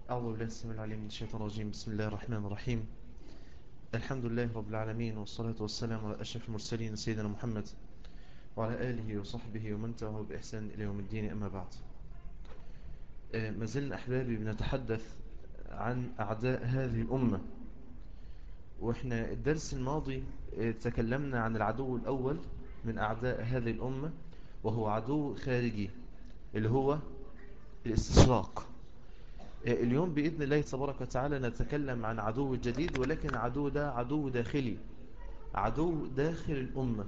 أعوذ بالله السميع العليم من الشيطان الرجيم بسم الله الرحمن الرحيم الحمد لله رب العالمين والصلاة والسلام على أشرف المرسلين سيدنا محمد وعلى آله وصحبه ومن تبعه بإحسان إلى يوم الدين أما بعد ما زلنا أحبابي بنتحدث عن أعداء هذه الأمة وإحنا الدرس الماضي تكلمنا عن العدو الأول من أعداء هذه الأمة وهو عدو خارجي اللي هو الاستشراق اليوم بإذن الله تبارك وتعالى نتكلم عن عدو جديد ولكن عدو ده عدو داخلي عدو داخل الأمة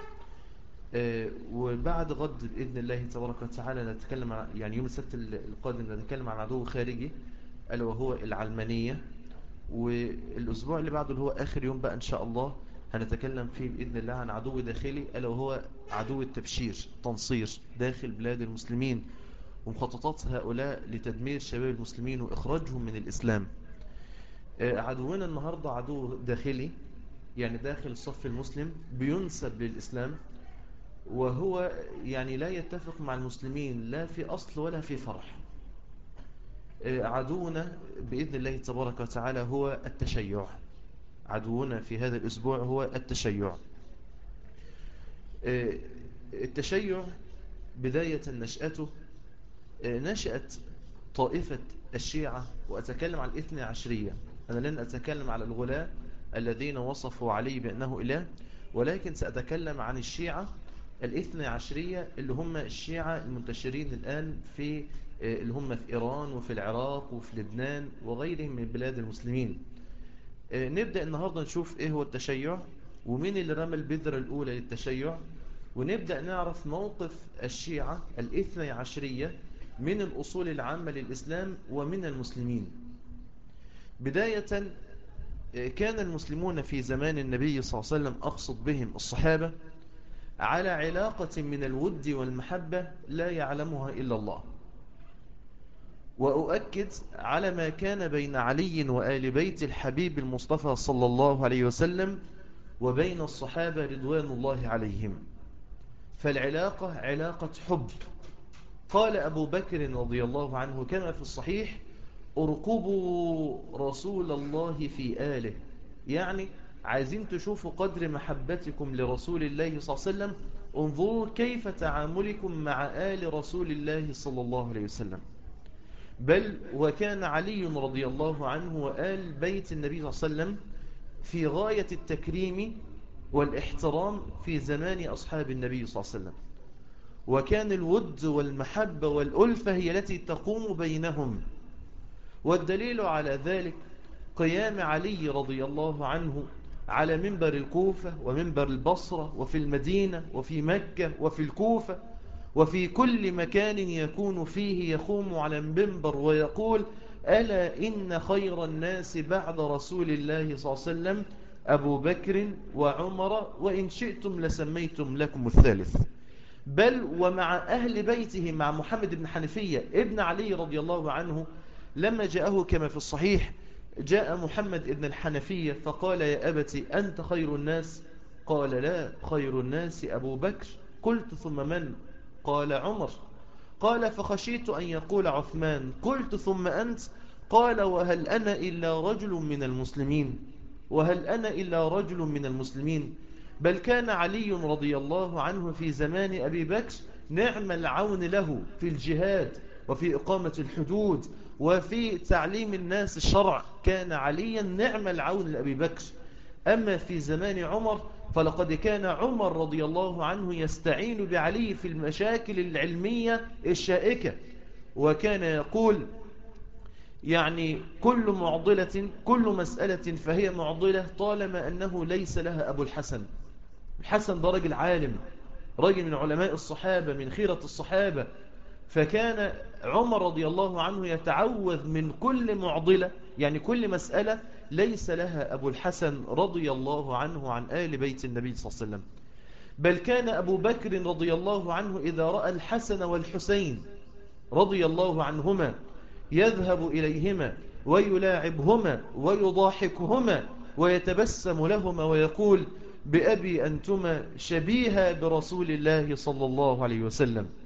وبعد غد بإذن الله تبارك وتعالى نتكلم عن يعني يوم السبت القادم نتكلم عن عدو خارجي ألا وهو العلمانية والأسبوع اللي بعده اللي هو آخر يوم بقى إن شاء الله هنتكلم فيه بإذن الله عن عدو داخلي ألا وهو عدو التبشير تنصير داخل بلاد المسلمين ومخططات هؤلاء لتدمير شباب المسلمين وإخراجهم من الإسلام عدونا النهاردة عدو داخلي يعني داخل الصف المسلم بينسب للإسلام وهو يعني لا يتفق مع المسلمين لا في أصل ولا في فرح عدونا بإذن الله تبارك وتعالى هو التشيع عدونا في هذا الأسبوع هو التشيع التشيع بداية نشأته نشأت طائفة الشيعة وأتكلم عن الاثنى عشرية أنا لن أتكلم على الغلاة الذين وصفوا علي بأنه إله ولكن سأتكلم عن الشيعة الاثنى عشرية اللي هم الشيعة المنتشرين الآن في اللي هم في إيران وفي العراق وفي لبنان وغيرهم من بلاد المسلمين نبدأ النهاردة نشوف إيه هو التشيع ومين اللي رمى البذرة الأولى للتشيع ونبدأ نعرف موقف الشيعة الاثنى عشرية من الأصول العامة للإسلام ومن المسلمين بداية كان المسلمون في زمان النبي صلى الله عليه وسلم أقصد بهم الصحابة على علاقة من الود والمحبة لا يعلمها إلا الله وأؤكد على ما كان بين علي وآل بيت الحبيب المصطفى صلى الله عليه وسلم وبين الصحابة رضوان الله عليهم فالعلاقة علاقة حب قال أبو بكر رضي الله عنه كما في الصحيح ارقبوا رسول الله في آله يعني عايزين تشوفوا قدر محبتكم لرسول الله صلى الله عليه وسلم انظروا كيف تعاملكم مع آل رسول الله صلى الله عليه وسلم بل وكان علي رضي الله عنه وآل بيت النبي صلى الله عليه وسلم في غاية التكريم والاحترام في زمان أصحاب النبي صلى الله عليه وسلم وكان الود والمحبة والألفة هي التي تقوم بينهم والدليل على ذلك قيام علي رضي الله عنه على منبر الكوفة ومنبر البصرة وفي المدينة وفي مكة وفي الكوفة وفي كل مكان يكون فيه يقوم على المنبر ويقول ألا إن خير الناس بعد رسول الله صلى الله عليه وسلم أبو بكر وعمر وإن شئتم لسميتم لكم الثالث بل ومع أهل بيته مع محمد بن حنفية ابن علي رضي الله عنه لما جاءه كما في الصحيح جاء محمد ابن الحنفية فقال يا أبتي أنت خير الناس قال لا خير الناس أبو بكر قلت ثم من قال عمر قال فخشيت أن يقول عثمان قلت ثم أنت قال وهل أنا إلا رجل من المسلمين وهل أنا إلا رجل من المسلمين بل كان علي رضي الله عنه في زمان أبي بكر نعم العون له في الجهاد وفي إقامة الحدود وفي تعليم الناس الشرع كان عليا نعم العون لأبي بكر أما في زمان عمر فلقد كان عمر رضي الله عنه يستعين بعلي في المشاكل العلمية الشائكة وكان يقول يعني كل معضلة كل مسألة فهي معضلة طالما أنه ليس لها أبو الحسن الحسن ده راجل عالم راجل من علماء الصحابة من خيرة الصحابة فكان عمر رضي الله عنه يتعوذ من كل معضلة يعني كل مسألة ليس لها أبو الحسن رضي الله عنه عن آل بيت النبي صلى الله عليه وسلم بل كان أبو بكر رضي الله عنه إذا رأى الحسن والحسين رضي الله عنهما يذهب إليهما ويلاعبهما ويضاحكهما ويتبسم لهما ويقول بأبي أنتما شبيها برسول الله صلى الله عليه وسلم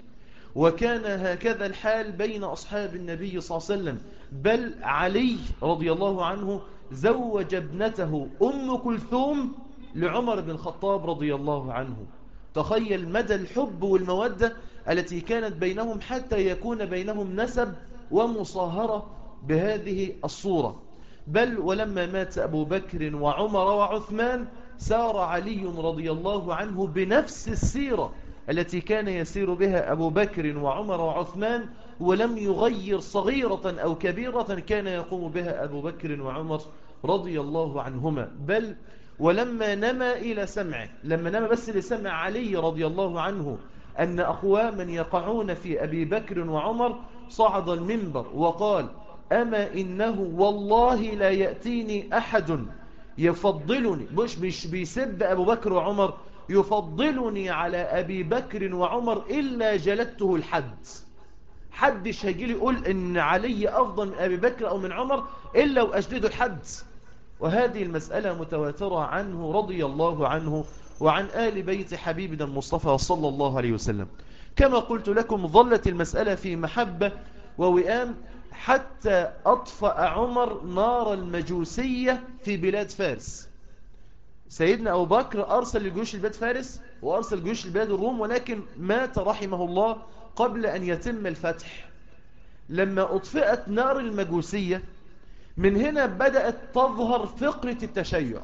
وكان هكذا الحال بين أصحاب النبي صلى الله عليه وسلم بل علي رضي الله عنه زوج ابنته أم كلثوم لعمر بن الخطاب رضي الله عنه تخيل مدى الحب والمودة التي كانت بينهم حتى يكون بينهم نسب ومصاهرة بهذه الصورة بل ولما مات أبو بكر وعمر وعثمان سار علي رضي الله عنه بنفس السيرة التي كان يسير بها أبو بكر وعمر وعثمان ولم يغير صغيرة أو كبيرة كان يقوم بها أبو بكر وعمر رضي الله عنهما بل ولما نما إلى سمعه لما نما بس لسمع علي رضي الله عنه أن أقواما يقعون في أبي بكر وعمر صعد المنبر وقال أما إنه والله لا يأتيني أحد يفضلني مش مش بيسب أبو بكر وعمر يفضلني على أبي بكر وعمر إلا جلدته الحد حدش هيجي لي يقول إن علي أفضل من أبي بكر أو من عمر إلا وأجلده الحد وهذه المسألة متواترة عنه رضي الله عنه وعن آل بيت حبيبنا المصطفى صلى الله عليه وسلم كما قلت لكم ظلت المسألة في محبة ووئام حتى أطفأ عمر نار المجوسية في بلاد فارس سيدنا أبو بكر أرسل الجيوش لبلاد فارس وأرسل جيوش لبلاد الروم ولكن مات رحمه الله قبل أن يتم الفتح لما أطفئت نار المجوسية من هنا بدأت تظهر فقرة التشيع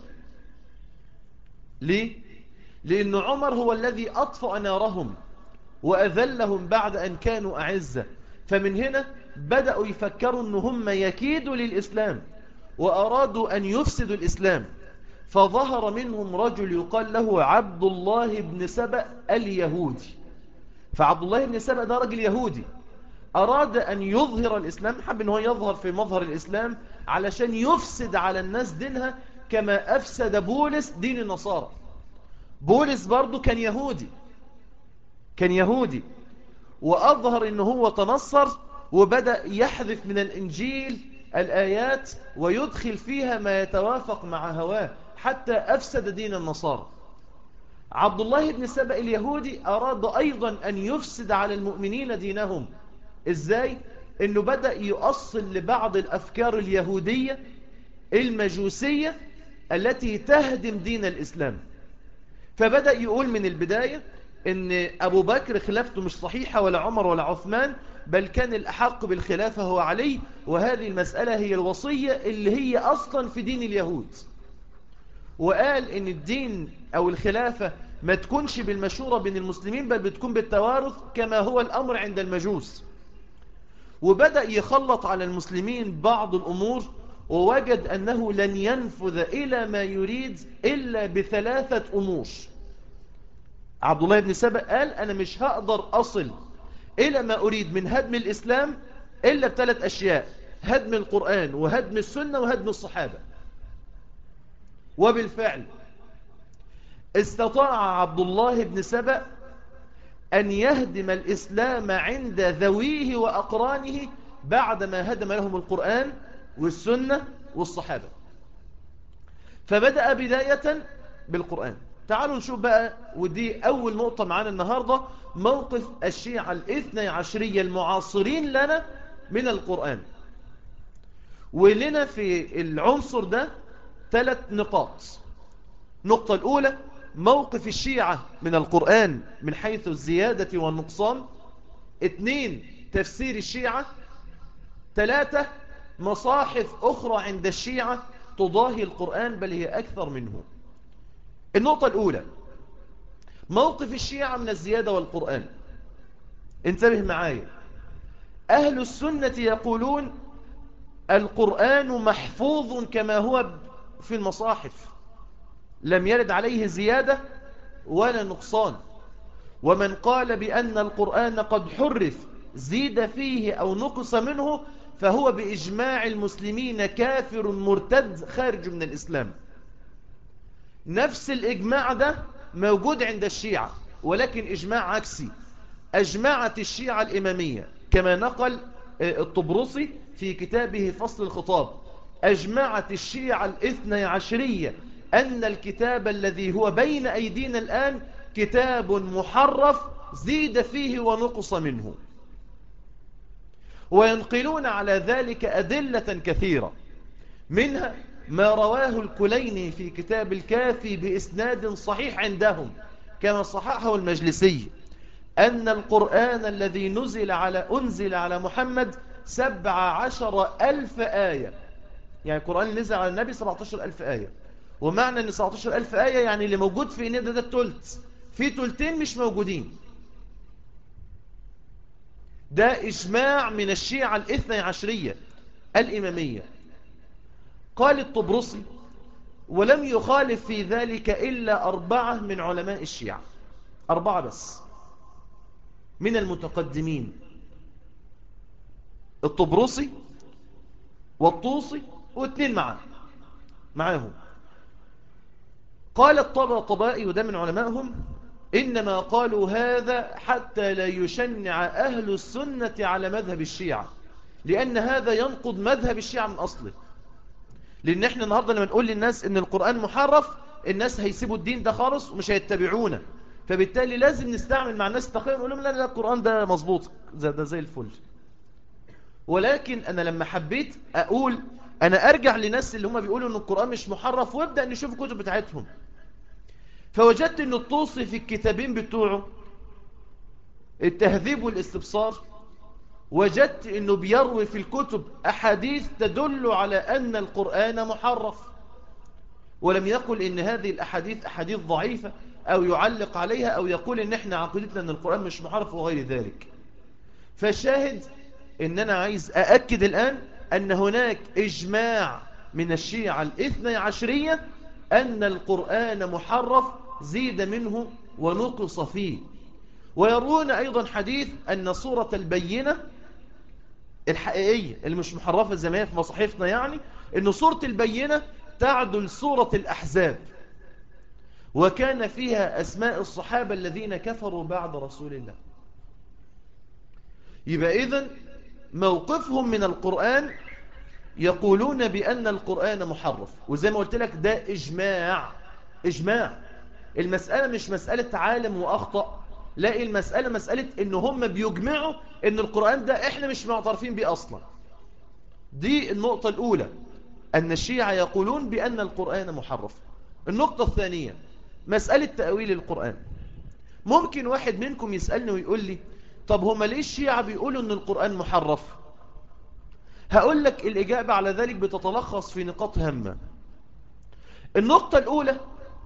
ليه؟ لأن عمر هو الذي أطفأ نارهم وأذلهم بعد أن كانوا أعزة فمن هنا بدأوا يفكروا أن هم يكيدوا للإسلام وأرادوا أن يفسدوا الإسلام فظهر منهم رجل يقال له عبد الله بن سبأ اليهودي فعبد الله بن سبأ ده رجل يهودي أراد أن يظهر الإسلام حب أنه يظهر في مظهر الإسلام علشان يفسد على الناس دينها كما أفسد بولس دين النصارى بولس برضو كان يهودي كان يهودي وأظهر أنه هو تنصر وبدأ يحذف من الإنجيل الآيات ويدخل فيها ما يتوافق مع هواه حتى أفسد دين النصارى عبد الله بن سبأ اليهودي أراد أيضا أن يفسد على المؤمنين دينهم إزاي؟ أنه بدأ يؤصل لبعض الأفكار اليهودية المجوسية التي تهدم دين الإسلام فبدأ يقول من البداية أن أبو بكر خلافته مش صحيحة ولا عمر ولا عثمان بل كان الأحق بالخلافة هو علي وهذه المسألة هي الوصية اللي هي أصلا في دين اليهود وقال ان الدين او الخلافة ما تكونش بالمشورة بين المسلمين بل بتكون بالتوارث كما هو الامر عند المجوس وبدأ يخلط على المسلمين بعض الامور ووجد انه لن ينفذ الى ما يريد الا بثلاثة امور عبد الله بن سبأ قال انا مش هقدر اصل الى ما اريد من هدم الاسلام الا بثلاث اشياء هدم القرآن وهدم السنة وهدم الصحابة وبالفعل استطاع عبد الله بن سبأ أن يهدم الإسلام عند ذويه وأقرانه بعدما هدم لهم القرآن والسنة والصحابة فبدأ بداية بالقرآن تعالوا نشوف بقى ودي أول نقطة معانا النهاردة موقف الشيعة الاثنى عشرية المعاصرين لنا من القرآن ولنا في العنصر ده ثلاث نقاط النقطة الأولى موقف الشيعة من القرآن من حيث الزيادة والنقصان اثنين تفسير الشيعة ثلاثة مصاحف أخرى عند الشيعة تضاهي القرآن بل هي أكثر منه النقطة الأولى موقف الشيعة من الزيادة والقرآن انتبه معايا أهل السنة يقولون القرآن محفوظ كما هو في المصاحف لم يرد عليه زيادة ولا نقصان ومن قال بأن القرآن قد حرف زيد فيه أو نقص منه فهو بإجماع المسلمين كافر مرتد خارج من الإسلام نفس الإجماع ده موجود عند الشيعة ولكن إجماع عكسي أجمعت الشيعة الإمامية كما نقل الطبرسي في كتابه فصل الخطاب أجمعت الشيعة الاثنى عشرية أن الكتاب الذي هو بين أيدينا الآن كتاب محرف زيد فيه ونقص منه وينقلون على ذلك أدلة كثيرة منها ما رواه الكليني في كتاب الكافي بإسناد صحيح عندهم كما صححه المجلسي أن القرآن الذي نزل على أنزل على محمد سبع عشر ألف آية يعني القرآن نزل على النبي 17 ألف آية ومعنى أن 17 ألف آية يعني اللي موجود في إنه ده, ده التلت في تلتين مش موجودين ده إجماع من الشيعة الاثنى عشرية الإمامية قال الطبرسي ولم يخالف في ذلك إلا أربعة من علماء الشيعة أربعة بس من المتقدمين الطبرسي والطوسي واثنين معاه معاهم قال الطبع طبائي وده من علمائهم إنما قالوا هذا حتى لا يشنع أهل السنة على مذهب الشيعة لأن هذا ينقض مذهب الشيعة من أصله لأن احنا النهاردة لما نقول للناس إن القرآن محرف الناس هيسيبوا الدين ده خالص ومش هيتبعونه فبالتالي لازم نستعمل مع الناس التقية ونقول لهم لا لا القرآن ده مظبوط ده, ده زي الفل ولكن أنا لما حبيت أقول أنا أرجع لناس اللي هم بيقولوا أن القرآن مش محرف وابدأ نشوف الكتب بتاعتهم فوجدت أن الطوسي في الكتابين بتوعه التهذيب والاستبصار وجدت أنه بيروي في الكتب أحاديث تدل على أن القرآن محرف ولم يقل أن هذه الأحاديث أحاديث ضعيفة أو يعلق عليها أو يقول أن احنا عقيدتنا أن القرآن مش محرف وغير ذلك فالشاهد أن أنا عايز أأكد الآن أن هناك إجماع من الشيعة الاثنى عشرية أن القرآن محرف زيد منه ونقص فيه ويرون أيضا حديث أن صورة البينة الحقيقية اللي مش محرفة زي ما هي في مصاحفنا يعني أن صورة البينة تعدل صورة الأحزاب وكان فيها أسماء الصحابة الذين كفروا بعد رسول الله يبقى إذن موقفهم من القرآن يقولون بأن القرآن محرف وزي ما قلت لك ده إجماع إجماع المسألة مش مسألة عالم وأخطأ لا المسألة مسألة إن هم بيجمعوا إن القرآن ده إحنا مش معترفين بيه أصلا دي النقطة الأولى أن الشيعة يقولون بأن القرآن محرف النقطة الثانية مسألة تأويل القرآن ممكن واحد منكم يسألني ويقول لي طب هما ليه الشيعة بيقولوا أن القرآن محرف هقول لك الإجابة على ذلك بتتلخص في نقاط هامة النقطة الأولى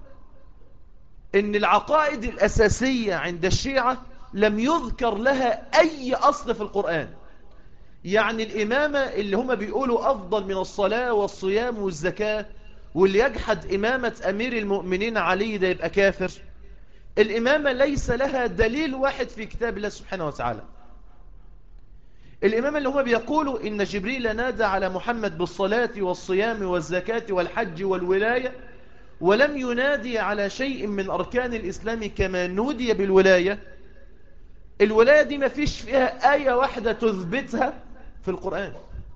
ان العقائد الأساسية عند الشيعة لم يذكر لها أي أصل في القرآن يعني الإمامة اللي هم بيقولوا أفضل من الصلاة والصيام والزكاة واللي يجحد إمامة أمير المؤمنين علي ده يبقى كافر الإمامة ليس لها دليل واحد في كتاب الله سبحانه وتعالى الإمامة اللي هم بيقولوا إن جبريل نادى على محمد بالصلاة والصيام والزكاة والحج والولاية ولم ينادي على شيء من أركان الإسلام كما نودي بالولاية الولاية دي ما فيش فيها آية واحدة تثبتها في القرآن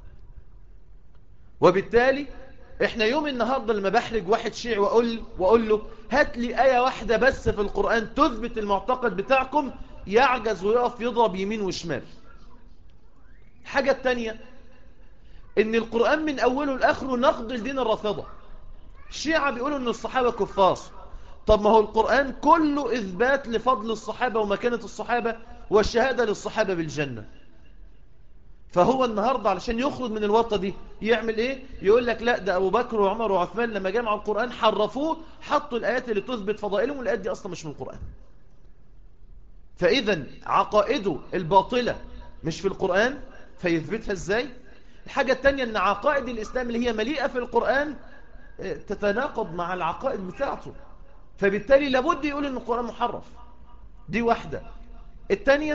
وبالتالي احنا يوم النهاردة لما بحرج واحد شيعي وأقول, وأقول له هات لي آية واحدة بس في القرآن تثبت المعتقد بتاعكم يعجز ويقف يضرب يمين وشمال الحاجة التانية ان القرآن من أوله لآخره نقد لدين الرافضة الشيعة بيقولوا ان الصحابة كفار طب ما هو القرآن كله إثبات لفضل الصحابة ومكانة الصحابة والشهادة للصحابة بالجنة فهو النهاردة علشان يخرج من الوطة دي يعمل ايه يقول لك لا ده ابو بكر وعمر وعثمان لما جمعوا القرآن حرفوه حطوا الآيات اللي تثبت فضائلهم والآيات دي أصلا مش من القرآن فإذا عقائده الباطلة مش في القرآن فيثبتها ازاي الحاجة التانية ان عقائد الإسلام اللي هي مليئة في القرآن تتناقض مع العقائد بتاعته فبالتالي لابد يقول ان القرآن محرف دي واحدة التانية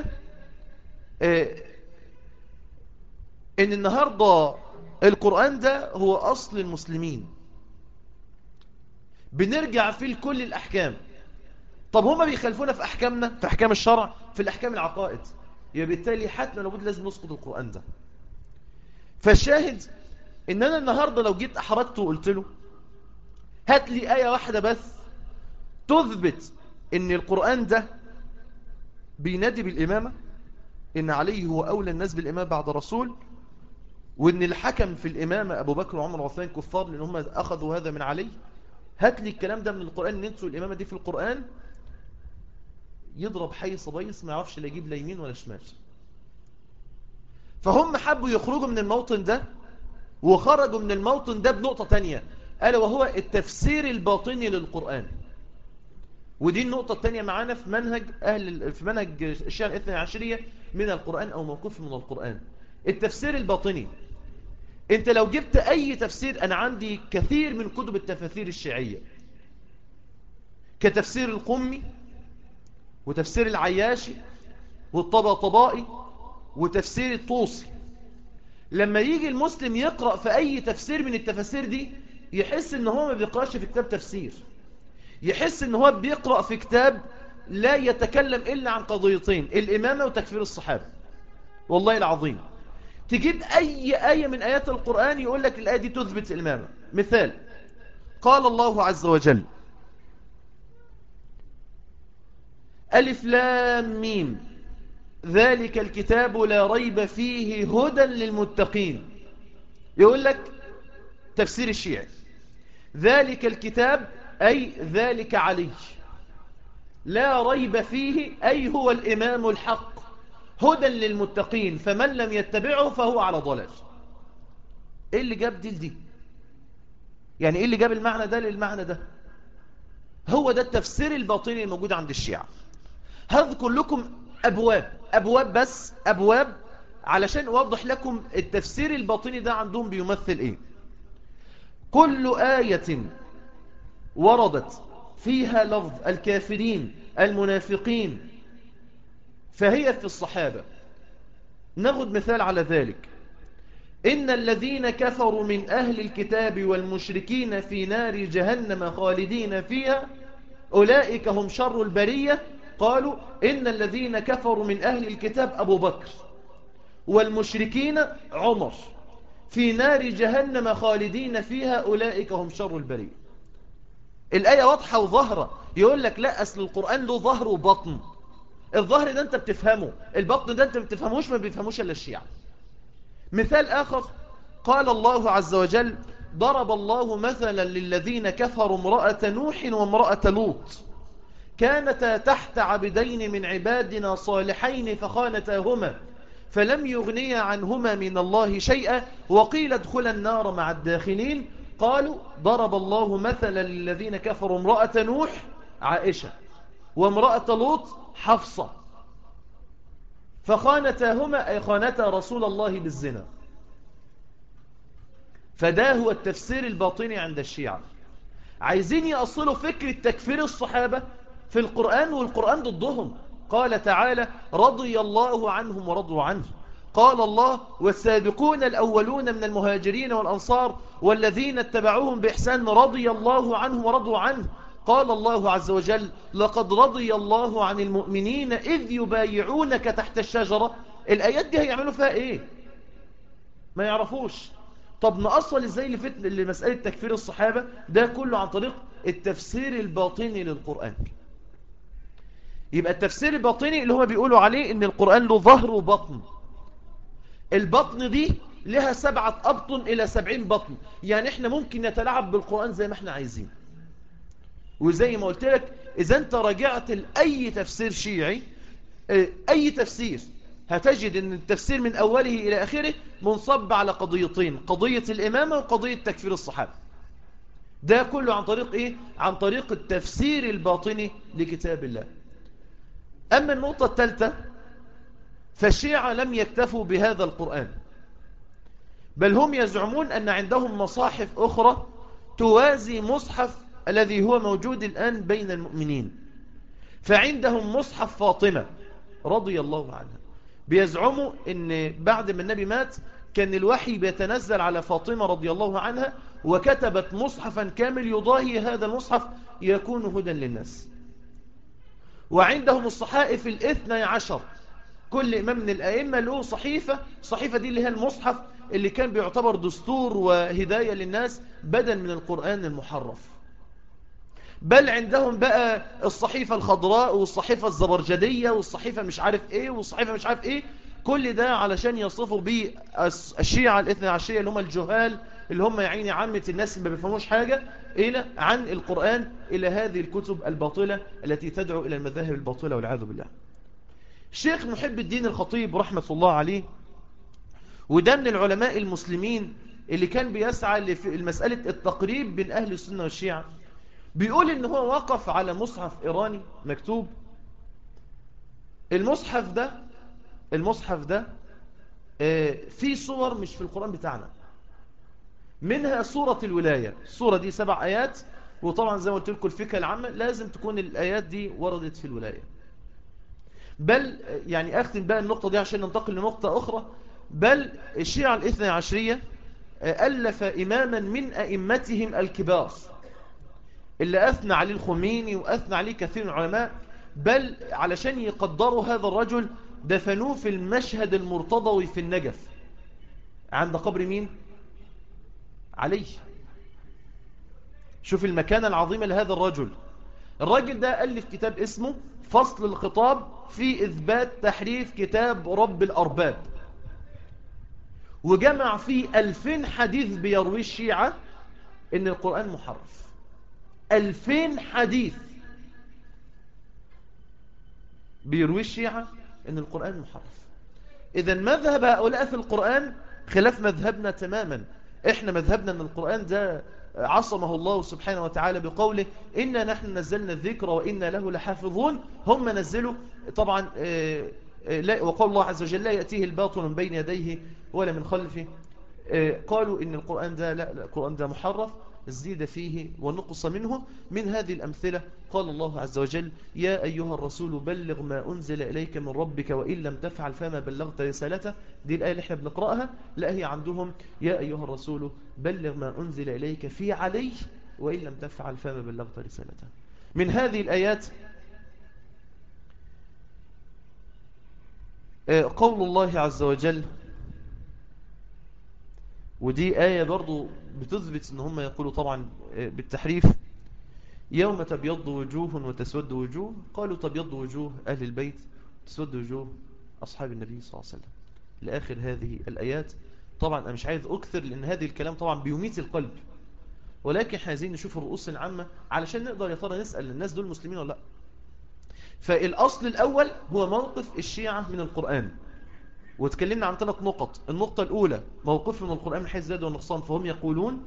ان النهاردة القرآن ده هو أصل المسلمين بنرجع فيه لكل الأحكام طب هما بيخالفونا في أحكامنا في أحكام الشرع في الأحكام العقائد يبقى بالتالي حتما لابد لازم نسقط القرآن ده فالشاهد ان انا النهاردة لو جيت احرجته وقلت له هات لي آية واحدة بس تثبت ان القرآن ده بينادي بالإمامة إن عليه هو أولى الناس بالإمامة بعد رسول وإن الحكم في الإمامة أبو بكر وعمر وعثمان كفار لأن هم أخذوا هذا من علي هات لي الكلام ده من القرآن ننسوا الإمامة دي في القرآن يضرب حي صبيس ما يعرفش لا يجيب لا يمين ولا شمال فهم حبوا يخرجوا من الموطن ده وخرجوا من الموطن ده بنقطة تانية ألا وهو التفسير الباطني للقرآن ودي النقطة الثانية معانا في منهج أهل في منهج الشيعة الاثنى عشرية من القرآن أو موقوف من القرآن التفسير الباطني انت لو جبت اي تفسير انا عندي كثير من كتب التفاسير الشيعية كتفسير القمي وتفسير العياشي والطباطبائي وتفسير الطوسي لما يجي المسلم يقرأ في اي تفسير من التفاسير دي يحس ان هو ما بيقرأش في كتاب تفسير يحس ان هو بيقرأ في كتاب لا يتكلم الا عن قضيتين الامامة وتكفير الصحابة والله العظيم تجيب أي آية من آيات القرآن يقول لك الآية دي تثبت الإمامة مثال قال الله عز وجل ألف لام ميم ذلك الكتاب لا ريب فيه هدى للمتقين يقول لك تفسير الشيعي ذلك الكتاب أي ذلك علي لا ريب فيه أي هو الإمام الحق هدى للمتقين فمن لم يتبعه فهو على ضلال ايه اللي جاب دي لدي يعني ايه اللي جاب المعنى ده للمعنى ده هو ده التفسير الباطني الموجود عند الشيعة هذكر لكم أبواب أبواب بس أبواب علشان أوضح لكم التفسير الباطني ده عندهم بيمثل إيه كل آية وردت فيها لفظ الكافرين المنافقين فهي في الصحابة ناخد مثال على ذلك إن الذين كفروا من أهل الكتاب والمشركين في نار جهنم خالدين فيها أولئك هم شر البرية قالوا إن الذين كفروا من أهل الكتاب أبو بكر والمشركين عمر في نار جهنم خالدين فيها أولئك هم شر البرية الآية واضحة وظهرة يقول لك لا أصل القرآن له ظهر وبطن الظهر ده انت بتفهمه البطن ده انت بتفهموش ما بيفهموش الا الشيعة مثال اخر قال الله عز وجل ضرب الله مثلا للذين كفروا امرأة نوح وامرأة لوط كانتا تحت عبدين من عبادنا صالحين فخانتاهما فلم يغنيا عنهما من الله شيئا وقيل ادخل النار مع الداخلين قالوا ضرب الله مثلا للذين كفروا امرأة نوح عائشة وامرأة لوط حفصة فخانتاهما أي خانتا رسول الله بالزنا فده هو التفسير الباطني عند الشيعة عايزين يأصلوا فكرة تكفير الصحابة في القرآن والقرآن ضدهم قال تعالى رضي الله عنهم ورضوا عنه قال الله والسابقون الأولون من المهاجرين والأنصار والذين اتبعوهم بإحسان رضي الله عنهم ورضوا عنه قال الله عز وجل لقد رضي الله عن المؤمنين إذ يبايعونك تحت الشجرة الآيات دي هيعملوا فيها إيه ما يعرفوش طب نأصل إزاي لفت... لمسألة تكفير الصحابة ده كله عن طريق التفسير الباطني للقرآن يبقى التفسير الباطني اللي هم بيقولوا عليه ان القرآن له ظهر وبطن البطن دي لها سبعة أبطن إلى سبعين بطن يعني احنا ممكن نتلاعب بالقرآن زي ما احنا عايزين وزي ما قلت لك إذا أنت رجعت لأي تفسير شيعي أي تفسير هتجد أن التفسير من أوله إلى آخره منصب على قضيتين قضية الإمامة وقضية تكفير الصحابة ده كله عن طريق إيه؟ عن طريق التفسير الباطني لكتاب الله أما النقطة الثالثة فالشيعة لم يكتفوا بهذا القرآن بل هم يزعمون أن عندهم مصاحف أخرى توازي مصحف الذي هو موجود الآن بين المؤمنين فعندهم مصحف فاطمة رضي الله عنها بيزعموا أن بعد ما النبي مات كان الوحي بيتنزل على فاطمة رضي الله عنها وكتبت مصحفا كامل يضاهي هذا المصحف يكون هدى للناس وعندهم الصحائف الاثنى عشر كل إمام من الأئمة له صحيفة صحيفة دي اللي هي المصحف اللي كان بيعتبر دستور وهداية للناس بدل من القرآن المحرف بل عندهم بقى الصحيفة الخضراء والصحيفة الزبرجدية والصحيفة مش عارف ايه والصحيفة مش عارف ايه كل ده علشان يصفوا به الشيعة الاثنى عشرية اللي هم الجهال اللي هم يعيني عامة الناس اللي ما بيفهموش حاجة إلى عن القرآن إلى هذه الكتب الباطلة التي تدعو إلى المذاهب الباطلة والعياذ بالله الشيخ محب الدين الخطيب رحمة الله عليه وده من العلماء المسلمين اللي كان بيسعى لمسألة التقريب بين أهل السنة والشيعة بيقول إن هو وقف على مصحف إيراني مكتوب المصحف ده المصحف ده في صور مش في القرآن بتاعنا منها صورة الولاية الصورة دي سبع آيات وطبعا زي ما قلت لكم الفكرة العامة لازم تكون الآيات دي وردت في الولاية بل يعني أختم بقى النقطة دي عشان ننتقل لنقطة أخرى بل الشيعة الاثنى عشرية ألف إماما من أئمتهم الكبار اللي أثنى عليه الخميني وأثنى عليه كثير من العلماء بل علشان يقدروا هذا الرجل دفنوه في المشهد المرتضوي في النجف عند قبر مين؟ علي شوف المكانة العظيمة لهذا الرجل الراجل ده ألف كتاب اسمه فصل الخطاب في إثبات تحريف كتاب رب الأرباب وجمع فيه ألفين حديث بيروي الشيعة إن القرآن محرف ألفين حديث بيروي الشيعة إن القرآن محرف إذا مذهب هؤلاء في القرآن خلاف مذهبنا تماما إحنا مذهبنا أن القرآن ده عصمه الله سبحانه وتعالى بقوله إنا نحن نزلنا الذكر وإنا له لحافظون هم نزلوا طبعا وقال الله عز وجل لا يأتيه الباطل من بين يديه ولا من خلفه قالوا إن القرآن ده لا, لا القرآن ده محرف زيد فيه ونقص منه من هذه الأمثلة قال الله عز وجل يا أيها الرسول بلغ ما أنزل إليك من ربك وإن لم تفعل فما بلغت رسالته دي الآية اللي احنا بنقرأها لا هي عندهم يا أيها الرسول بلغ ما أنزل إليك في عليه وإن لم تفعل فما بلغت رسالته من هذه الآيات قول الله عز وجل ودي آية برضو بتثبت ان هم يقولوا طبعا بالتحريف يوم تبيض وجوه وتسود وجوه قالوا تبيض وجوه أهل البيت تسود وجوه أصحاب النبي صلى الله عليه وسلم لآخر هذه الآيات طبعا أنا مش عايز أكثر لأن هذه الكلام طبعا بيميت القلب ولكن احنا عايزين نشوف الرؤوس العامة علشان نقدر يا ترى نسأل الناس دول مسلمين ولا لا فالأصل الأول هو موقف الشيعة من القرآن وتكلمنا عن ثلاث نقط النقطة الأولى موقف من القرآن من حيث زاد والنقصان فهم يقولون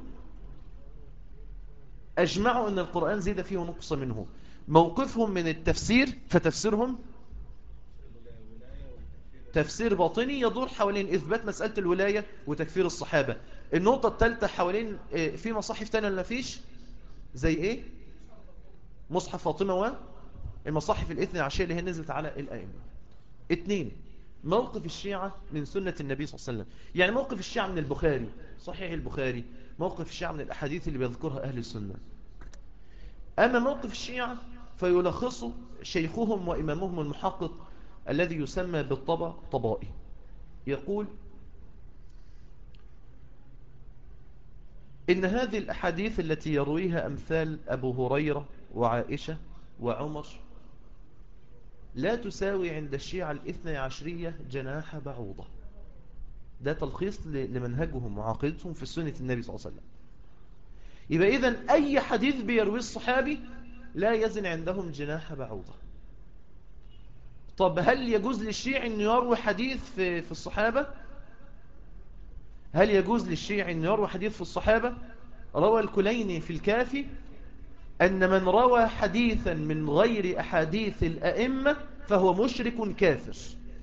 أجمعوا أن القرآن زيد فيه ونقص منه موقفهم من التفسير فتفسيرهم تفسير باطني يدور حوالين إثبات مسألة الولاية وتكفير الصحابة النقطة الثالثة حوالين في مصاحف تانية ولا فيش زي إيه مصحف فاطمة والمصاحف الاثنى عشية اللي هي نزلت على الأئمة اثنين موقف الشيعة من سنة النبي صلى الله عليه وسلم يعني موقف الشيعة من البخاري صحيح البخاري موقف الشيعة من الأحاديث اللي بيذكرها أهل السنة أما موقف الشيعة فيلخصه شيخهم وإمامهم المحقق الذي يسمى بالطبع طبائي يقول إن هذه الأحاديث التي يرويها أمثال أبو هريرة وعائشة وعمر لا تساوي عند الشيعة الاثنى عشرية جناح بعوضة ده تلخيص لمنهجهم وعقيدتهم في سنة النبي صلى الله عليه وسلم يبقى إذن أي حديث بيروي الصحابي لا يزن عندهم جناح بعوضة طب هل يجوز للشيعي أن يروي حديث في, في الصحابة هل يجوز للشيعي أن يروي حديث في الصحابة روى الكليني في الكافي أن من روى حديثا من غير أحاديث الأئمة فهو مشرك كافر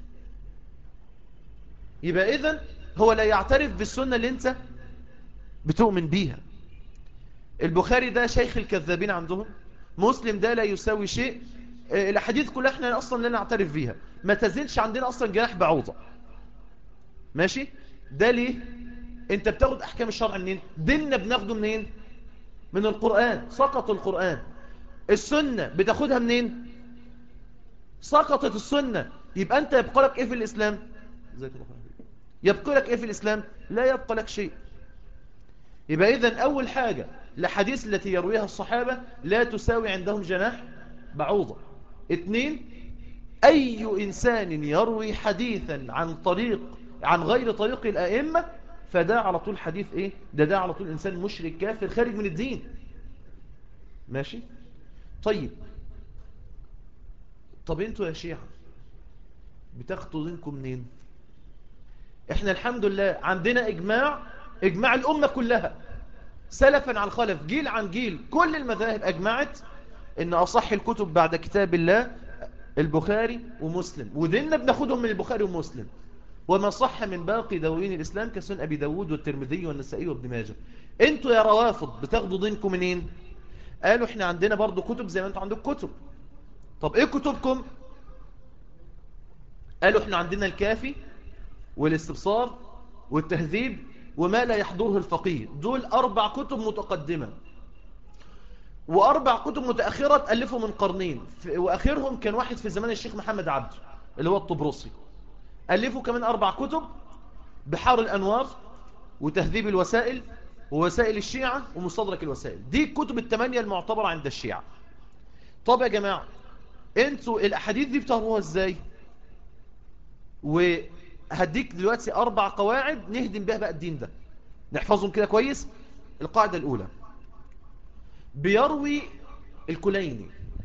يبقى إذن هو لا يعترف بالسنة اللي انت بتؤمن بيها البخاري ده شيخ الكذابين عندهم مسلم ده لا يساوي شيء الأحاديث كلها احنا أصلا لا نعترف بيها ما تزيدش عندنا أصلا جناح بعوضة ماشي ده ليه انت بتاخد أحكام الشرع منين ديننا بناخده منين من القرآن سقط القرآن السنة بتاخدها منين سقطت السنة يبقى أنت يبقى لك إيه في الإسلام يبقى لك إيه في الإسلام لا يبقى لك شيء يبقى إذن أول حاجة لحديث التي يرويها الصحابة لا تساوي عندهم جناح بعوضة اثنين أي إنسان يروي حديثا عن طريق عن غير طريق الأئمة فده على طول حديث إيه ده ده على طول إنسان مشرك كافر خارج من الدين ماشي طيب طب انتوا يا شيعة بتاخدوا دينكم منين احنا الحمد لله عندنا اجماع اجماع الامة كلها سلفا عن خلف جيل عن جيل كل المذاهب اجمعت ان اصح الكتب بعد كتاب الله البخاري ومسلم وديننا بناخدهم من البخاري ومسلم وما صح من باقي دواوين الاسلام كسن ابي داود والترمذي والنسائي وابن ماجه انتوا يا روافض بتاخدوا دينكم منين قالوا احنا عندنا برضو كتب زي ما انتوا عندكم كتب طب ايه كتبكم قالوا احنا عندنا الكافي والاستبصار والتهذيب وما لا يحضره الفقيه دول أربع كتب متقدمة وأربع كتب متأخرة تألفوا من قرنين وآخرهم كان واحد في زمان الشيخ محمد عبد اللي هو الطبرسي ألفوا كمان أربع كتب بحار الأنوار وتهذيب الوسائل ووسائل الشيعة ومستدرك الوسائل دي الكتب الثمانية المعتبرة عند الشيعة طب يا جماعة انتوا الأحاديث دي بتهروها ازاي وهديك دلوقتي أربع قواعد نهدم بها بقى الدين ده نحفظهم كده كويس القاعدة الأولى بيروي الكليني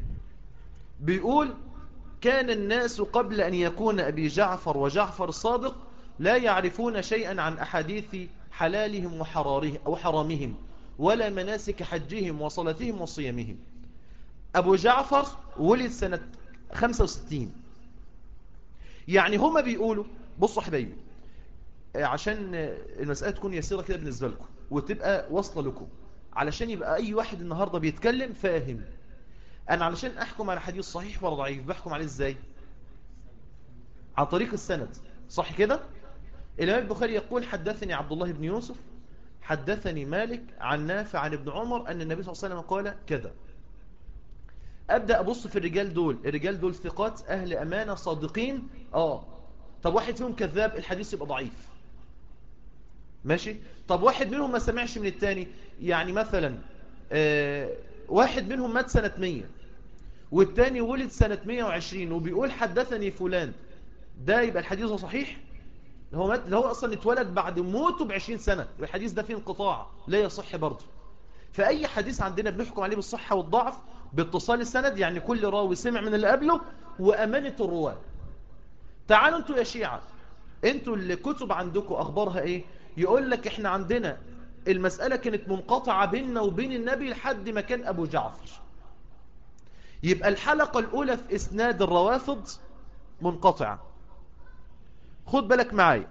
بيقول كان الناس قبل أن يكون أبي جعفر وجعفر الصادق لا يعرفون شيئا عن أحاديث حلالهم وحرامهم ولا مناسك حجهم وصلاتهم وصيامهم أبو جعفر ولد سنة 65 يعني هما بيقولوا بصوا حبايبي عشان المسألة تكون يسيرة كده بالنسبة لكم وتبقى واصلة لكم علشان يبقى أي واحد النهاردة بيتكلم فاهم أنا علشان أحكم على حديث صحيح ولا ضعيف بحكم عليه إزاي عن طريق السند صح كده الإمام البخاري يقول حدثني عبد الله بن يوسف حدثني مالك عن نافع عن ابن عمر أن النبي صلى الله عليه وسلم قال كذا أبدأ أبص في الرجال دول الرجال دول ثقات أهل أمانة صادقين آه طب واحد فيهم كذاب الحديث يبقى ضعيف ماشي طب واحد منهم ما سمعش من التاني يعني مثلا آه واحد منهم مات سنة 100 والتاني ولد سنة 120 وبيقول حدثني فلان ده يبقى الحديث صحيح هو مات اللي هو اصلا اتولد بعد موته ب 20 سنة الحديث ده فيه انقطاع لا يصح برضه فأي حديث عندنا بنحكم عليه بالصحة والضعف باتصال السند يعني كل راوي سمع من اللي قبله وأمانة الرواة تعالوا انتوا يا شيعة انتوا اللي كتب عندكم أخبارها ايه يقول لك احنا عندنا المسألة كانت منقطعة بيننا وبين النبي لحد ما كان أبو جعفر يبقى الحلقة الأولى في إسناد الروافض منقطعة خد بالك معايا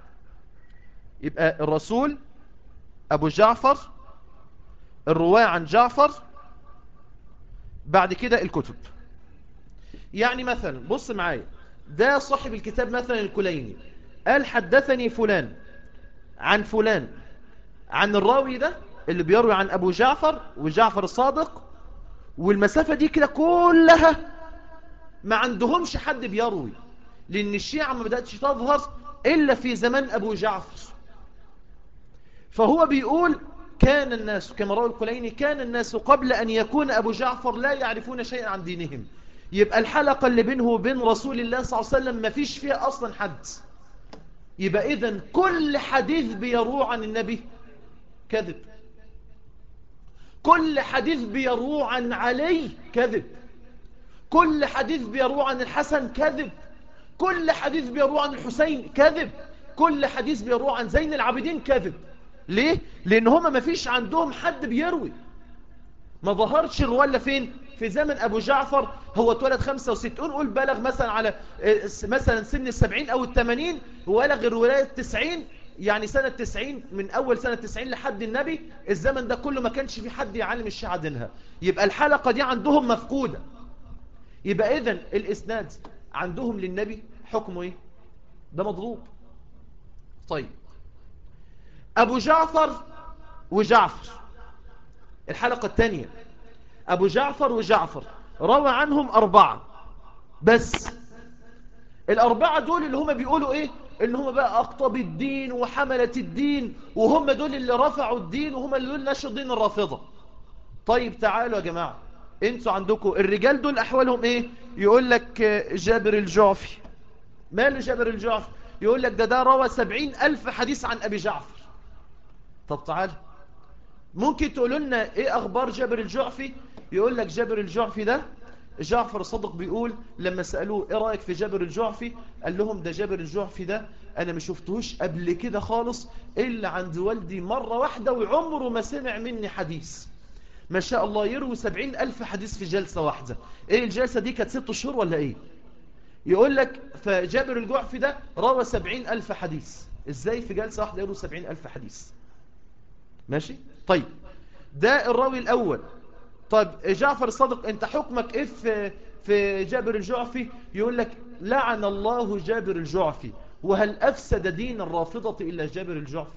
يبقى الرسول أبو جعفر الرواية عن جعفر بعد كده الكتب يعني مثلا بص معايا ده صاحب الكتاب مثلا الكليني قال حدثني فلان عن فلان عن الراوي ده اللي بيروي عن أبو جعفر وجعفر الصادق والمسافة دي كده كلها ما عندهمش حد بيروي لأن الشيعة ما بدأتش تظهر إلا في زمان أبو جعفر فهو بيقول كان الناس كما روى الكليني كان الناس قبل أن يكون أبو جعفر لا يعرفون شيئا عن دينهم يبقى الحلقة اللي بينه وبين رسول الله صلى الله عليه وسلم ما فيش فيها أصلا حد يبقى إذن كل حديث بيروع عن النبي كذب كل حديث بيروع عن علي كذب كل حديث بيروع عن الحسن كذب كل حديث بيروع عن الحسين كذب كل حديث بيروع عن زين العابدين كذب ليه؟ لأن هما ما فيش عندهم حد بيروي ما ظهرش الرواية فين؟ في زمن أبو جعفر هو اتولد 65 قول بلغ مثلا على مثلا سن السبعين أو الثمانين وبلغ الولاية التسعين يعني سنة 90 من أول سنة 90 لحد النبي الزمن ده كله ما كانش في حد يعلم الشيعة دينها يبقى الحلقة دي عندهم مفقودة يبقى إذن الإسناد عندهم للنبي حكمه إيه ده مضروب طيب أبو جعفر وجعفر الحلقة الثانية أبو جعفر وجعفر روى عنهم أربعة بس الأربعة دول اللي هم بيقولوا إيه اللي هم بقى أقطب الدين وحملة الدين وهم دول اللي رفعوا الدين وهم اللي دول نشروا الدين الرافضة طيب تعالوا يا جماعة انتوا عندكم الرجال دول احوالهم ايه يقول لك جابر الجعفي ماله جابر الجعفي يقول لك ده ده روى سبعين ألف حديث عن أبي جعفر طب تعال ممكن تقولوا لنا ايه اخبار جابر الجعفي يقول لك جابر الجعفي ده جعفر الصدق بيقول لما سألوه ايه رأيك في جابر الجعفي قال لهم ده جابر الجعفي ده انا ما شفتهوش قبل كده خالص الا عند والدي مرة واحدة وعمره ما سمع مني حديث ما شاء الله يروي سبعين ألف حديث في جلسة واحدة ايه الجلسة دي كانت ست شهور ولا ايه يقول لك فجابر الجعفي ده روى سبعين ألف حديث ازاي في جلسة واحدة يروي سبعين ألف حديث ماشي طيب ده الراوي الأول طيب جعفر الصادق انت حكمك ايه في في جابر الجعفي يقول لك لعن الله جابر الجعفي وهل أفسد دين الرافضة إلا جابر الجعفي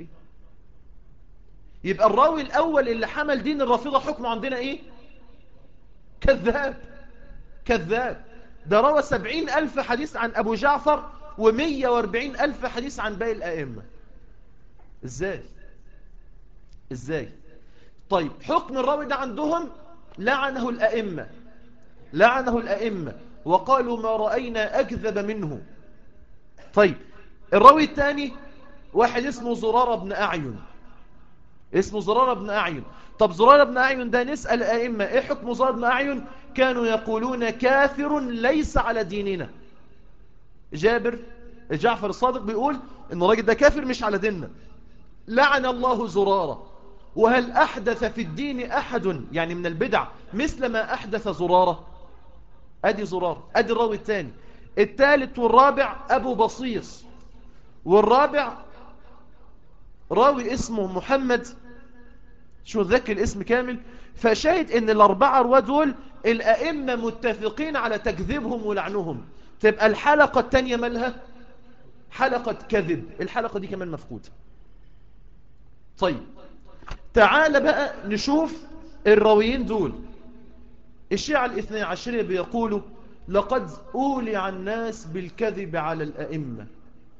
يبقى الراوي الأول اللي حمل دين الرافضة حكمه عندنا إيه كذاب كذاب ده روى سبعين ألف حديث عن أبو جعفر ومية واربعين ألف حديث عن باقي الأئمة إزاي إزاي طيب حكم الراوي ده عندهم لعنه الأئمة لعنه الأئمة وقالوا ما رأينا أكذب منه طيب الراوي الثاني واحد اسمه زرارة بن أعين اسمه زرارة بن أعين طب زرارة بن أعين ده نسأل أئمة إيه حكم زرارة بن أعين كانوا يقولون كافر ليس على ديننا جابر جعفر الصادق بيقول إن الراجل ده كافر مش على ديننا لعن الله زرارة وهل أحدث في الدين أحد يعني من البدع مثل ما أحدث زرارة أدي زرارة أدي الراوي الثاني الثالث والرابع أبو بصيص والرابع راوي اسمه محمد شو ذكر الاسم كامل فشاهد ان الاربعة رواة دول الائمة متفقين على تكذيبهم ولعنهم تبقى الحلقة التانية مالها حلقة كذب الحلقة دي كمان مفقودة طيب تعال بقى نشوف الراويين دول الشيعة الاثنى عشرية بيقولوا لقد أولي الناس بالكذب على الأئمة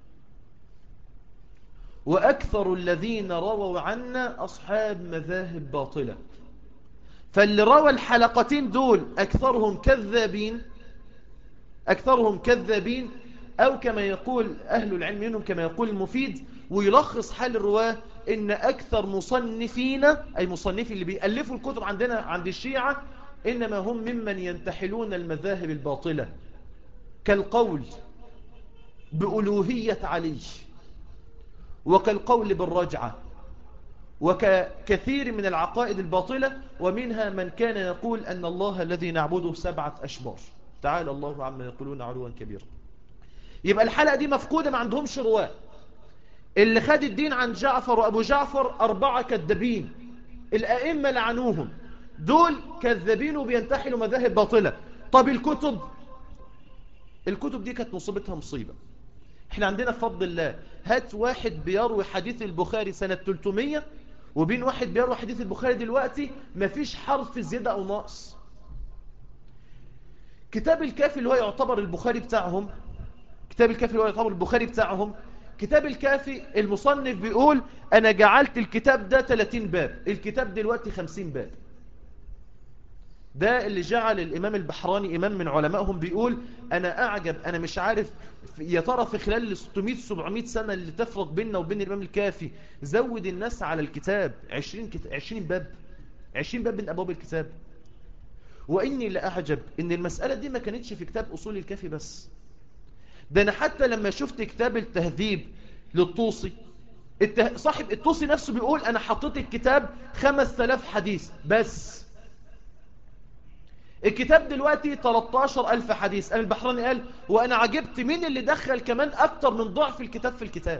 وأكثر الذين رووا عنا أصحاب مذاهب باطلة فاللي روى الحلقتين دول أكثرهم كذابين أكثرهم كذابين أو كما يقول أهل العلم منهم كما يقول المفيد ويلخص حال الرواة إن أكثر مصنفين أي مصنفين اللي بيألفوا الكتب عندنا عند الشيعة إنما هم ممن ينتحلون المذاهب الباطلة كالقول بألوهية علي وكالقول بالرجعة وكثير من العقائد الباطلة ومنها من كان يقول أن الله الذي نعبده سبعة أشبار تعالى الله عما يقولون علوا كبيرا يبقى الحلقة دي مفقودة ما عندهمش رواه اللي خد الدين عن جعفر وأبو جعفر أربعة كذابين الأئمة لعنوهم دول كذابين وبينتحلوا مذاهب باطلة طب الكتب الكتب دي كانت مصيبتها مصيبة احنا عندنا بفضل الله هات واحد بيروي حديث البخاري سنة 300 وبين واحد بيروي حديث البخاري دلوقتي مفيش حرف زيادة او نقص كتاب الكافي اللي هو يعتبر البخاري بتاعهم كتاب الكافي اللي هو يعتبر البخاري بتاعهم كتاب الكافي المصنف بيقول انا جعلت الكتاب ده 30 باب الكتاب دلوقتي 50 باب ده اللي جعل الإمام البحراني إمام من علمائهم بيقول أنا أعجب أنا مش عارف يا ترى في خلال ال 600-700 سنة اللي تفرق بيننا وبين الإمام الكافي زود الناس على الكتاب 20, كت... 20 باب 20 باب من أبواب الكتاب وإني لأعجب إن المسألة دي ما كانتش في كتاب أصول الكافي بس ده أنا حتى لما شفت كتاب التهذيب للطوسي الته... صاحب الطوسي نفسه بيقول أنا حطيت الكتاب 5000 حديث بس الكتاب دلوقتي 13 ألف حديث قال البحراني قال وأنا عجبت مين اللي دخل كمان أكتر من ضعف الكتاب في الكتاب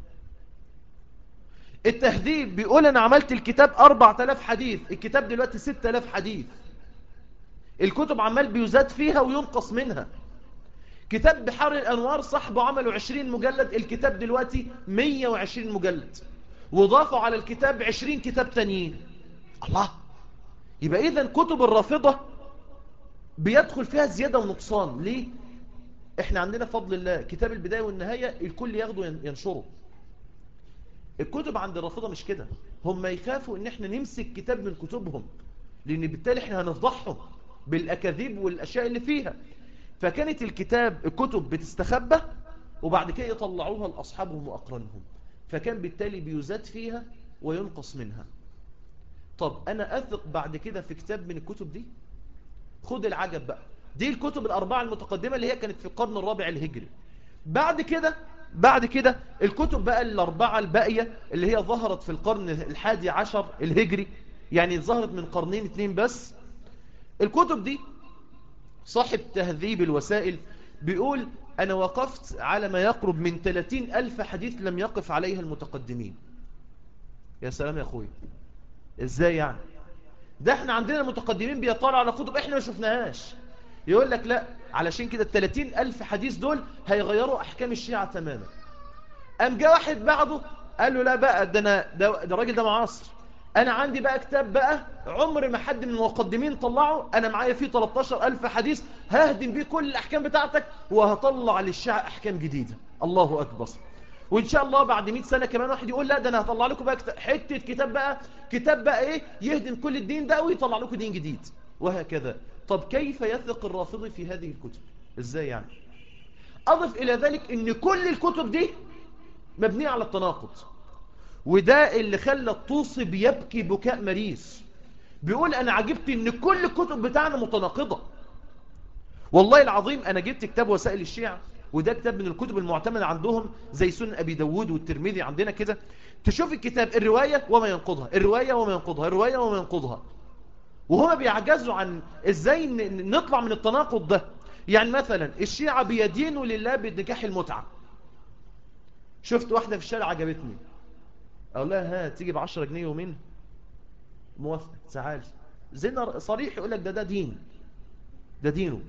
التهذيب بيقول أنا عملت الكتاب 4000 حديث الكتاب دلوقتي 6000 حديث الكتب عمال بيزاد فيها وينقص منها كتاب بحار الأنوار صاحبه عملوا 20 مجلد الكتاب دلوقتي 120 مجلد وضافوا على الكتاب 20 كتاب تانيين الله يبقى إذا كتب الرافضة بيدخل فيها زيادة ونقصان ليه؟ احنا عندنا فضل الله كتاب البداية والنهاية الكل ياخده ينشره الكتب عند الرافضة مش كده هم يخافوا ان احنا نمسك كتاب من كتبهم لأن بالتالي احنا هنفضحهم بالأكاذيب والأشياء اللي فيها فكانت الكتاب الكتب بتستخبى وبعد كده يطلعوها لأصحابهم وأقرانهم فكان بالتالي بيزاد فيها وينقص منها طب أنا أثق بعد كده في كتاب من الكتب دي خد العجب بقى دي الكتب الأربعة المتقدمة اللي هي كانت في القرن الرابع الهجري بعد كده بعد كده الكتب بقى الأربعة الباقية اللي هي ظهرت في القرن الحادي عشر الهجري يعني ظهرت من قرنين اتنين بس الكتب دي صاحب تهذيب الوسائل بيقول أنا وقفت على ما يقرب من 30 ألف حديث لم يقف عليها المتقدمين يا سلام يا أخوي إزاي يعني ده احنا عندنا متقدمين بيطلعوا على كتب احنا ما شفناهاش يقول لك لا علشان كده التلاتين ألف حديث دول هيغيروا أحكام الشيعة تماما قام جاء واحد بعده قال له لا بقى ده أنا ده, ده الراجل ده معاصر أنا عندي بقى كتاب بقى عمر ما حد من المقدمين طلعه أنا معايا فيه 13 ألف حديث ههدم بيه كل الأحكام بتاعتك وهطلع للشيعة أحكام جديدة الله أكبر وإن شاء الله بعد 100 سنة كمان واحد يقول لا ده أنا هطلع لكم بقى حتة كتاب بقى كتاب بقى إيه يهدم كل الدين ده ويطلع لكم دين جديد وهكذا طب كيف يثق الرافضي في هذه الكتب ازاي يعني اضف الى ذلك ان كل الكتب دي مبنية على التناقض وده اللي خلى الطوسي بيبكي بكاء مريس بيقول انا عجبت ان كل الكتب بتاعنا متناقضة والله العظيم انا جبت كتاب وسائل الشيعة وده كتاب من الكتب المعتمدة عندهم زي سنن أبي داود والترمذي عندنا كده تشوف الكتاب الرواية وما ينقضها الرواية وما ينقضها الرواية وما ينقضها وهما بيعجزوا عن ازاي نطلع من التناقض ده يعني مثلا الشيعة بيدينوا لله بنكاح المتعة شفت واحدة في الشارع عجبتني اقول لها ها تيجي بعشرة جنيه يومين موافق تعال زنا صريح يقول لك ده ده دين ده دينه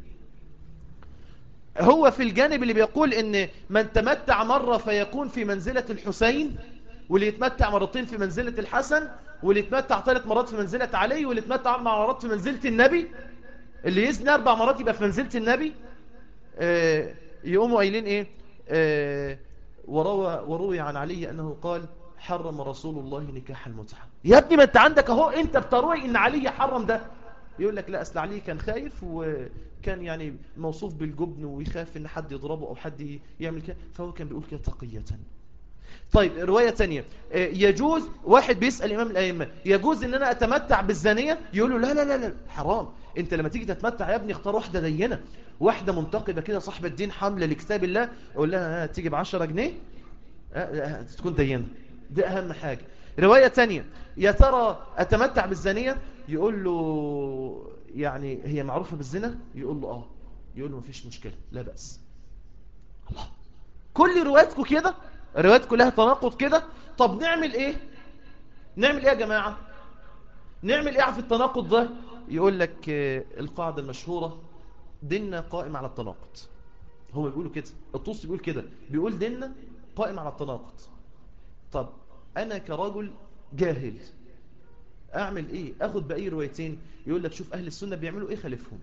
هو في الجانب اللي بيقول ان من تمتع مرة فيكون في منزلة الحسين واللي يتمتع مرتين في منزلة الحسن واللي يتمتع ثلاث مرات في منزلة علي واللي يتمتع أربع مرات في منزلة النبي اللي يزني أربع مرات يبقى في منزلة النبي آه يقوموا قايلين إيه آه وروى, وروي عن علي أنه قال حرم رسول الله نكاح المتعة يا ابني ما انت عندك اهو انت بتروي ان علي حرم ده يقول لك لا اصل علي كان خايف وكان يعني موصوف بالجبن ويخاف ان حد يضربه او حد يعمل كده فهو كان بيقول كده تقية طيب رواية تانية يجوز واحد بيسأل إمام الأئمة يجوز إن أنا أتمتع بالزانية يقول له لا لا لا لا حرام أنت لما تيجي تتمتع يا ابني اختار واحدة دينة واحدة منتقبة كده صاحبة الدين حاملة لكتاب الله أقول لها تيجي بعشرة جنيه تكون دينة دي أهم حاجة رواية تانية يا ترى أتمتع بالزانية يقول له يعني هي معروفة بالزنا يقول له آه يقول له مفيش مشكلة لا بأس الله كل رواياتكم كده الروايات كلها تناقض كده طب نعمل ايه نعمل ايه يا جماعة نعمل ايه في التناقض ده يقول لك القاعدة المشهورة ديننا قائم على التناقض هو بيقولوا كده الطوسي بيقول كده بيقول ديننا قائم على التناقض طب انا كرجل جاهل اعمل ايه اخد باقي روايتين يقول لك شوف اهل السنة بيعملوا ايه خالفهم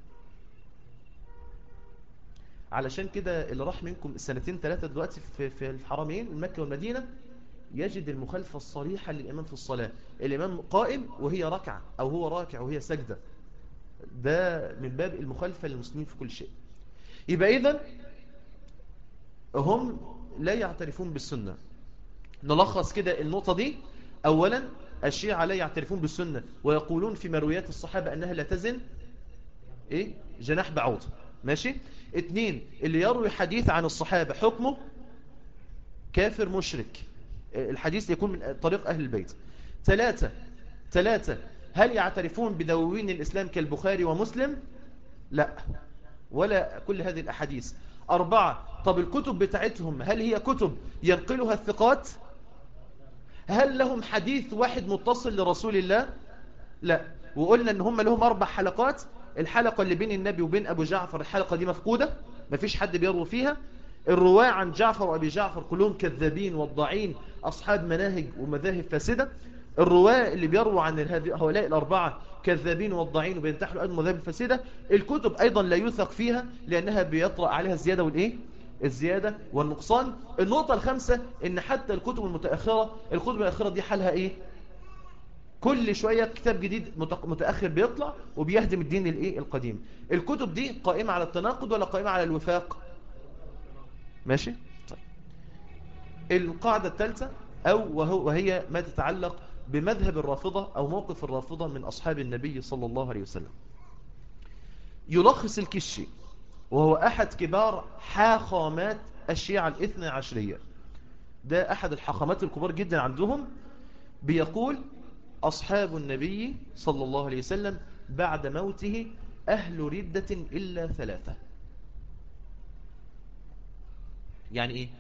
علشان كده اللي راح منكم السنتين ثلاثة دلوقتي في, في الحرمين المكة والمدينة يجد المخالفة الصريحة للإمام في الصلاة الإمام قائم وهي ركعة أو هو راكع وهي سجدة ده من باب المخالفة للمسلمين في كل شيء يبقى إذن هم لا يعترفون بالسنة نلخص كده النقطة دي أولا الشيعة لا يعترفون بالسنة ويقولون في مرويات الصحابة أنها لا تزن إيه؟ جناح بعوض ماشي اتنين اللي يروي حديث عن الصحابة حكمه كافر مشرك الحديث يكون من طريق أهل البيت ثلاثة ثلاثة هل يعترفون بدواوين الإسلام كالبخاري ومسلم لا ولا كل هذه الأحاديث أربعة طب الكتب بتاعتهم هل هي كتب ينقلها الثقات هل لهم حديث واحد متصل لرسول الله لا وقلنا ان هم لهم أربع حلقات الحلقة اللي بين النبي وبين أبو جعفر الحلقة دي مفقودة مفيش حد بيروي فيها الرواة عن جعفر وأبي جعفر كلهم كذابين والضعين أصحاب مناهج ومذاهب فاسدة الرواة اللي بيرووا عن هؤلاء الأربعة كذابين والضعين وبينتحلوا أيضا مذاهب فاسدة الكتب أيضا لا يوثق فيها لأنها بيطرأ عليها الزيادة والإيه الزيادة والنقصان النقطة الخامسة إن حتى الكتب المتأخرة الكتب المتأخرة دي حالها إيه كل شوية كتاب جديد متأخر بيطلع وبيهدم الدين الايه القديم الكتب دي قائمة على التناقض ولا قائمة على الوفاق ماشي طيب القاعدة الثالثة أو وهو وهي ما تتعلق بمذهب الرافضة أو موقف الرافضة من أصحاب النبي صلى الله عليه وسلم يلخص الكشي وهو أحد كبار حاخامات الشيعة الاثنى عشرية ده أحد الحاخامات الكبار جدا عندهم بيقول أصحاب النبي صلى الله عليه وسلم بعد موته أهل ردة إلا ثلاثة يعني إيه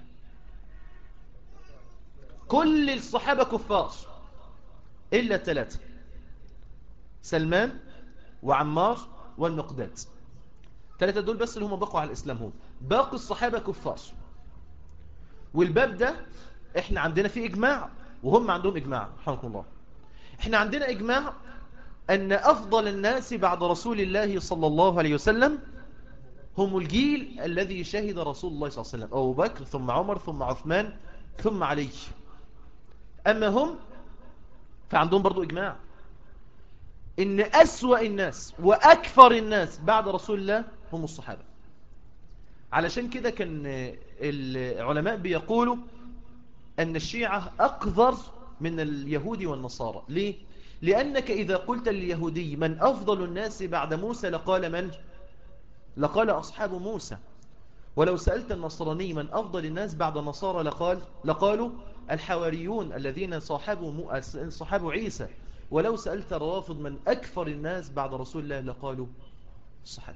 كل الصحابة كفار إلا ثلاثة سلمان وعمار والمقداد ثلاثة دول بس اللي هم بقوا على الإسلام هم باقي الصحابة كفار والباب ده احنا عندنا فيه إجماع وهم عندهم إجماع رحمكم الله احنا عندنا إجماع أن أفضل الناس بعد رسول الله صلى الله عليه وسلم هم الجيل الذي شهد رسول الله صلى الله عليه وسلم أبو بكر ثم عمر ثم عثمان ثم علي أما هم فعندهم برضو إجماع إن أسوأ الناس وأكثر الناس بعد رسول الله هم الصحابة علشان كده كان العلماء بيقولوا أن الشيعة أقذر من اليهود والنصارى ليه؟ لأنك إذا قلت لليهودي من أفضل الناس بعد موسى لقال من؟ لقال أصحاب موسى ولو سألت النصراني من أفضل الناس بعد النصارى لقال لقالوا الحواريون الذين صاحبوا, صاحبوا عيسى ولو سألت الروافض من أكثر الناس بعد رسول الله لقالوا الصحابة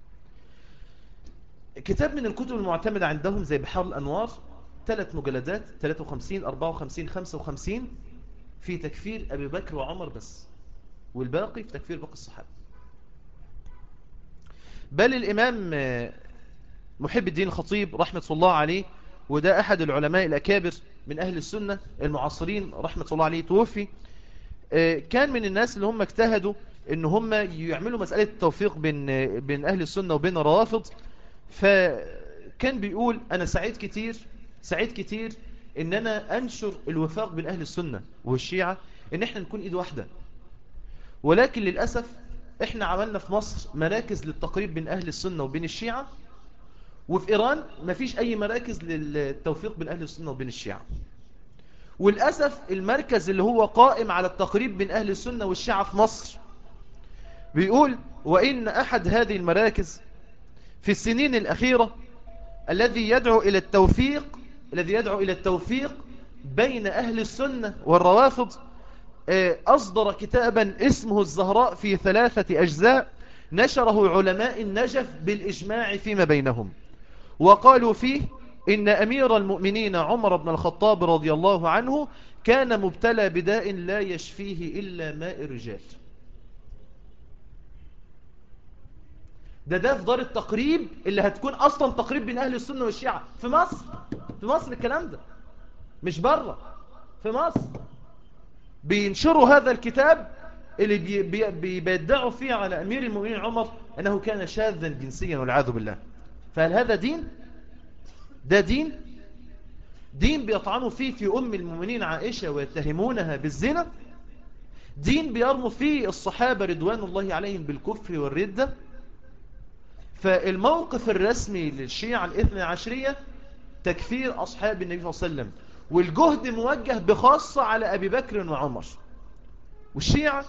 كتاب من الكتب المعتمدة عندهم زي بحار الأنوار ثلاث مجلدات 53 54 55 في تكفير أبي بكر وعمر بس والباقي في تكفير باقي الصحابة بل الإمام محب الدين الخطيب رحمة الله عليه وده أحد العلماء الأكابر من أهل السنة المعاصرين رحمة الله عليه توفي كان من الناس اللي هم اجتهدوا ان هم يعملوا مسألة التوفيق بين, بين أهل السنة وبين الروافض فكان بيقول أنا سعيد كتير سعيد كتير ان انا انشر الوفاق بين اهل السنة والشيعة ان احنا نكون ايد واحدة ولكن للأسف احنا عملنا في مصر مراكز للتقريب بين اهل السنة وبين الشيعة وفي ايران مفيش اي مراكز للتوفيق بين اهل السنة وبين الشيعة وللأسف المركز اللي هو قائم على التقريب بين اهل السنة والشيعة في مصر بيقول وإن أحد هذه المراكز في السنين الأخيرة الذي يدعو إلى التوفيق الذي يدعو إلى التوفيق بين أهل السنة والروافض أصدر كتابا اسمه الزهراء في ثلاثة أجزاء نشره علماء النجف بالإجماع فيما بينهم وقالوا فيه إن أمير المؤمنين عمر بن الخطاب رضي الله عنه كان مبتلى بداء لا يشفيه إلا ماء الرجال ده ده في دار التقريب اللي هتكون أصلا تقريب بين أهل السنة والشيعة في مصر في مصر الكلام ده مش بره في مصر بينشروا هذا الكتاب اللي بي بي بيدعوا فيه على أمير المؤمنين عمر أنه كان شاذا جنسيا والعياذ بالله فهل هذا دين؟ ده دين؟ دين بيطعنوا فيه في أم المؤمنين عائشة ويتهمونها بالزنا دين بيرموا فيه الصحابة رضوان الله عليهم بالكفر والردة فالموقف الرسمي للشيعة الاثنى عشرية تكفير أصحاب النبي صلى الله عليه وسلم والجهد موجه بخاصة على أبي بكر وعمر والشيعة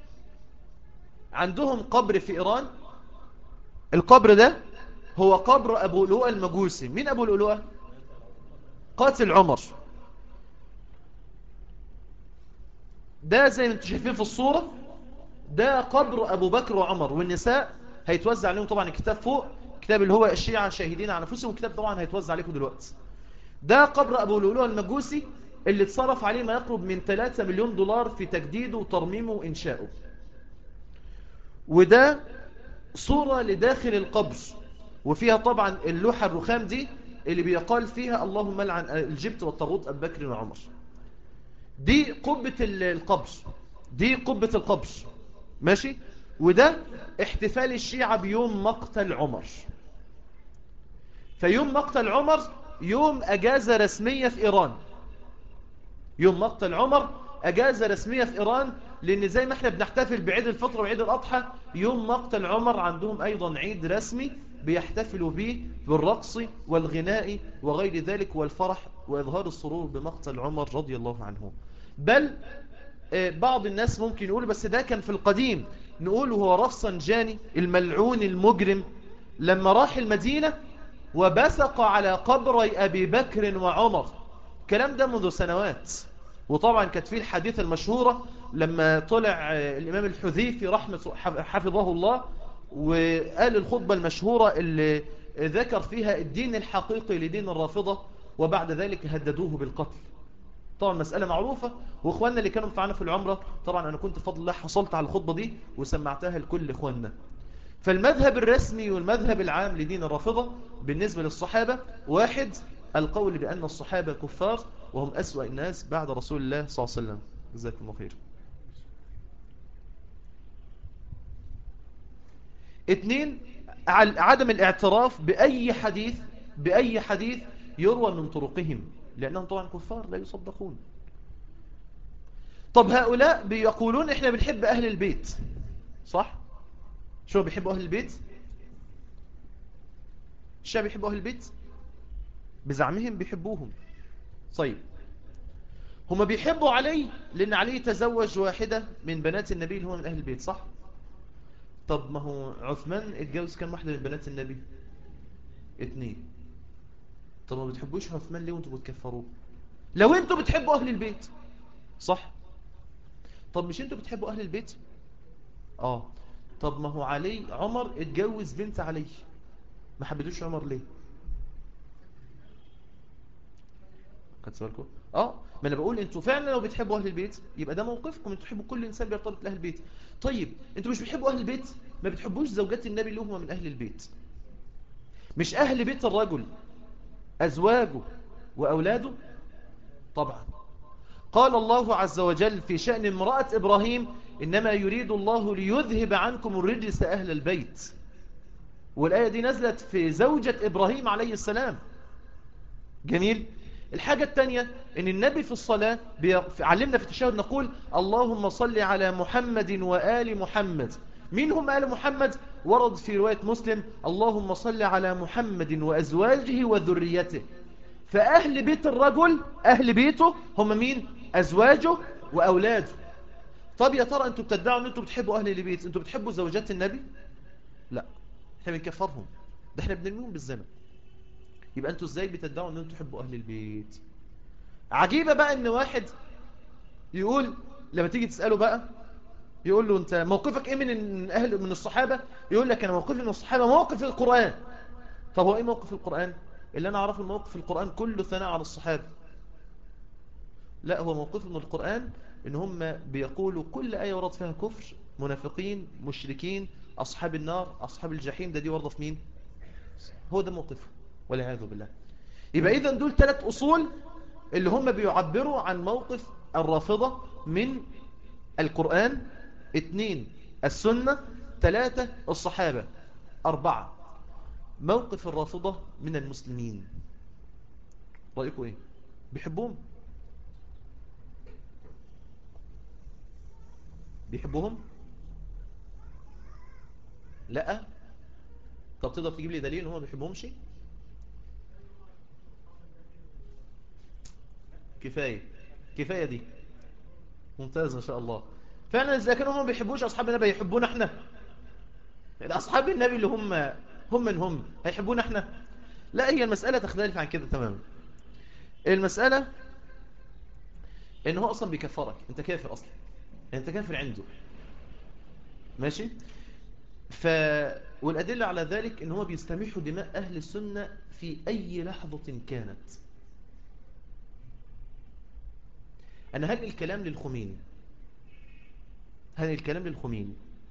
عندهم قبر في إيران القبر ده هو قبر أبو لؤى المجوسي مين أبو لؤى قاتل عمر ده زي ما انتم شايفين في الصورة ده قبر أبو بكر وعمر والنساء هيتوزع عليهم طبعا الكتاب فوق كتاب اللي هو الشيعة شاهدين على نفسهم الكتاب طبعا هيتوزع عليكم دلوقتي ده قبر أبو لؤلؤ المجوسي اللي اتصرف عليه ما يقرب من 3 مليون دولار في تجديده وترميمه وإنشائه وده صورة لداخل القبر وفيها طبعا اللوحة الرخام دي اللي بيقال فيها اللهم لعن الجبت والطاغوت أبو بكر وعمر دي قبة القبر دي قبة القبر ماشي وده احتفال الشيعة بيوم مقتل عمر فيوم مقتل عمر يوم أجازة رسمية في إيران يوم مقتل عمر أجازة رسمية في إيران لأن زي ما احنا بنحتفل بعيد الفطر وعيد الأضحى يوم مقتل عمر عندهم أيضا عيد رسمي بيحتفلوا به بالرقص والغناء وغير ذلك والفرح وإظهار السرور بمقتل عمر رضي الله عنه بل بعض الناس ممكن يقول بس ده كان في القديم نقول هو رفسنجاني الملعون المجرم لما راح المدينة وبسق على قبري أبي بكر وعمر الكلام ده منذ سنوات وطبعا كانت فيه الحديثة المشهورة لما طلع الإمام الحذيفي رحمة حفظه الله وقال الخطبة المشهورة اللي ذكر فيها الدين الحقيقي لدين الرافضة وبعد ذلك هددوه بالقتل طبعا مسألة معروفة واخواننا اللي كانوا معانا في العمرة طبعا انا كنت بفضل الله حصلت على الخطبة دي وسمعتها لكل اخواننا فالمذهب الرسمي والمذهب العام لدين الرافضة بالنسبة للصحابة واحد القول بأن الصحابة كفار وهم أسوأ الناس بعد رسول الله صلى الله عليه وسلم جزاكم الله خير اثنين عدم الاعتراف بأي حديث بأي حديث يروى من طرقهم لأنهم طبعا كفار لا يصدقون طب هؤلاء بيقولون احنا بنحب أهل البيت صح؟ شو بيحبوا أهل البيت؟ الشعب بيحبوا أهل البيت؟ بزعمهم بيحبوهم طيب هما بيحبوا علي لأن علي تزوج واحدة من بنات النبي اللي هو من أهل البيت صح؟ طب ما هو عثمان اتجوز كم واحدة من بنات النبي؟ اتنين طب ما بتحبوش عثمان ليه وانتوا بتكفروه لو انتوا بتحبوا اهل البيت صح طب مش انتوا بتحبوا اهل البيت اه طب ما هو علي عمر اتجوز بنت علي ما حبيتوش عمر ليه خدت سؤالكم اه ما انا بقول انتوا فعلا لو بتحبوا اهل البيت يبقى ده موقفكم انتوا تحبوا كل انسان بيرتبط باهل البيت طيب انتوا مش بتحبوا اهل البيت ما بتحبوش زوجات النبي اللي هم من اهل البيت مش اهل بيت الرجل أزواجه وأولاده طبعا قال الله عز وجل في شأن امرأة إبراهيم إنما يريد الله ليذهب عنكم الرجس أهل البيت والآية دي نزلت في زوجة إبراهيم عليه السلام جميل الحاجة الثانية ان النبي في الصلاة علمنا في التشهد نقول اللهم صل على محمد وآل محمد مين هم آل محمد ورد في رواية مسلم اللهم صل على محمد وأزواجه وذريته فأهل بيت الرجل أهل بيته هم مين أزواجه وأولاده طب يا ترى أنتوا بتدعوا أن أنتوا بتحبوا أهل البيت أنتوا بتحبوا زوجات النبي لا احنا بنكفرهم ده احنا بنرميهم بالزمن يبقى أنتوا ازاي بتدعوا أن أنتوا تحبوا أهل البيت عجيبة بقى أن واحد يقول لما تيجي تسأله بقى يقول له انت موقفك ايه من اهل من الصحابة يقول لك انا موقفي من الصحابة موقف القرآن طب هو ايه موقف القرآن اللي انا اعرفه الموقف القرآن كله ثناء على الصحابة لا هو موقف من القرآن ان هم بيقولوا كل آية ورد فيها كفر منافقين مشركين اصحاب النار اصحاب الجحيم ده دي ورده في مين هو ده موقفه والعياذ بالله يبقى اذا دول ثلاث اصول اللي هم بيعبروا عن موقف الرافضة من القرآن اثنين السنة ثلاثة الصحابة أربعة موقف الرافضة من المسلمين رأيكم ايه بيحبوهم بيحبوهم لا طب تقدر تجيب لي دليل ان هم ما بيحبوهمش كفاية كفاية دي ممتاز ما شاء الله فعلا إذا كانوا هم ما بيحبوش أصحاب النبي يحبون احنا يعني أصحاب النبي اللي هم هم من هم هيحبون احنا لا هي المسألة تختلف عن كده تماما المسألة ان هو أصلا بيكفرك انت كافر أصلا انت كافر عنده ماشي ف والأدلة على ذلك ان هو بيستميحوا دماء أهل السنة في أي لحظة كانت أنا هل الكلام للخميني هل الكلام للخميني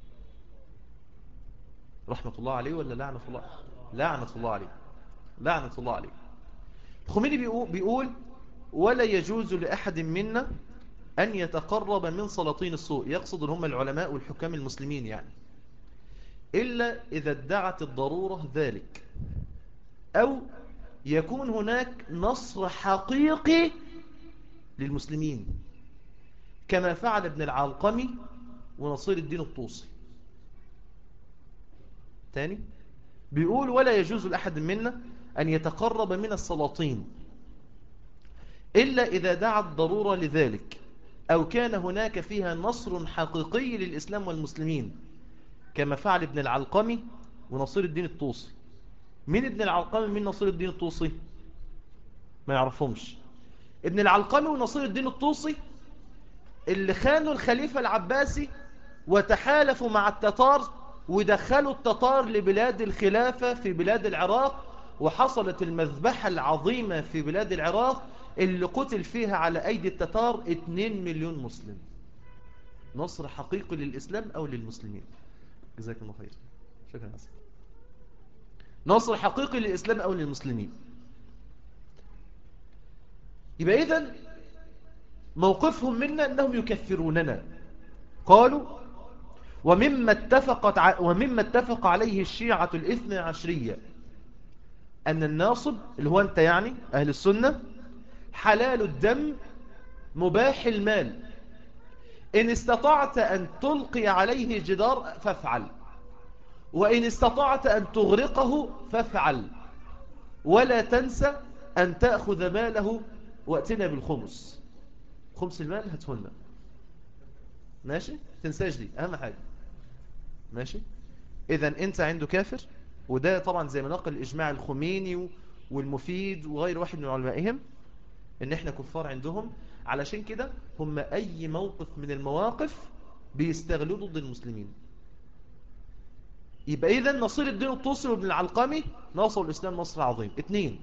رحمة الله عليه ولا لعنة الله لعنة الله عليه لعنة الله عليه الخميني بيقول, بيقول ولا يجوز لأحد منا أن يتقرب من سلاطين السوء يقصد هم العلماء والحكام المسلمين يعني إلا إذا ادعت الضرورة ذلك أو يكون هناك نصر حقيقي للمسلمين كما فعل ابن العلقمي ونصير الدين الطوسي تاني بيقول ولا يجوز لأحد منا أن يتقرب من السلاطين إلا إذا دعت ضرورة لذلك أو كان هناك فيها نصر حقيقي للإسلام والمسلمين كما فعل ابن العلقمي ونصير الدين الطوسي مين ابن العلقمي مين نصير الدين الطوسي ما يعرفهمش ابن العلقمي ونصير الدين الطوسي اللي خانوا الخليفة العباسي وتحالفوا مع التتار ودخلوا التتار لبلاد الخلافة في بلاد العراق وحصلت المذبحة العظيمة في بلاد العراق اللي قتل فيها على أيدي التتار 2 مليون مسلم نصر حقيقي للإسلام أو للمسلمين جزاك الله خير شكرا أسف نصر حقيقي للإسلام أو للمسلمين يبقى إذن موقفهم منا أنهم يكفروننا قالوا ومما اتفقت ومما اتفق عليه الشيعة الاثنى عشرية أن الناصب اللي هو أنت يعني أهل السنة حلال الدم مباح المال إن استطعت أن تلقي عليه جدار فافعل وإن استطعت أن تغرقه فافعل ولا تنسى أن تأخذ ماله وأتنا بالخمس خمس المال هتهنا ماشي تنساش دي أهم حاجة ماشي إذا أنت عنده كافر وده طبعا زي ما نقل الإجماع الخميني والمفيد وغير واحد من علمائهم ان احنا كفار عندهم علشان كده هم اي موقف من المواقف بيستغلوا ضد المسلمين يبقى اذا نصير الدين الطوسي وابن العلقمي ناصروا الاسلام نصر عظيم اثنين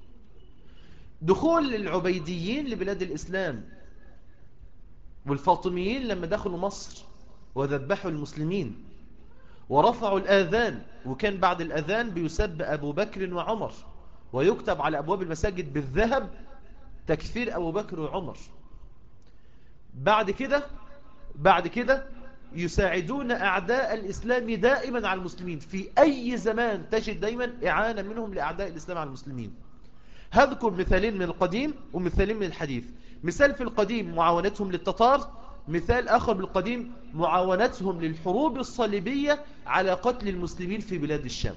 دخول العبيديين لبلاد الاسلام والفاطميين لما دخلوا مصر وذبحوا المسلمين ورفعوا الآذان وكان بعد الأذان بيسب أبو بكر وعمر ويكتب على أبواب المساجد بالذهب تكفير أبو بكر وعمر بعد كده بعد كده يساعدون أعداء الإسلام دائما على المسلمين في أي زمان تجد دائما إعانة منهم لأعداء الإسلام على المسلمين هذكر مثالين من القديم ومثالين من الحديث مثال في القديم معاونتهم للتتار مثال آخر بالقديم معاونتهم للحروب الصليبية على قتل المسلمين في بلاد الشام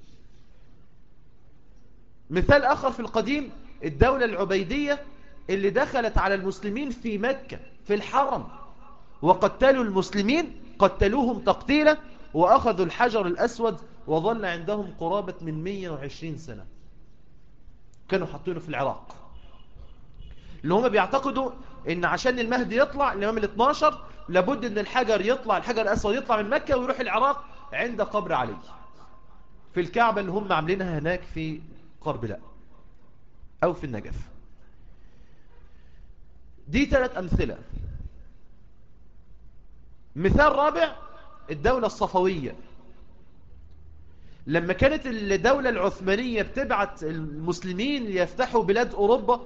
مثال آخر في القديم الدولة العبيدية اللي دخلت على المسلمين في مكة في الحرم وقتلوا المسلمين قتلوهم تقتيلا وأخذوا الحجر الأسود وظل عندهم قرابة من 120 سنة كانوا حاطينه في العراق اللي هم بيعتقدوا ان عشان المهدي يطلع الامام ال 12 لابد ان الحجر يطلع الحجر الاسود يطلع من مكة ويروح العراق عند قبر علي في الكعبة اللي هم عاملينها هناك في قربلاء او في النجف دي ثلاث امثلة مثال رابع الدولة الصفوية لما كانت الدولة العثمانية بتبعت المسلمين ليفتحوا بلاد أوروبا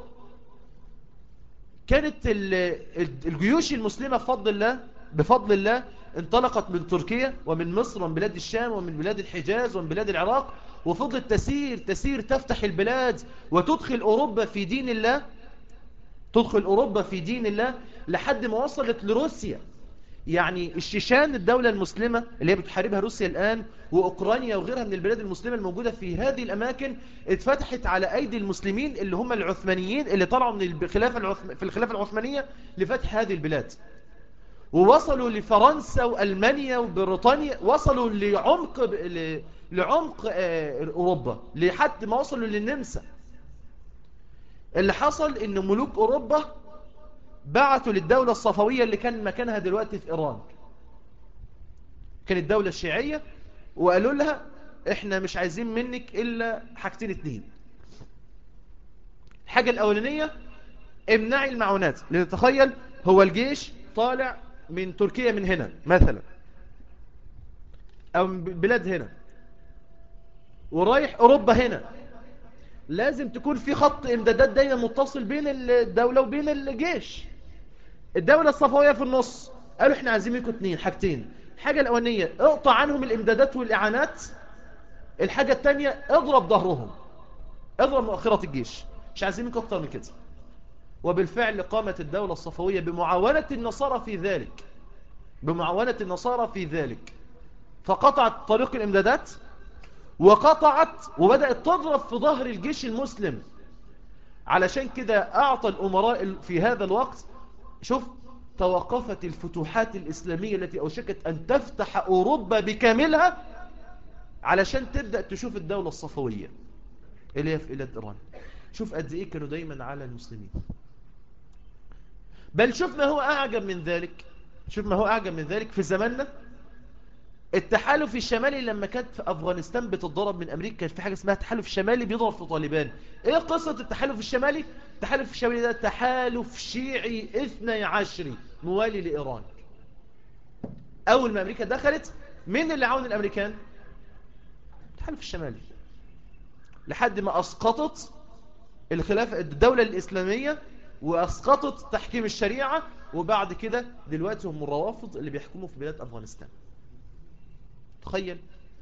كانت الجيوش المسلمة بفضل الله بفضل الله انطلقت من تركيا ومن مصر ومن بلاد الشام ومن بلاد الحجاز ومن بلاد العراق وفضلت تسير تسير تفتح البلاد وتدخل أوروبا في دين الله تدخل أوروبا في دين الله لحد ما وصلت لروسيا يعني الشيشان الدولة المسلمة اللي هي بتحاربها روسيا الآن وأوكرانيا وغيرها من البلاد المسلمة الموجودة في هذه الأماكن اتفتحت على أيدي المسلمين اللي هم العثمانيين اللي طلعوا من الخلافة العثم... في الخلافة العثمانية لفتح هذه البلاد ووصلوا لفرنسا وألمانيا وبريطانيا وصلوا لعمق ل... لعمق أوروبا لحد ما وصلوا للنمسا اللي حصل ان ملوك أوروبا بعتوا للدولة الصفوية اللي كان مكانها دلوقتي في إيران كانت الدولة الشيعية وقالوا لها احنا مش عايزين منك إلا حاجتين اتنين الحاجة الأولانية امنعي المعونات لنتخيل هو الجيش طالع من تركيا من هنا مثلا أو من بلاد هنا ورايح أوروبا هنا لازم تكون في خط امدادات دايما متصل بين الدولة وبين الجيش الدولة الصفوية في النص قالوا احنا عايزين منكم اتنين حاجتين الحاجة الأولانية اقطع عنهم الامدادات والإعانات الحاجة الثانية اضرب ظهرهم اضرب مؤخرة الجيش مش عايزين منكم اكتر من كده وبالفعل قامت الدولة الصفوية بمعاونة النصارى في ذلك بمعاونة النصارى في ذلك فقطعت طريق الإمدادات وقطعت وبدأت تضرب في ظهر الجيش المسلم علشان كده أعطى الأمراء في هذا الوقت شوف توقفت الفتوحات الإسلامية التي أوشكت أن تفتح أوروبا بكاملها علشان تبدأ تشوف الدولة الصفوية اللي هي في إلى إيران شوف قد إيه كانوا دايما على المسلمين بل شوف ما هو أعجب من ذلك شوف ما هو أعجب من ذلك في زماننا التحالف الشمالي لما كانت في أفغانستان بتضرب من أمريكا كان في حاجة اسمها تحالف شمالي بيضرب في طالبان إيه قصة التحالف الشمالي؟ التحالف الشمالي ده تحالف شيعي اثني عشري موالي لإيران أول ما أمريكا دخلت مين اللي عاون الأمريكان؟ التحالف الشمالي لحد ما أسقطت الخلافة الدولة الإسلامية وأسقطت تحكيم الشريعة وبعد كده دلوقتي هم الروافض اللي بيحكموا في بلاد أفغانستان تخيل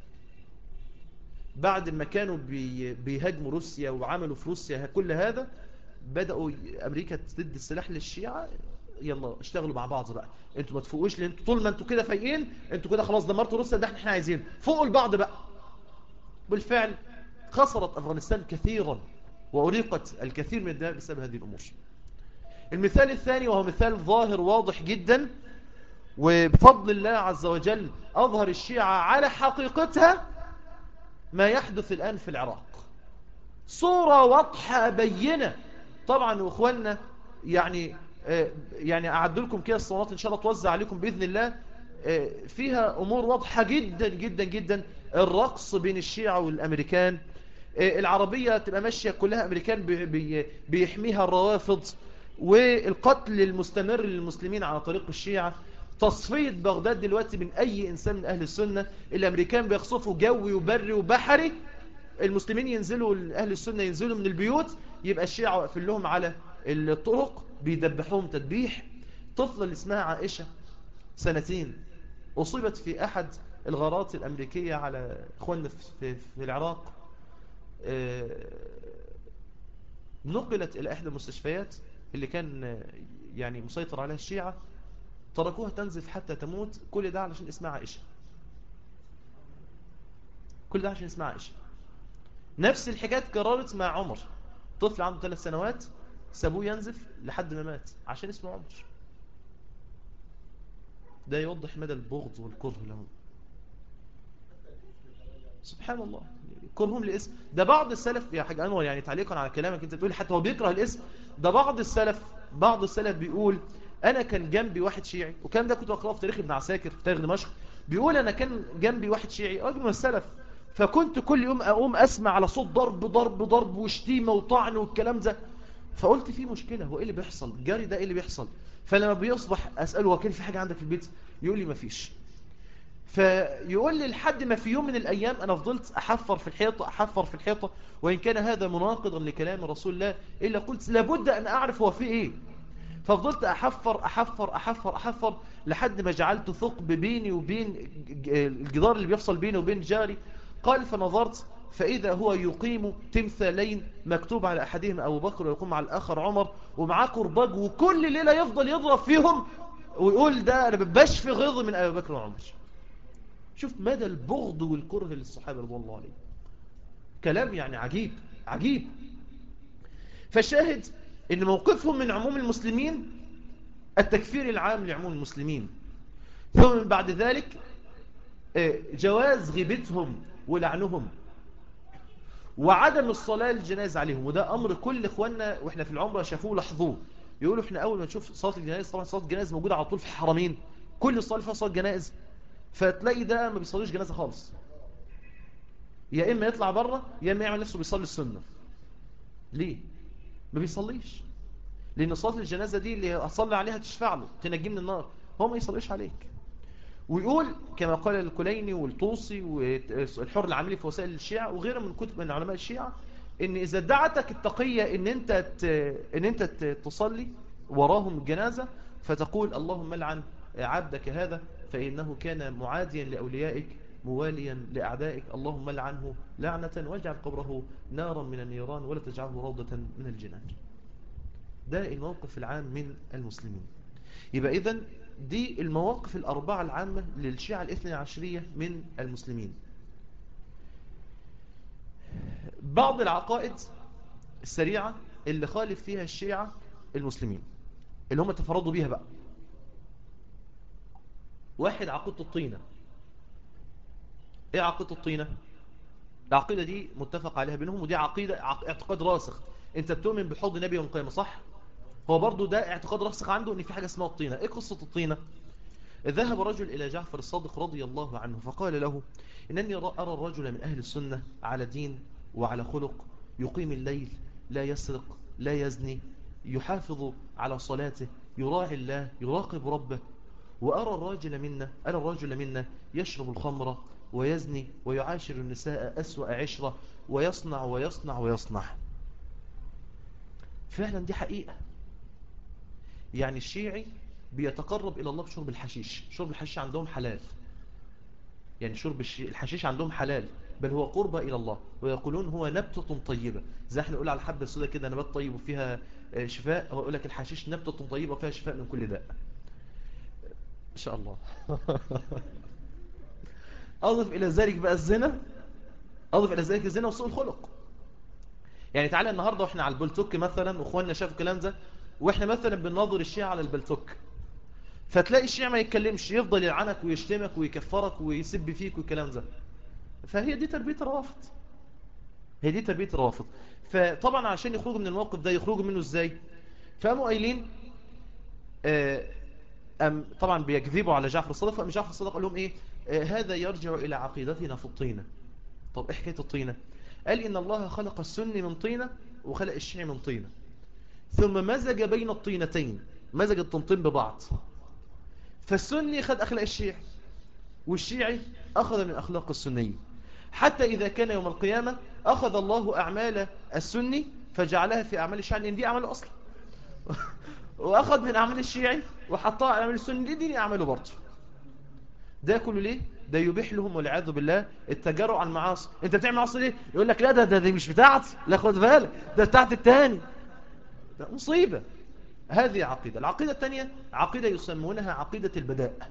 بعد ما كانوا بي بيهاجموا روسيا وعملوا في روسيا كل هذا بدأوا أمريكا تدي السلاح للشيعة يلا اشتغلوا مع بعض بقى انتوا ما تفوقوش لان طول ما انتوا كده فايقين انتوا كده خلاص دمرتوا روسيا ده احنا عايزين فوقوا لبعض بقى بالفعل خسرت أفغانستان كثيرا وأريقت الكثير من الدماء بسبب هذه الأمور المثال الثاني وهو مثال ظاهر واضح جدا وبفضل الله عز وجل أظهر الشيعة على حقيقتها ما يحدث الآن في العراق صورة واضحة بينة طبعا وإخواننا يعني يعني أعد لكم كده الصوانات إن شاء الله توزع عليكم بإذن الله فيها أمور واضحة جدا جدا جدا الرقص بين الشيعة والأمريكان العربية تبقى ماشية كلها أمريكان بيحميها الروافض والقتل المستمر للمسلمين على طريق الشيعة تصفية بغداد دلوقتي من أي إنسان من أهل السنة الأمريكان بيخصفوا جوي وبري وبحري المسلمين ينزلوا أهل السنة ينزلوا من البيوت يبقى الشيعة واقفين لهم على الطرق بيدبحوهم تدبيح طفلة اللي اسمها عائشة سنتين أصيبت في أحد الغارات الأمريكية على إخواننا في, في العراق نقلت إلى إحدى المستشفيات اللي كان يعني مسيطر عليها الشيعة تركوها تنزف حتى تموت كل ده علشان اسمها عائشة كل ده عشان اسمها عائشة نفس الحكاية كررت مع عمر طفل عنده ثلاث سنوات سابوه ينزف لحد ما مات عشان اسمه عمر ده يوضح مدى البغض والكره لهم سبحان الله كرهم لاسم ده بعض السلف يا حاج أنور يعني تعليقا على كلامك انت تقول حتى هو بيكره الاسم ده بعض السلف بعض السلف بيقول انا كان جنبي واحد شيعي وكان ده كنت بقراه في تاريخ ابن عساكر في تاريخ دمشق بيقول انا كان جنبي واحد شيعي راجل من السلف فكنت كل يوم اقوم اسمع على صوت ضرب ضرب ضرب وشتيمه وطعن والكلام ده فقلت في مشكله هو ايه اللي بيحصل جاري ده ايه اللي بيحصل فلما بيصبح اساله هو كان في حاجه عندك في البيت يقول لي مفيش فيقول لي لحد ما في يوم من الأيام أنا فضلت أحفر في الحيطة أحفر في الحيطة وإن كان هذا مناقضا لكلام رسول الله إلا قلت لابد أن أعرف هو في إيه ففضلت أحفر أحفر أحفر أحفر لحد ما جعلت ثقب بيني وبين الجدار اللي بيفصل بيني وبين جاري قال فنظرت فإذا هو يقيم تمثالين مكتوب على أحدهم أبو بكر ويقوم على الآخر عمر ومعاه كرباج وكل ليلة يفضل يضرب فيهم ويقول ده أنا بشفي غيظ من أبو بكر وعمر شوف مدى البغض والكره للصحابة رضوان الله عليهم كلام يعني عجيب عجيب فالشاهد ان موقفهم من عموم المسلمين التكفير العام لعموم المسلمين ثم بعد ذلك جواز غيبتهم ولعنهم وعدم الصلاة للجنائز عليهم وده أمر كل إخواننا وإحنا في العمرة شافوه لاحظوه يقولوا إحنا أول ما نشوف صلاة الجنائز طبعا صلاة الجنائز موجودة على طول في الحرمين كل الصلاة فيها صلاة جنائز فتلاقي ده ما بيصليش جنازة خالص يا إما يطلع بره يا إما يعمل نفسه بيصلي السنة ليه؟ ما بيصليش لأن صلاة الجنازة دي اللي هتصلي عليها تشفع له تنجيه من النار هو ما يصليش عليك ويقول كما قال الكليني والطوسي والحر العاملي في وسائل الشيعة وغيره من كتب من علماء الشيعة ان اذا دعتك التقية ان انت ان انت تصلي وراهم الجنازة فتقول اللهم لعن عبدك هذا فإنه كان معاديا لأوليائك مواليا لأعدائك اللهم لعنه لعنة واجعل قبره نارا من النيران ولا تجعله روضة من الجنان ده الموقف العام من المسلمين يبقى إذن دي المواقف الأربعة العامة للشيعة الاثنى عشرية من المسلمين بعض العقائد السريعة اللي خالف فيها الشيعة المسلمين اللي هم تفرضوا بيها بقى واحد عقيدة الطينة ايه عقيدة الطينة العقيدة دي متفق عليها بينهم ودي عقيدة اعتقاد راسخ انت بتؤمن بحوض النبي يوم القيامة صح هو برضو ده اعتقاد راسخ عنده ان في حاجة اسمها الطينة ايه قصة الطينة ذهب رجل إلى جعفر الصادق رضي الله عنه فقال له إنني أرى الرجل من أهل السنة على دين وعلى خلق يقيم الليل لا يسرق لا يزني يحافظ على صلاته يراعي الله يراقب ربه وأرى الراجل منا أرى الرجل منا يشرب الخمر ويزني ويعاشر النساء أسوأ عشرة ويصنع ويصنع ويصنع فعلا دي حقيقة يعني الشيعي بيتقرب إلى الله بشرب الحشيش شرب الحشيش عندهم حلال يعني شرب الحشيش عندهم حلال بل هو قربة إلى الله ويقولون هو نبتة طيبة زي احنا نقول على الحبة السوداء كده نبات طيب وفيها شفاء هو يقول لك الحشيش نبتة طيبة وفيها شفاء من كل داء إن شاء الله أضف إلى ذلك بقى الزنا أضف إلى ذلك الزنا وسوء الخلق يعني تعالى النهاردة وإحنا على البلتوك مثلا وإخواننا شافوا الكلام ده وإحنا مثلا بننظر الشيعة على البلتوك فتلاقي الشيعة ما يتكلمش يفضل يلعنك ويشتمك ويكفرك ويسب فيك والكلام ده فهي دي تربية الروافض هي دي تربية الروافض فطبعا عشان يخرجوا من الموقف ده يخرجوا منه ازاي فقاموا قايلين أم طبعا بيكذبوا على جعفر الصادق فقام جعفر الصادق قال لهم ايه آه هذا يرجع الى عقيدتنا في الطينة طب ايه حكاية الطينة قال ان الله خلق السني من طينة وخلق الشيعي من طينة ثم مزج بين الطينتين مزج الطنطين ببعض فالسني خد اخلاق الشيعي والشيعي اخذ من اخلاق السني حتى اذا كان يوم القيامة اخذ الله اعمال السني فجعلها في اعمال الشيعي لان دي اعماله اصلا واخذ من اعمال الشيعي وحطها على اعمال السني دي دي اعماله برضه ده كله ليه ده يبيح لهم والعياذ بالله التجرؤ على المعاصي انت بتعمل معاصي ليه يقول لك لا ده ده دي مش بتاعتي لا خد بالك ده بتاعت التاني ده مصيبه هذه عقيده العقيده الثانيه عقيده يسمونها عقيده البداء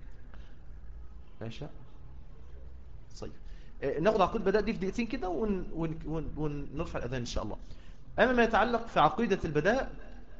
ماشي طيب ناخد عقيده البداء دي في دقيقتين كده ون... ون... ون... ونرفع الاذان ان شاء الله اما ما يتعلق في عقيده البداء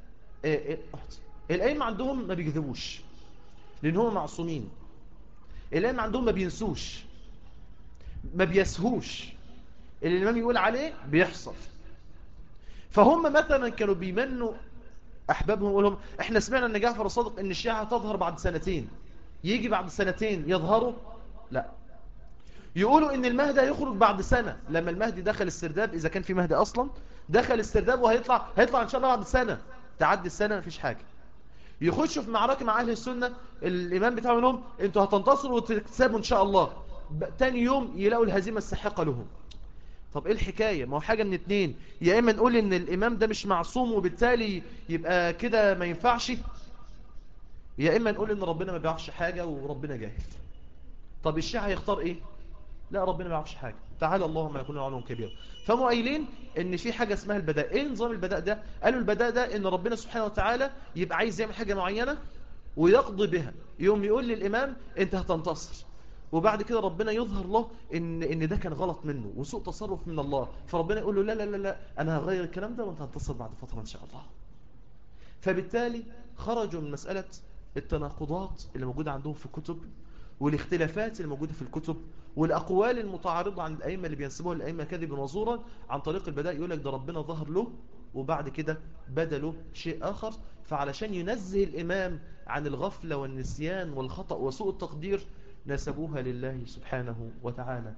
الأئمة عندهم ما بيكذبوش لأن هم معصومين الأئمة عندهم ما بينسوش ما بيسهوش اللي الإمام يقول عليه بيحصل فهم مثلا كانوا بيمنوا أحبابهم يقول لهم احنا سمعنا أن جعفر الصادق أن الشيعة تظهر بعد سنتين يجي بعد سنتين يظهروا لا يقولوا ان المهدي هيخرج بعد سنة لما المهدي دخل السرداب اذا كان في مهدي اصلا دخل السرداب وهيطلع هيطلع ان شاء الله بعد سنة تعدي السنة مفيش حاجة يخشوا في معركة مع أهل السنة الإمام بتاعهم لهم أنتوا هتنتصروا وتكسبوا إن شاء الله تاني يوم يلاقوا الهزيمة الساحقة لهم طب إيه الحكاية ما هو حاجة من اتنين يا إما نقول إن الإمام ده مش معصوم وبالتالي يبقى كده ما ينفعش يا إما نقول إن ربنا ما بيعرفش حاجة وربنا جاهل طب الشيعة هيختار إيه لا ربنا ما يعرفش حاجة تعالى الله ما يكون علم كبير فهم قايلين ان في حاجة اسمها البداء ايه نظام البداء ده قالوا البداء ده ان ربنا سبحانه وتعالى يبقى عايز يعمل حاجة معينة ويقضي بها يوم يقول للإمام انت هتنتصر وبعد كده ربنا يظهر له ان ان ده كان غلط منه وسوء تصرف من الله فربنا يقول له لا لا لا لا انا هغير الكلام ده وانت هتنتصر بعد فترة ان شاء الله فبالتالي خرجوا من مسألة التناقضات اللي موجودة عندهم في الكتب والاختلافات الموجودة في الكتب والأقوال المتعارضة عن الأئمة اللي بينسبوها الأئمة كذبا وزورا عن طريق البداء يقول لك ده ربنا ظهر له وبعد كده بدله شيء آخر فعلشان ينزه الإمام عن الغفلة والنسيان والخطأ وسوء التقدير نسبوها لله سبحانه وتعالى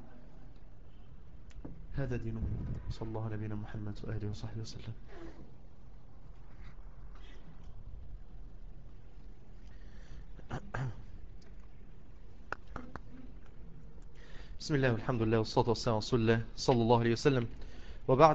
هذا دينه صلى الله على نبينا محمد وآله وصحبه وسلم بسم الله والحمد لله والصلاة والسلام على رسول الله صلى الله عليه وسلم وبعد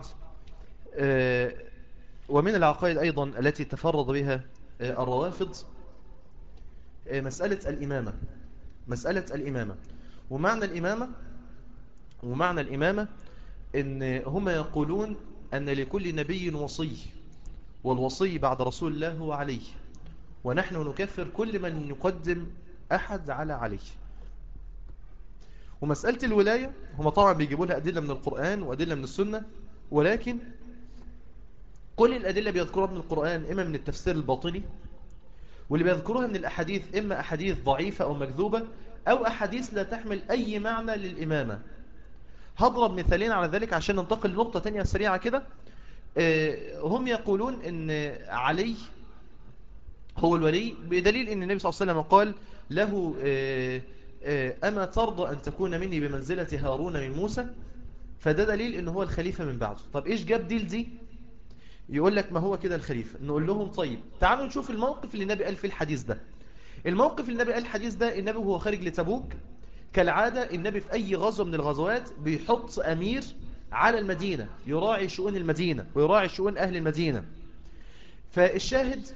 ومن العقائد أيضا التي تفرض بها الروافض مسألة الإمامة مسألة الإمامة ومعنى الإمامة ومعنى الإمامة إن هم يقولون أن لكل نبي وصي والوصي بعد رسول الله هو علي ونحن نكفر كل من يقدم أحد على علي ومسألة الولاية هم طبعا بيجيبوا لها أدلة من القرآن وأدلة من السنة ولكن كل الأدلة بيذكرها من القرآن إما من التفسير الباطني واللي بيذكروها من الأحاديث إما أحاديث ضعيفة أو مكذوبة أو أحاديث لا تحمل أي معنى للإمامة هضرب مثالين على ذلك عشان ننتقل لنقطة تانية سريعة كده آه، هم يقولون أن علي هو الولي بدليل أن النبي صلى الله عليه وسلم قال له آه، آه، أما ترضى أن تكون مني بمنزلة هارون من موسى فده دليل أنه هو الخليفة من بعده طب إيش جاب ديل دي يقول لك ما هو كده الخليفة نقول لهم طيب تعالوا نشوف الموقف اللي النبي قال في الحديث ده الموقف اللي النبي قال الحديث ده النبي وهو خارج لتبوك كالعادة النبي في أي غزوة من الغزوات بيحط أمير على المدينة يراعي شؤون المدينة ويراعي شؤون أهل المدينة فالشاهد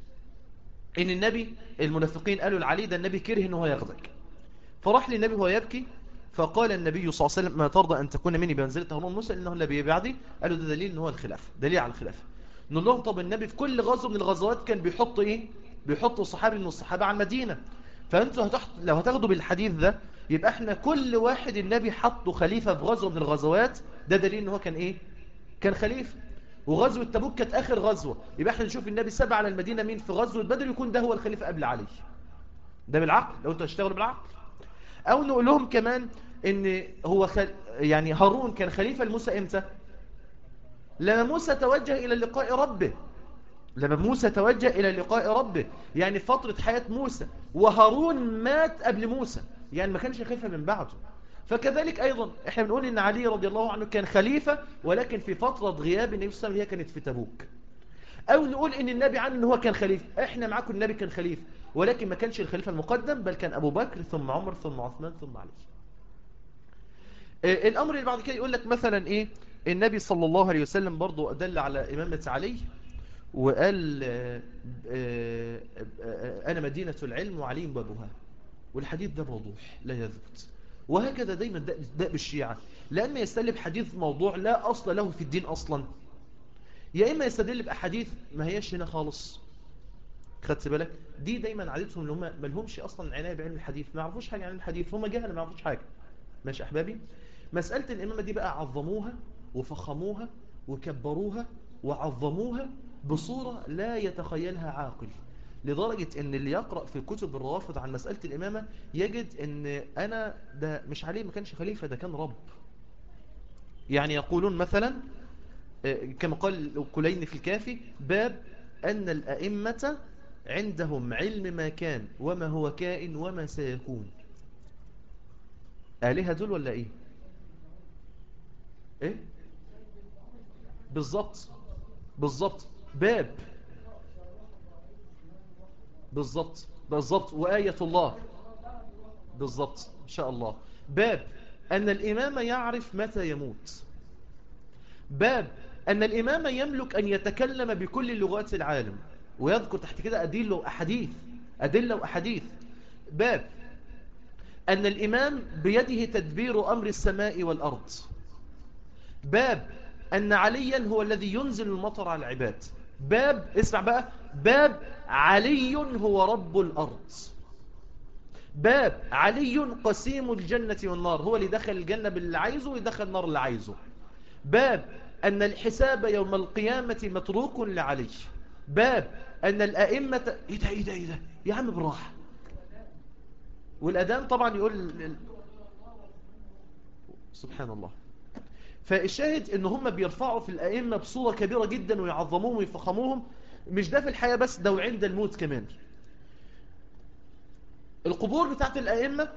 ان النبي المنافقين قالوا لعلي ده النبي كره ان هو ياخدك فراح للنبي وهو يبكي فقال النبي صلى الله عليه وسلم ما ترضى أن تكون مني بمنزلة هارون موسى إنه النبي بعدي قالوا ده دليل إن هو الخلافة دليل على الخلافة نقول لهم طب النبي في كل غزوة من الغزوات كان بيحط إيه بيحط صحابي من الصحابة على المدينة فأنتوا هتحط لو هتاخدوا بالحديث ده يبقى احنا كل واحد النبي حطه خليفة في غزوة من الغزوات ده دليل إن هو كان إيه كان خليفة وغزوة تبوك كانت آخر غزوة يبقى احنا نشوف النبي سبع على المدينة مين في غزوة بدر يكون ده هو الخليفة قبل علي ده بالعقل لو انتوا هتشتغلوا بالعقل او نقول لهم كمان ان هو خل... يعني هارون كان خليفة لموسى امتى لما موسى توجه الى لقاء ربه لما موسى توجه الى لقاء ربه يعني فترة حياة موسى وهارون مات قبل موسى يعني ما كانش خليفة من بعده فكذلك ايضا احنا بنقول ان علي رضي الله عنه كان خليفة ولكن في فترة غياب النبي صلى الله عليه وسلم هي كانت في تبوك او نقول ان النبي عنه ان هو كان خليفة احنا معاكم النبي كان خليفة ولكن ما كانش الخليفة المقدم بل كان ابو بكر ثم عمر ثم عثمان ثم علي آه، الامر اللي بعد كده يقول لك مثلا ايه النبي صلى الله عليه وسلم برضو دل على امامة علي وقال آه، آه، انا مدينة العلم وعلي بابها والحديث ده موضوح لا يثبت وهكذا دايما داء بالشيعة لأما يستلب حديث موضوع لا أصل له في الدين أصلا يا إما يستدل بأحاديث ما هيش هنا خالص خدت بالك دي دايما عادتهم اللي هم ما لهمش أصلا عناية بعلم الحديث ما يعرفوش حاجة عن الحديث هم جهل ما يعرفوش حاجة ماشي أحبابي مسألة الإمامة دي بقى عظموها وفخموها وكبروها وعظموها بصورة لا يتخيلها عاقل لدرجة ان اللي يقرأ في كتب الروافض عن مسألة الإمامة يجد ان انا ده مش عليه ما كانش خليفة ده كان رب يعني يقولون مثلا كما قال كلين في الكافي باب أن الأئمة عندهم علم ما كان وما هو كائن وما سيكون آلهة دول ولا إيه إيه بالضبط بالضبط باب بالضبط بالضبط وآية الله بالضبط إن شاء الله باب أن الإمام يعرف متى يموت باب أن الإمام يملك أن يتكلم بكل لغات العالم ويذكر تحت كده أدلة وأحاديث أدلة وأحاديث باب أن الإمام بيده تدبير أمر السماء والأرض باب أن عليا هو الذي ينزل المطر على العباد باب اسمع بقى باب علي هو رب الأرض باب علي قسيم الجنة والنار هو اللي دخل الجنة باللي عايزه ويدخل النار اللي عايزه باب أن الحساب يوم القيامة متروك لعلي باب أن الأئمة إيه ده إيه ده إيه ده يا عم بالراحة والأذان طبعا يقول سبحان الله فالشاهد ان هم بيرفعوا في الأئمة بصورة كبيرة جدا ويعظموهم ويفخموهم مش ده في الحياة بس ده وعند الموت كمان القبور بتاعت الأئمة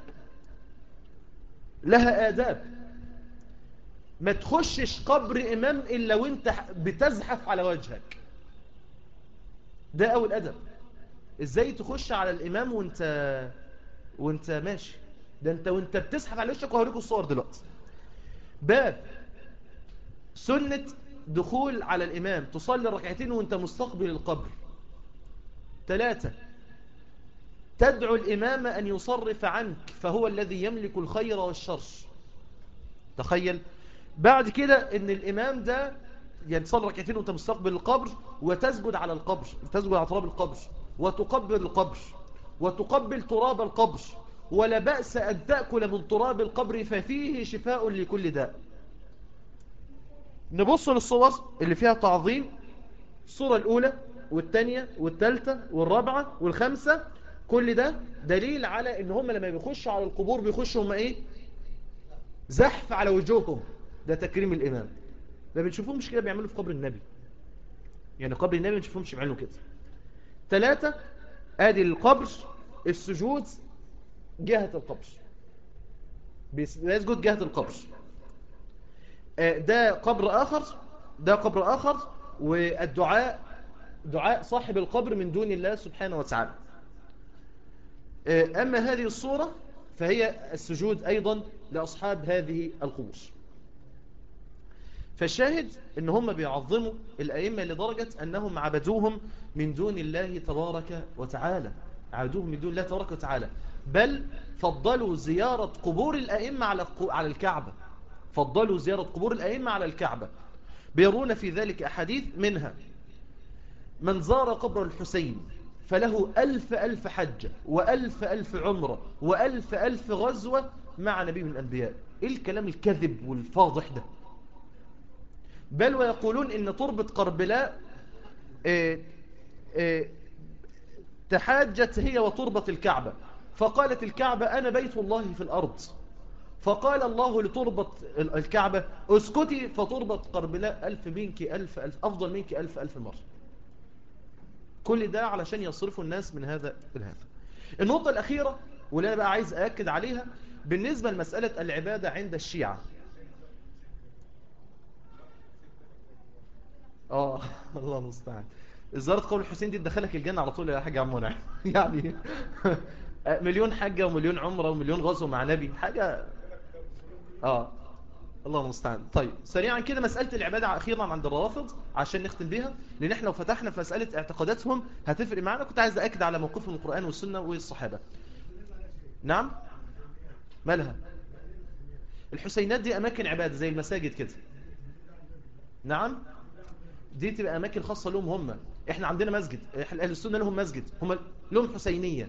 لها آداب ما تخشش قبر إمام إلا وانت بتزحف على وجهك ده أول أدب إزاي تخش على الإمام وانت وانت ماشي ده انت وانت بتزحف على وشك وهوريكم الصور دلوقتي باب سنة دخول على الإمام تصلي ركعتين وانت مستقبل القبر ثلاثة تدعو الإمام أن يصرف عنك فهو الذي يملك الخير والشر تخيل بعد كده ان الإمام ده يعني تصلي ركعتين وانت مستقبل القبر وتسجد على القبر تسجد على تراب القبر وتقبل القبر وتقبل تراب القبر ولا بأس أن تأكل من تراب القبر ففيه شفاء لكل داء نبص للصور اللي فيها تعظيم الصورة الأولى والثانية والثالثة والرابعة والخامسة كل ده دليل على ان هم لما بيخشوا على القبور بيخشوا هم ايه زحف على وجوههم ده تكريم الامام ما بنشوفهمش كده بيعملوا في قبر النبي يعني قبر النبي ما بنشوفهمش بيعملوا كده ثلاثة ادي القبر السجود جهة القبر بيسجد جهة القبر ده قبر آخر ده قبر آخر والدعاء دعاء صاحب القبر من دون الله سبحانه وتعالى أما هذه الصورة فهي السجود أيضا لأصحاب هذه القبور فالشاهد ان هم بيعظموا الأئمة لدرجة أنهم عبدوهم من دون الله تبارك وتعالى عبدوهم من دون الله تبارك وتعالى بل فضلوا زيارة قبور الأئمة على على الكعبة فضلوا زيارة قبور الأئمة على الكعبة بيرون في ذلك أحاديث منها من زار قبر الحسين فله ألف ألف حجة وألف ألف عمرة وألف ألف غزوة مع نبي من الأنبياء إيه الكلام الكذب والفاضح ده بل ويقولون إن تربة قربلاء اه اه تحاجت هي وتربة الكعبة فقالت الكعبة أنا بيت الله في الأرض فقال الله لتربة الكعبة اسكتي فتربة قربلاء ألف منك ألف ألف أفضل منك ألف ألف مرة كل ده علشان يصرفوا الناس من هذا الهذا النقطة الأخيرة واللي أنا بقى عايز أأكد عليها بالنسبة لمسألة العبادة عند الشيعة آه الله المستعان زيارة قول الحسين دي تدخلك الجنة على طول يا حاج عمو نعم يعني مليون حجة ومليون عمرة ومليون غزو مع نبي حاجة آه الله المستعان طيب سريعا كده مسألة العبادة أخيرا عند الروافض عشان نختم بيها لأن احنا لو فتحنا في مسألة اعتقاداتهم هتفرق معنا كنت عايز أكد على موقفهم القرآن والسنة والصحابة نعم مالها الحسينات دي أماكن عبادة زي المساجد كده نعم دي تبقى أماكن خاصة لهم هم احنا عندنا مسجد أهل السنة لهم مسجد هم لهم حسينية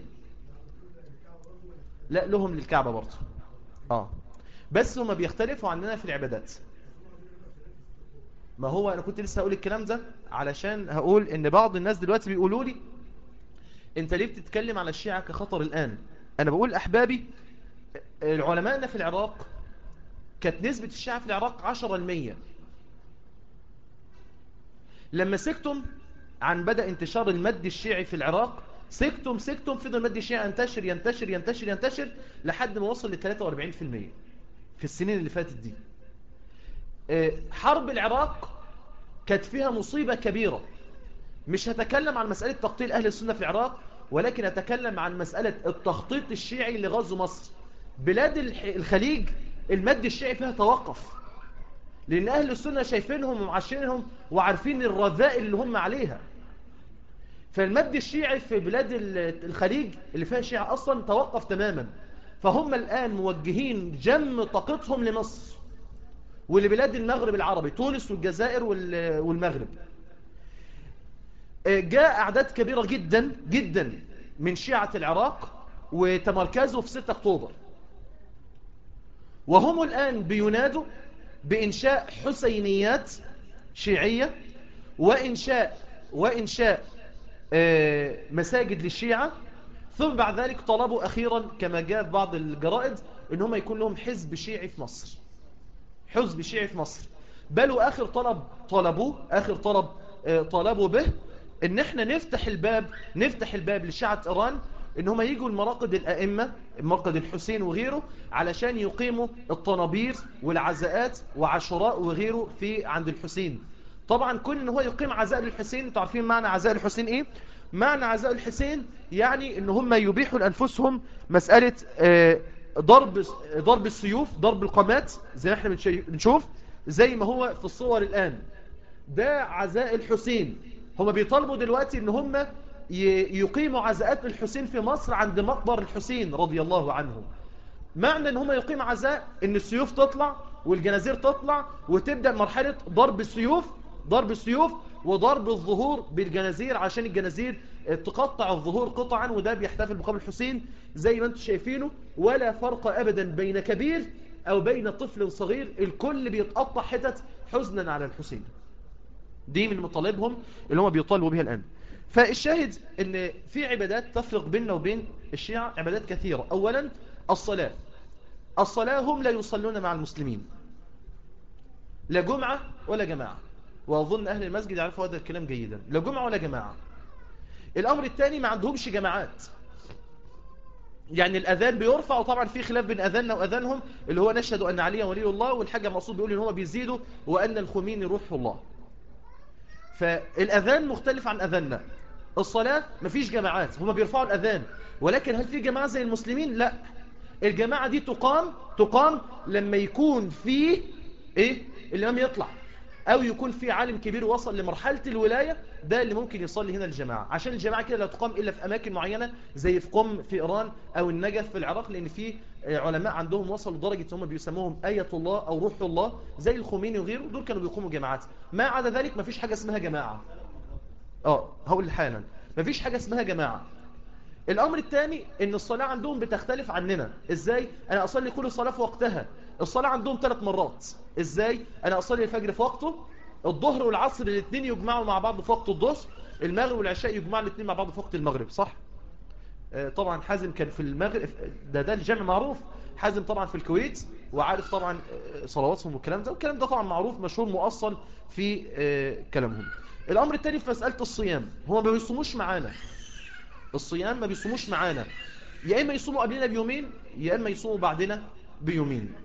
لا لهم للكعبة برضه اه بس هما بيختلفوا عننا في العبادات ما هو انا كنت لسه هقول الكلام ده علشان هقول ان بعض الناس دلوقتي بيقولوا لي انت ليه بتتكلم على الشيعة كخطر الان انا بقول احبابي العلماءنا في العراق كانت نسبة الشيعة في العراق 10 المية لما سكتم عن بدأ انتشار المد الشيعي في العراق سكتم سكتم فضل المد الشيعي ينتشر ينتشر ينتشر ينتشر لحد ما وصل ل 43% في السنين اللي فاتت دي حرب العراق كانت فيها مصيبة كبيرة مش هتكلم عن مسألة تقتيل أهل السنة في العراق ولكن هتكلم عن مسألة التخطيط الشيعي لغزو مصر بلاد الخليج المد الشيعي فيها توقف لأن أهل السنة شايفينهم ومعاشرينهم وعارفين الرذائل اللي هم عليها فالمد الشيعي في بلاد الخليج اللي فيها شيعة أصلا توقف تماما فهم الآن موجهين جم طاقتهم لمصر ولبلاد المغرب العربي تونس والجزائر والمغرب جاء أعداد كبيرة جدا جدا من شيعة العراق وتمركزوا في 6 أكتوبر وهم الآن بينادوا بإنشاء حسينيات شيعية وإنشاء وإنشاء مساجد للشيعة ثم بعد ذلك طلبوا أخيرا كما جاء في بعض الجرائد إن هم يكون لهم حزب شيعي في مصر حزب شيعي في مصر بل وآخر طلب طلبوه آخر طلب طلبوا به إن احنا نفتح الباب نفتح الباب لشيعة إيران إن هم يجوا المراقد الأئمة مرقد الحسين وغيره علشان يقيموا الطنابير والعزاءات وعشراء وغيره في عند الحسين طبعا كل ان هو يقيم عزاء للحسين انتوا عارفين معنى عزاء الحسين ايه معنى عزاء الحسين يعني ان هم يبيحوا لانفسهم مسألة ضرب ضرب السيوف ضرب القامات زي ما احنا بنشوف زي ما هو في الصور الان ده عزاء الحسين هم بيطالبوا دلوقتي ان هم يقيموا عزاءات الحسين في مصر عند مقبر الحسين رضي الله عنه معنى ان هم يقيم عزاء ان السيوف تطلع والجنازير تطلع وتبدأ مرحلة ضرب السيوف ضرب السيوف وضرب الظهور بالجنازير عشان الجنازير تقطع الظهور قطعا وده بيحتفل بقبر الحسين زي ما انتم شايفينه ولا فرق أبدا بين كبير أو بين طفل صغير الكل بيتقطع حتت حزنا على الحسين دي من مطالبهم اللي هم بيطالبوا بها الآن فالشاهد ان في عبادات تفرق بيننا وبين الشيعة عبادات كثيرة اولا الصلاة الصلاة هم لا يصلون مع المسلمين لا جمعة ولا جماعة وأظن أهل المسجد يعرفوا هذا الكلام جيدا لا جمعة ولا جماعة الأمر الثاني ما عندهمش جماعات يعني الأذان بيرفع وطبعا في خلاف بين أذاننا وأذانهم اللي هو نشهد أن علي ولي الله والحاجة مقصود بيقول إن هو بيزيدوا وأن الخميني روح الله فالأذان مختلف عن أذاننا الصلاة مفيش جماعات هما بيرفعوا الأذان ولكن هل في جماعة زي المسلمين لا الجماعة دي تقام تقام لما يكون في ايه الإمام يطلع أو يكون في عالم كبير وصل لمرحلة الولاية ده اللي ممكن يصلي هنا الجماعة عشان الجماعة كده لا تقام إلا في أماكن معينة زي في قم في إيران أو النجف في العراق لأن في علماء عندهم وصلوا لدرجة هم بيسموهم آية الله أو روح الله زي الخميني وغيره دول كانوا بيقوموا جماعات ما عدا ذلك ما فيش حاجة اسمها جماعة اه هقول حالا مفيش حاجة اسمها جماعة الامر الثاني ان الصلاة عندهم بتختلف عننا ازاي انا اصلي كل صلاة في وقتها الصلاة عندهم ثلاث مرات ازاي انا اصلي الفجر في وقته الظهر والعصر الاثنين يجمعوا مع بعض في وقت الظهر المغرب والعشاء يجمعوا الاثنين مع بعض في وقت المغرب صح آه طبعا حازم كان في المغرب ده ده الجمع معروف حازم طبعا في الكويت وعارف طبعا صلواتهم والكلام ده والكلام ده طبعا معروف مشهور مؤصل في آه كلامهم الامر الثاني في مسألة الصيام هو ما بيصوموش معانا الصيام ما بيصوموش معانا يا اما يصوموا قبلنا بيومين يا اما يصوموا بعدنا بيومين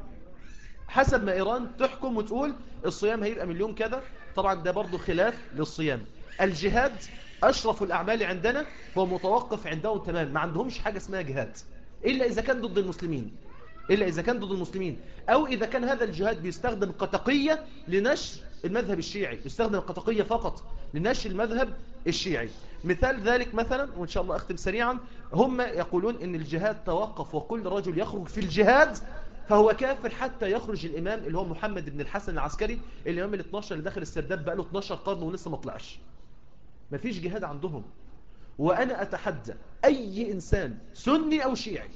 حسب ما ايران تحكم وتقول الصيام هيبقى من اليوم كذا طبعا ده برضو خلاف للصيام الجهاد اشرف الاعمال عندنا هو متوقف عندهم تمام ما عندهمش حاجة اسمها جهاد الا اذا كان ضد المسلمين إلا إذا كان ضد المسلمين أو إذا كان هذا الجهاد بيستخدم قطقية لنشر المذهب الشيعي يستخدم القطقية فقط لنشر المذهب الشيعي مثال ذلك مثلا وإن شاء الله أختم سريعا هم يقولون إن الجهاد توقف وكل رجل يخرج في الجهاد فهو كافر حتى يخرج الإمام اللي هو محمد بن الحسن العسكري الإمام ال 12 اللي داخل السرداب بقى له 12 قرن ولسه ما طلعش مفيش جهاد عندهم وأنا أتحدى أي إنسان سني أو شيعي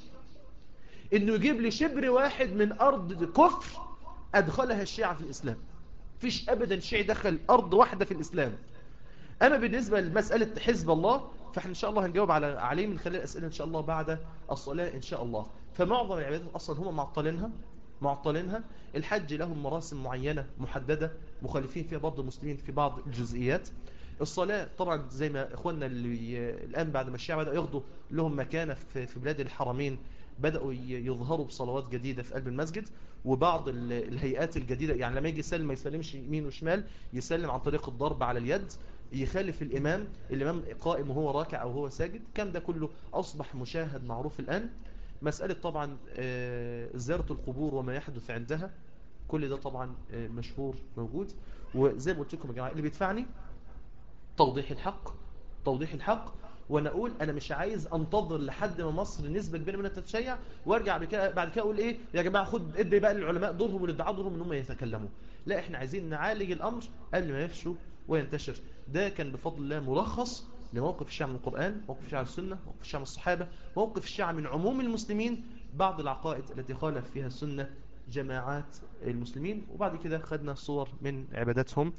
انه يجيب لي شبر واحد من ارض كفر ادخلها الشيعة في الاسلام فيش ابدا شيعي دخل ارض واحدة في الاسلام اما بالنسبة لمسألة حزب الله فاحنا ان شاء الله هنجاوب على عليه من خلال الاسئلة ان شاء الله بعد الصلاة ان شاء الله فمعظم العبادات اصلا هم معطلينها معطلينها الحج لهم مراسم معينة محددة مخالفين فيها بعض المسلمين في بعض الجزئيات الصلاة طبعا زي ما اخواننا اللي الان بعد ما الشيعة بدأوا ياخدوا لهم مكانة في بلاد الحرمين بدأوا يظهروا بصلوات جديدة في قلب المسجد وبعض الهيئات الجديدة يعني لما يجي يسلم ما يسلمش يمين وشمال يسلم عن طريق الضرب على اليد يخالف الإمام الإمام قائم وهو راكع أو هو ساجد كم ده كله أصبح مشاهد معروف الآن مسألة طبعا زيارة القبور وما يحدث عندها كل ده طبعا مشهور موجود وزي ما قلت لكم يا جماعة اللي بيدفعني توضيح الحق توضيح الحق وانا اقول انا مش عايز انتظر لحد ما مصر نسبه كبيره منها تتشيع وارجع بعد كده اقول ايه يا جماعه خد ادي بقى للعلماء دورهم وللدعاء دورهم ان هم يتكلموا لا احنا عايزين نعالج الامر قبل ما يفشو وينتشر ده كان بفضل الله ملخص لموقف الشيعة من القرآن موقف الشيعة من السنة موقف الشيعة من الصحابة موقف الشيعة من عموم المسلمين بعض العقائد التي خالف فيها السنة جماعات المسلمين وبعد كده خدنا صور من عباداتهم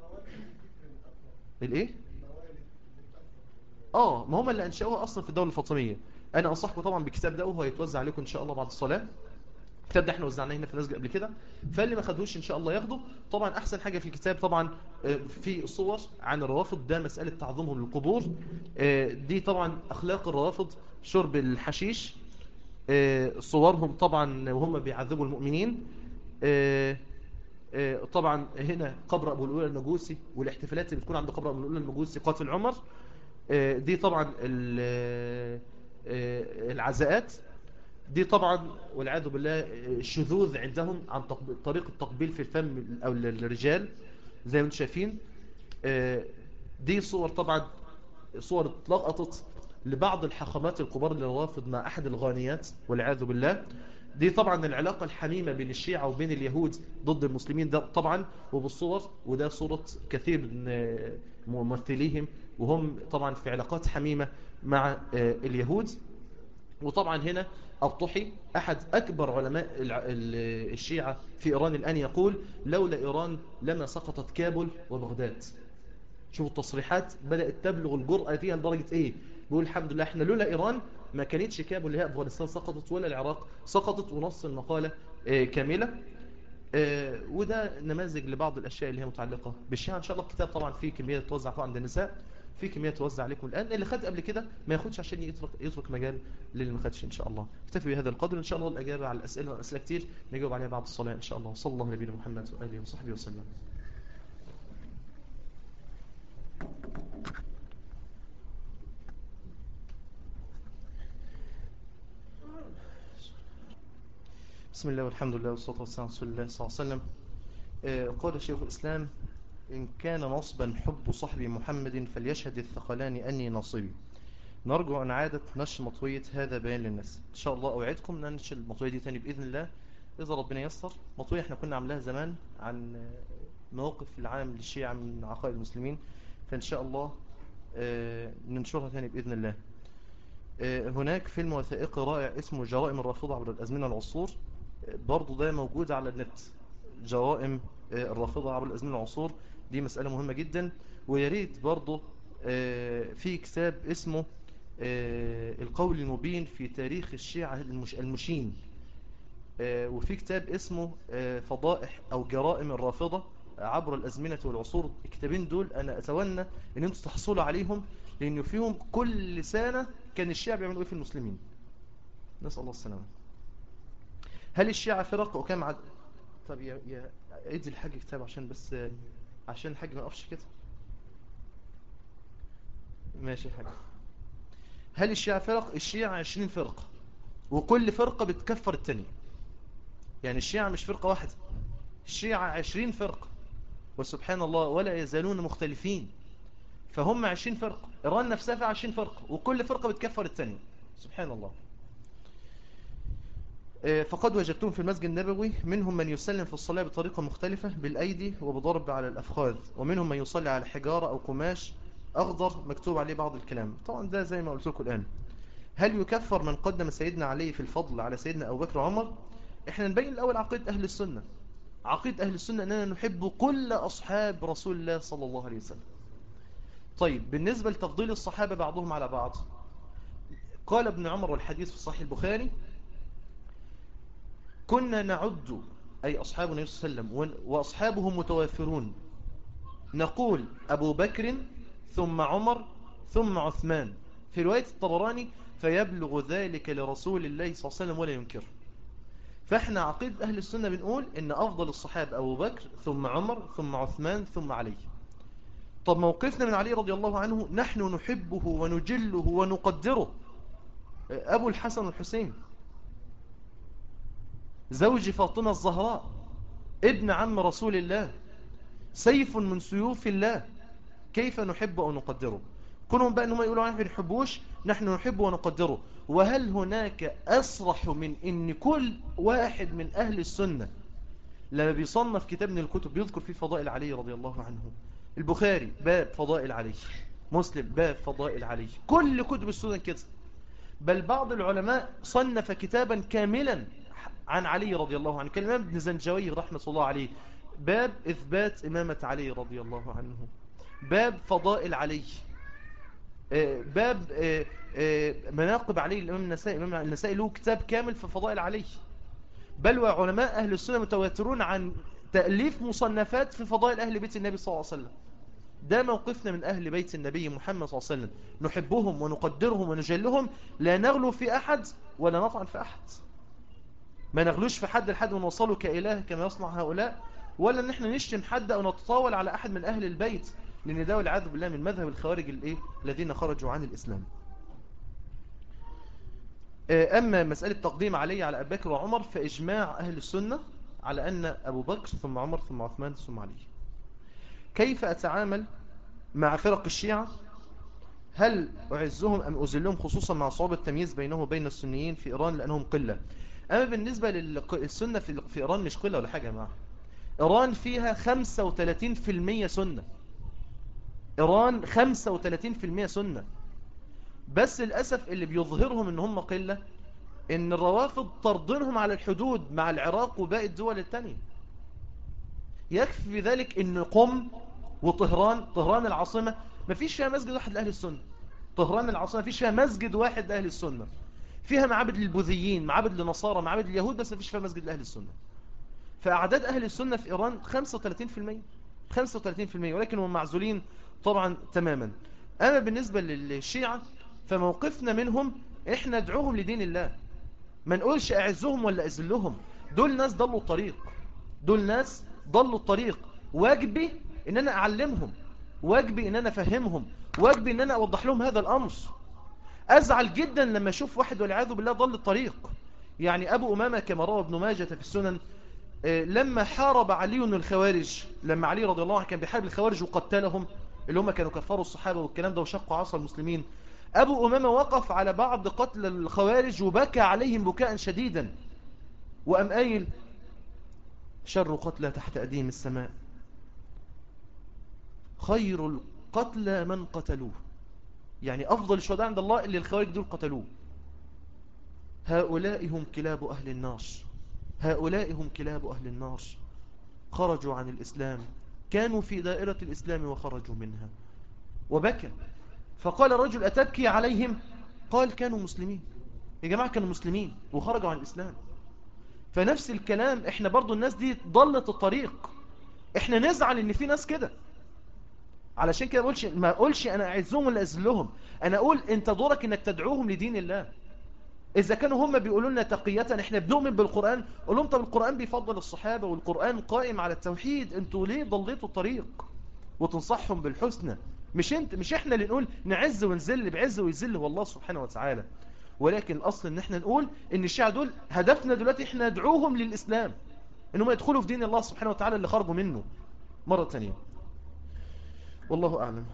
الايه اه ما هم اللي انشأوها اصلا في الدولة الفاطمية انا انصحكم طبعا بالكتاب ده وهو هيتوزع عليكم ان شاء الله بعد الصلاة الكتاب ده احنا وزعناه هنا في المسجد قبل كده فاللي ما خدوش ان شاء الله ياخده طبعا احسن حاجة في الكتاب طبعا في صور عن الروافض ده مسألة تعظيمهم للقبور دي طبعا اخلاق الروافض شرب الحشيش صورهم طبعا وهم بيعذبوا المؤمنين طبعا هنا قبر ابو الاولى المجوسي والاحتفالات اللي بتكون عند قبر ابو الاولى المجوسي قاتل عمر دي طبعا العزاءات دي طبعا والعياذ بالله الشذوذ عندهم عن طريق التقبيل في الفم او الرجال زي ما انتم شايفين دي صور طبعا صور اتلقطت لبعض الحاخامات الكبار اللي روافض مع احد الغانيات والعياذ بالله دي طبعا العلاقة الحميمة بين الشيعة وبين اليهود ضد المسلمين ده طبعا وبالصور وده صورة كثير من ممثليهم وهم طبعا في علاقات حميمة مع اليهود وطبعا هنا الطحي أحد أكبر علماء الشيعة في إيران الآن يقول لولا إيران لما سقطت كابل وبغداد شوفوا التصريحات بدأت تبلغ الجرأة فيها لدرجة إيه بيقول الحمد لله إحنا لولا إيران ما كانتش كابل اللي هي أفغانستان سقطت ولا العراق سقطت ونص المقالة كاملة وده نماذج لبعض الأشياء اللي هي متعلقة بالشيعة إن شاء الله الكتاب طبعا فيه كمية توزع عند النساء في كمية توزع عليكم الآن اللي خد قبل كده ما ياخدش عشان يترك, يترك مجال للي ما خدش إن شاء الله اكتفي بهذا القدر إن شاء الله الأجابة على الأسئلة أسئلة كتير نجاوب عليها بعد الصلاة إن شاء الله وصلى الله نبينا محمد وآله وصحبه وسلم بسم الله والحمد لله والصلاة والسلام على رسول الله صلى الله عليه وسلم قال شيخ الإسلام إن كان نصبا حب صحب محمد فليشهد الثقلان أني نصبي نرجو أن عادة نشر مطوية هذا بيان للناس إن شاء الله أوعدكم ننشر المطوية دي تاني بإذن الله إذا ربنا يسر مطوية احنا كنا عاملاها زمان عن موقف العام للشيعة من عقائد المسلمين فإن شاء الله ننشرها تاني بإذن الله هناك فيلم وثائقي رائع اسمه جرائم الرافضة عبر الأزمنة والعصور برضو ده موجود على النت جرائم الرافضة عبر الأزمنة والعصور دي مسألة مهمة جدا ويريد برضو في كتاب اسمه القول المبين في تاريخ الشيعة المشين وفي كتاب اسمه فضائح أو جرائم الرافضة عبر الأزمنة والعصور الكتابين دول أنا أتمنى أن أنتم تحصلوا عليهم لأنه فيهم كل سنة كان الشيعة بيعملوا إيه في المسلمين نسأل الله السلامة هل الشيعة فرق وكم عد طب يا يا ادي الحاج كتاب عشان بس عشان الحاج ما يقفش كده ماشي يا حاج هل الشيعة فرق الشيعة 20 فرقة وكل فرقة بتكفر التانية يعني الشيعة مش فرقة واحدة الشيعة 20 فرقة وسبحان الله ولا يزالون مختلفين فهم 20 فرقة إيران نفسها فيها 20 فرقة وكل فرقة بتكفر التانية سبحان الله فقد وجدتم في المسجد النبوي منهم من يسلم في الصلاة بطريقة مختلفة بالأيدي وبضرب على الأفخاذ ومنهم من يصلي على حجارة أو قماش أخضر مكتوب عليه بعض الكلام طبعا ده زي ما قلت لكم الآن هل يكفر من قدم سيدنا علي في الفضل على سيدنا أبو بكر وعمر احنا نبين الأول عقيدة أهل السنة عقيدة أهل السنة أننا نحب كل أصحاب رسول الله صلى الله عليه وسلم طيب بالنسبة لتفضيل الصحابة بعضهم على بعض قال ابن عمر والحديث في صحيح البخاري كنا نعد أي أصحاب النبي صلى الله عليه وسلم وأصحابهم متوافرون نقول أبو بكر ثم عمر ثم عثمان في رواية الطبراني فيبلغ ذلك لرسول الله صلى الله عليه وسلم ولا ينكر فاحنا عقيدة أهل السنة بنقول إن أفضل الصحابة أبو بكر ثم عمر ثم عثمان ثم علي طب موقفنا من علي رضي الله عنه نحن نحبه ونجله ونقدره أبو الحسن والحسين زوج فاطمة الزهراء ابن عم رسول الله سيف من سيوف الله كيف نحب أو نقدره كلهم بقى أنهم يقولوا عنه نحبوش نحن نحبه ونقدره وهل هناك أصرح من أن كل واحد من أهل السنة لما بيصنف كتاب من الكتب يذكر فيه فضائل علي رضي الله عنه البخاري باب فضائل علي مسلم باب فضائل علي كل كتب السنة كده بل بعض العلماء صنف كتابا كاملا عن علي رضي الله عنه كالإمام ابن زنجوي رحمة الله عليه باب إثبات إمامة علي رضي الله عنه باب فضائل علي باب مناقب علي الإمام النسائي الإمام النسائي له كتاب كامل في فضائل علي بل وعلماء أهل السنة متواترون عن تأليف مصنفات في فضائل أهل بيت النبي صلى الله عليه وسلم ده موقفنا من أهل بيت النبي محمد صلى الله عليه وسلم نحبهم ونقدرهم ونجلهم لا نغلو في أحد ولا نطعن في أحد ما نغلوش في حد لحد ونوصله كإله كما يصنع هؤلاء ولا ان احنا نشتم حد او نتطاول على احد من اهل البيت لان ده والعياذ بالله من مذهب الخوارج الايه الذين خرجوا عن الاسلام اما مسألة تقديم علي على ابي بكر وعمر فاجماع اهل السنة على ان ابو بكر ثم عمر ثم عثمان ثم علي كيف اتعامل مع فرق الشيعة هل اعزهم ام اذلهم خصوصا مع صعوبة التمييز بينهم وبين السنيين في ايران لانهم قلة أما بالنسبة للسنة في في إيران مش قلة ولا حاجة يا جماعة إيران فيها 35% سنة إيران 35% سنة بس للأسف اللي بيظهرهم إن هم قلة إن الروافض طردنهم على الحدود مع العراق وباقي الدول التانية يكفي في ذلك إن قم وطهران طهران العاصمة ما فيش فيها مسجد واحد لأهل السنة طهران العاصمة ما فيش فيها مسجد واحد لأهل السنة فيها معابد للبوذيين معابد للنصارى معابد لليهود بس ما فيش فيها مسجد لأهل السنة فأعداد أهل السنة في إيران 35% 35% ولكن هم معزولين طبعا تماما أما بالنسبة للشيعة فموقفنا منهم إحنا ندعوهم لدين الله ما نقولش أعزهم ولا أذلهم دول ناس ضلوا الطريق دول ناس ضلوا الطريق واجبي إن أنا أعلمهم واجبي إن أنا أفهمهم واجبي إن أنا أوضح لهم هذا الأمر أزعل جدا لما أشوف واحد والعياذ بالله ضل الطريق يعني أبو أمامة كما روى ابن ماجة في السنن لما حارب علي الخوارج لما علي رضي الله عنه كان بيحارب الخوارج وقتلهم اللي هم كانوا كفروا الصحابة والكلام ده وشقوا عصا المسلمين أبو أمامة وقف على بعض قتل الخوارج وبكى عليهم بكاء شديدا وأم قايل شر قتلى تحت أديم السماء خير القتلى من قتلوه يعني أفضل الشهداء عند الله اللي الخوارج دول قتلوه هؤلاء هم كلاب أهل النار هؤلاء هم كلاب أهل النار خرجوا عن الإسلام كانوا في دائرة الإسلام وخرجوا منها وبكى فقال الرجل أتبكي عليهم قال كانوا مسلمين يا جماعة كانوا مسلمين وخرجوا عن الإسلام فنفس الكلام احنا برضو الناس دي ضلت الطريق احنا نزعل ان في ناس كده علشان كده بقولش ما اقولش انا اعزهم ولا اذلهم انا اقول انت دورك انك تدعوهم لدين الله إذا كانوا هم بيقولوا لنا تقية إحنا بنؤمن بالقرآن قول لهم طب القرآن بيفضل الصحابة والقرآن قائم على التوحيد أنتوا ليه ضليتوا الطريق وتنصحهم بالحسنى مش انت مش احنا اللي نقول نعز ونذل بعز ويذل هو الله سبحانه وتعالى ولكن الأصل ان احنا نقول ان الشيعة دول هدفنا دلوقتي احنا ندعوهم للإسلام انهم يدخلوا في دين الله سبحانه وتعالى اللي خرجوا منه مرة تانية والله أعلم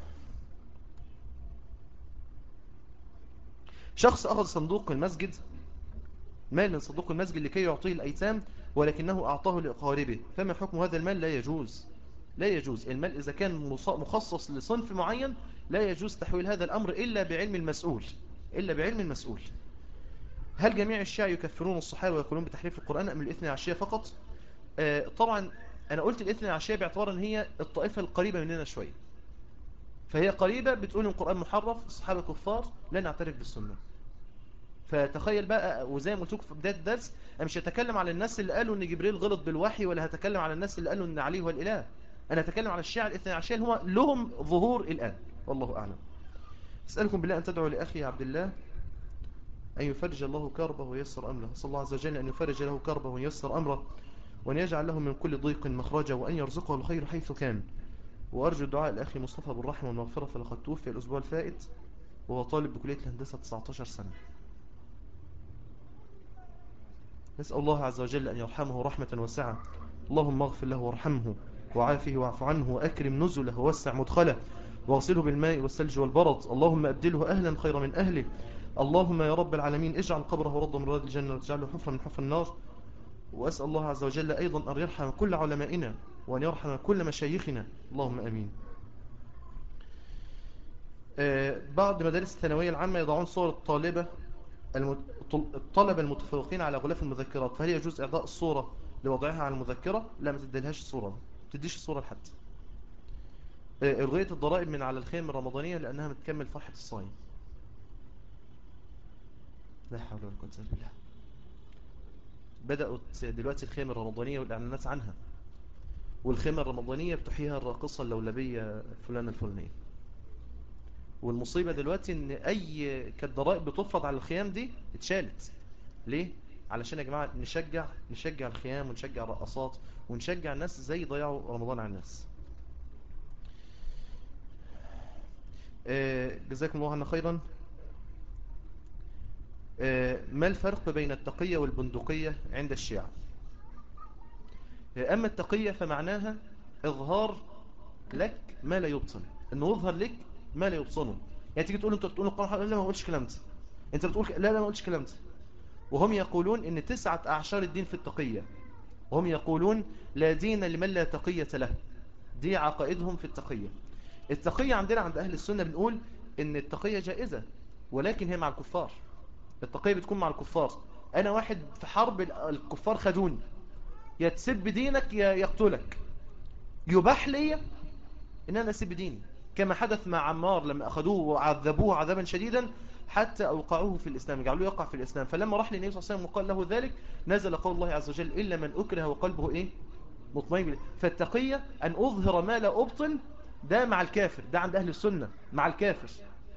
شخص أخذ صندوق المسجد مال من صندوق المسجد لكي يعطيه الأيتام ولكنه أعطاه لأقاربه فما حكم هذا المال لا يجوز لا يجوز المال إذا كان مخصص لصنف معين لا يجوز تحويل هذا الأمر إلا بعلم المسؤول إلا بعلم المسؤول هل جميع الشيعة يكفرون الصحابة ويقولون بتحريف القرآن أم الإثنى عشية فقط آه طبعا أنا قلت الإثنى عشية باعتبار أن هي الطائفة القريبة مننا شوية فهي قريبة بتقول القرآن محرف الصحابة كفار لا نعترف بالسنة فتخيل بقى وزي ما قلت لكم في بداية الدرس أنا مش هتكلم على الناس اللي قالوا ان جبريل غلط بالوحي ولا هتكلم على الناس اللي قالوا ان علي هو الإله أنا هتكلم على الشيعة الاثنى عشر هم لهم ظهور الآن والله أعلم أسألكم بالله أن تدعوا لأخي عبد الله أن يفرج الله كربه ويسر أمره صلى الله عز وجل أن يفرج له كربه ويسر أمره وأن يجعل له من كل ضيق مخرجا وأن يرزقه الخير حيث كان وأرجو الدعاء لأخي مصطفى بالرحمة والمغفرة فلقد توفي الأسبوع الفائت وهو طالب بكلية الهندسة 19 سنة نسأل الله عز وجل أن يرحمه رحمة واسعة اللهم اغفر له وارحمه وعافه واعف عنه وأكرم نزله ووسع مدخله واغسله بالماء والثلج والبرد اللهم أبدله أهلا خير من أهله اللهم يا رب العالمين اجعل قبره رضا من رضا الجنة وتجعله حفرا من حفر النار وأسأل الله عز وجل أيضا أن يرحم كل علمائنا وأن يرحم كل مشايخنا اللهم أمين بعض مدارس الثانوية العامة يضعون صور الطالبة الطلبة المتفوقين على غلاف المذكرات فهل يجوز إعضاء الصورة لوضعها على المذكرة لا ما تديلهاش الصورة ما تديش الصورة لحد إلغية الضرائب من على الخيم الرمضانية لأنها متكمل فرحة الصايم لا حول ولا قوة إلا بالله بدأت دلوقتي الخيم الرمضانية والإعلانات عنها والخيمة الرمضانية بتحييها الراقصة اللولبية فلانة الفلانية والمصيبة دلوقتي ان اي كانت ضرائب بتفرض على الخيام دي اتشالت ليه؟ علشان يا جماعة نشجع نشجع الخيام ونشجع الرقصات ونشجع الناس ازاي يضيعوا رمضان على الناس آه جزاكم الله عنا خيرا آه ما الفرق بين التقية والبندقية عند الشيعة أما التقية فمعناها إظهار لك ما لا يبطن أنه يظهر لك ما لا يبطنه يعني تيجي تقول أنت بتقول القرآن لا ما قلتش كلام ده أنت بتقول لا لا ما قلتش كلام ده وهم يقولون ان تسعة اعشار الدين في التقية وهم يقولون لا دين لمن لا تقية له دي عقائدهم في التقية التقية عندنا عند اهل السنة بنقول ان التقية جائزة ولكن هي مع الكفار التقية بتكون مع الكفار انا واحد في حرب الكفار خدوني يا تسب دينك يا يقتلك يباح لي ان انا اسب ديني كما حدث مع عمار لما اخذوه وعذبوه عذابا شديدا حتى اوقعوه في الاسلام جعلوه يقع في الاسلام فلما راح للنبي صلى الله عليه وسلم وقال له ذلك نزل قول الله عز وجل الا من اكره وقلبه ايه مطمئن فالتقية ان اظهر ما لا ابطل ده مع الكافر ده عند اهل السنة مع الكافر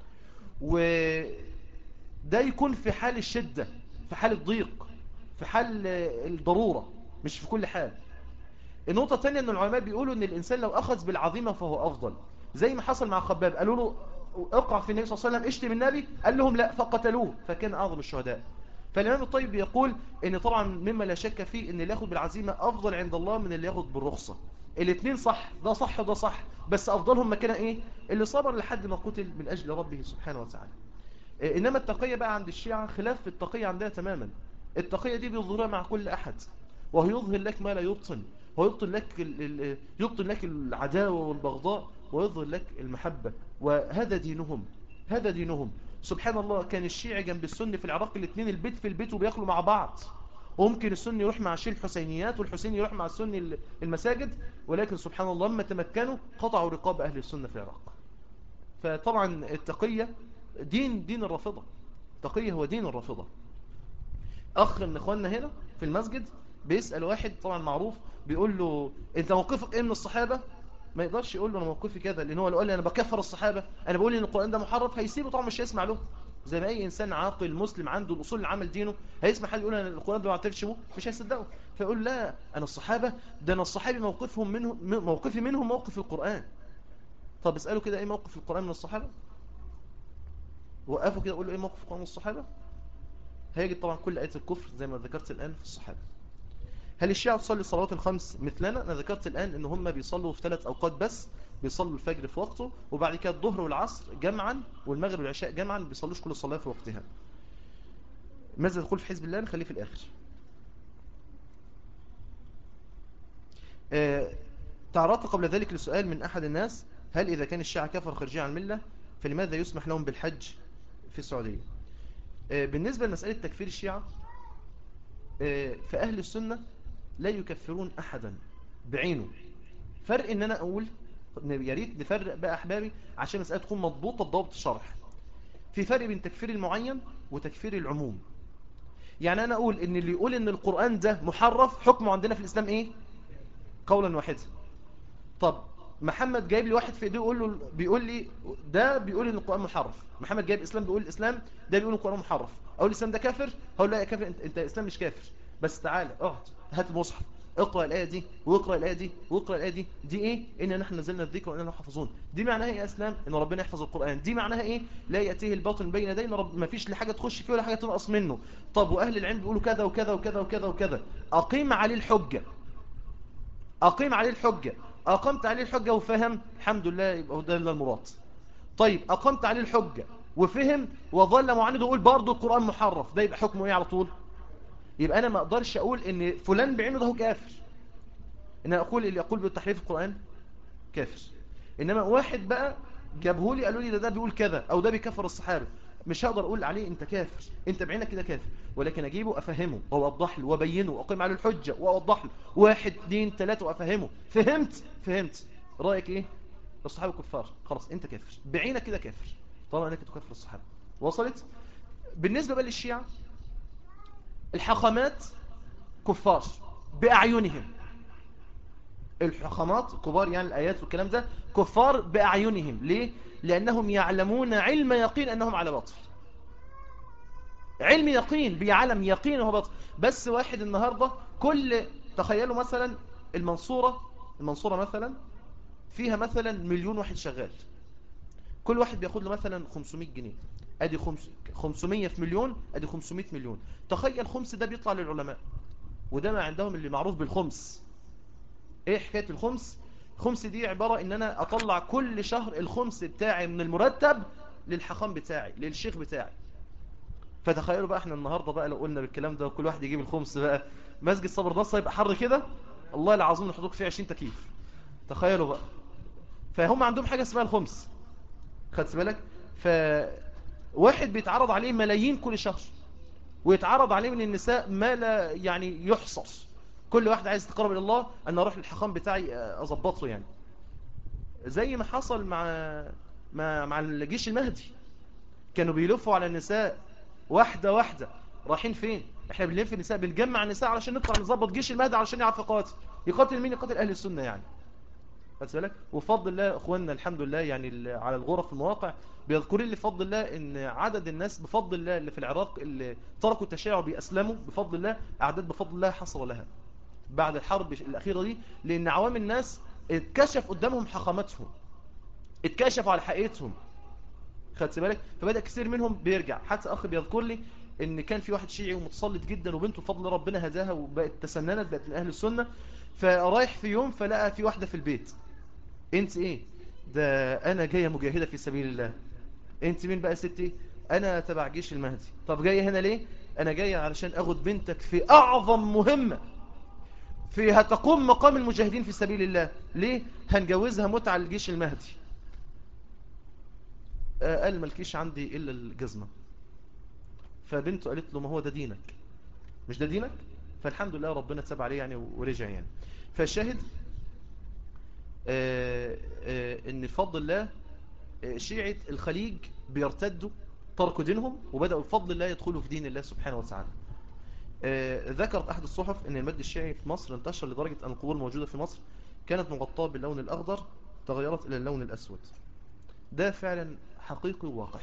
وده يكون في حال الشدة في حال الضيق في حال الضرورة مش في كل حال النقطة الثانية ان العلماء بيقولوا ان الانسان لو اخذ بالعظيمة فهو افضل زي ما حصل مع خباب قالوا له اقع في النبي صلى الله عليه وسلم اشتم النبي قال لهم لا فقتلوه فكان اعظم الشهداء فالامام الطيب يقول ان طبعا مما لا شك فيه ان اللي ياخد بالعزيمة افضل عند الله من اللي ياخد بالرخصة الاثنين صح ده صح وده صح بس افضلهم مكانه ايه اللي صبر لحد ما قتل من اجل ربه سبحانه وتعالى انما التقية بقى عند الشيعة خلاف التقية عندها تماما التقية دي بيظهرها مع كل احد وهو يظهر لك ما لا يبطن ويبطن لك يبطن لك العداوة والبغضاء ويظهر لك المحبة وهذا دينهم هذا دينهم سبحان الله كان الشيعي جنب السني في العراق الاثنين البيت في البيت وبياكلوا مع بعض وممكن السني يروح مع شيء الحسينيات والحسيني يروح مع السني المساجد ولكن سبحان الله لما تمكنوا قطعوا رقاب أهل السنة في العراق فطبعا التقية دين دين الرافضة التقية هو دين الرافضة أخ من إخواننا هنا في المسجد بيسأل واحد طبعا معروف بيقول له انت موقفك ايه من الصحابة ما يقدرش يقول له انا موقفي كذا لان هو لو قال لي انا بكفر الصحابة انا بقول ان القرآن ده محرف هيسيبه طبعا مش هيسمع له زي ما اي انسان عاقل مسلم عنده الاصول العمل دينه هيسمع حد يقول ان القرآن ده ما اعترفش به مش هيصدقه فيقول لا انا الصحابة ده انا الصحابي موقفهم منهم موقفي منهم موقف القرآن طب اسأله كده ايه موقف القرآن من الصحابة وقفوا كده قول له ايه موقف القرآن من الصحابة هيجد طبعا كل آية الكفر زي ما ذكرت الآن في الصحابة هل الشيعة تصلي الصلوات الخمس مثلنا أنا ذكرت الآن أن هم بيصلوا في ثلاث أوقات بس بيصلوا الفجر في وقته وبعد كده الظهر والعصر جمعا والمغرب والعشاء جمعا بيصلوش كل الصلاة في وقتها ماذا تقول في حزب الله نخليه في الآخر آه تعرضت قبل ذلك لسؤال من أحد الناس هل إذا كان الشيعة كفر خارجين عن الملة فلماذا يسمح لهم بالحج في السعودية آه بالنسبة لمسألة تكفير الشيعة آه فأهل السنة لا يكفرون أحدا بعينه فرق ان انا اقول يا ريت نفرق بقى احبابي عشان المساله تكون مضبوطه بضابط الشرح في فرق بين تكفير المعين وتكفير العموم يعني انا اقول ان اللي يقول ان القران ده محرف حكمه عندنا في الاسلام ايه قولا واحدا طب محمد جايب لي واحد في ايديه يقول له بيقول لي ده بيقول ان القران محرف محمد جايب اسلام بيقول الاسلام ده بيقول القران محرف اقول الاسلام ده كافر هقول لا يا كافر انت, انت الاسلام مش كافر بس تعالى اقعد هات المصحف اقرأ الآية دي واقرأ الآية دي واقرأ الآية دي دي ايه ان نحن نزلنا الذكر واننا حافظون دي معناها ايه يا اسلام ان ربنا يحفظ القرآن دي معناها ايه لا يأتيه الباطل بين يدينا رب ما فيش لحاجة تخش فيه ولا حاجة تنقص منه طب واهل العلم بيقولوا كذا وكذا وكذا وكذا وكذا اقيم عليه الحجة اقيم عليه الحجة اقمت عليه الحجة وفهم الحمد لله يبقى ده المراد طيب اقمت عليه الحجة وفهم وظل معاند ويقول برضه القرآن محرف ده يبقى حكمه ايه على طول يبقى انا ما اقدرش اقول ان فلان بعينه ده هو كافر ان اقول اللي يقول بالتحريف القرآن كافر انما واحد بقى جابه لي قالوا لي ده ده بيقول كذا او ده بيكفر الصحابه مش هقدر اقول عليه انت كافر انت بعينك كده كافر ولكن اجيبه افهمه واوضح له وابينه واقيم عليه الحجه واوضح له واحد اثنين ثلاثه وافهمه فهمت فهمت رايك ايه الصحابه كفار خلاص انت كافر بعينك كده كافر طالما انك تكفر الصحابه وصلت بالنسبه بقى للشيعه الحاخامات كفار باعينهم الحاخامات كبار يعني الآيات والكلام ده كفار بأعينهم ليه؟ لأنهم يعلمون علم يقين أنهم على باطل علم يقين بيعلم يقين أنه باطل بس واحد النهاردة كل تخيلوا مثلا المنصورة المنصورة مثلا فيها مثلا مليون واحد شغال كل واحد بياخد له مثلا 500 جنيه ادي 500 في مليون ادي 500 مليون تخيل خمس ده بيطلع للعلماء وده ما عندهم اللي معروف بالخمس ايه حكاية الخمس الخمس دي عبارة ان انا اطلع كل شهر الخمس بتاعي من المرتب للحخام بتاعي للشيخ بتاعي فتخيلوا بقى احنا النهاردة بقى لو قلنا بالكلام ده وكل واحد يجيب الخمس بقى مسجد صبر نصر يبقى حر كده الله العظيم نحطوك فيه 20 تكييف تخيلوا بقى فهم عندهم حاجة اسمها الخمس خدت بالك فواحد بيتعرض عليه ملايين كل شهر ويتعرض عليه من النساء ما لا يعني يحصر كل واحد عايز يتقرب الى الله ان اروح للحقام بتاعي اظبطه يعني زي ما حصل مع مع مع الجيش المهدي كانوا بيلفوا على النساء واحدة واحدة رايحين فين احنا بنلف النساء بنجمع النساء علشان نطلع نظبط جيش المهدي علشان يعرف يقاتل يقاتل مين يقاتل اهل السنة يعني خدت بالك وفضل الله اخواننا الحمد لله يعني على الغرف المواقع بيذكروا لي بفضل الله ان عدد الناس بفضل الله اللي في العراق اللي تركوا التشيع بيأسلموا بفضل الله اعداد بفضل الله حصل لها بعد الحرب الأخيرة دي لأن عوام الناس اتكشف قدامهم حقامتهم اتكشفوا على حقيقتهم خدت بالك فبدأ كثير منهم بيرجع حتى أخي بيذكر لي ان كان في واحد شيعي ومتسلط جدا وبنته بفضل ربنا هداها وبقت تسننت بقت من أهل السنة فرايح في يوم فلقى في واحدة في البيت انت ايه ده انا جاية مجاهدة في سبيل الله انت مين بقى ستي انا تبع جيش المهدي طب جاية هنا ليه انا جاية علشان اخد بنتك في اعظم مهمة في هتقوم مقام المجاهدين في سبيل الله ليه هنجوزها متعة للجيش المهدي آه قال ملكيش عندي إلا الجزمة فبنته قالت له ما هو ده دينك مش ده دينك فالحمد لله ربنا تساب عليه يعني ورجع يعني فالشاهد آه آه ان بفضل الله شيعة الخليج بيرتدوا تركوا دينهم وبدأوا بفضل الله يدخلوا في دين الله سبحانه وتعالى آه ذكرت أحد الصحف أن المد الشيعي في مصر انتشر لدرجة أن القبور الموجودة في مصر كانت مغطاة باللون الأخضر تغيرت إلى اللون الأسود ده فعلا حقيقي وواقع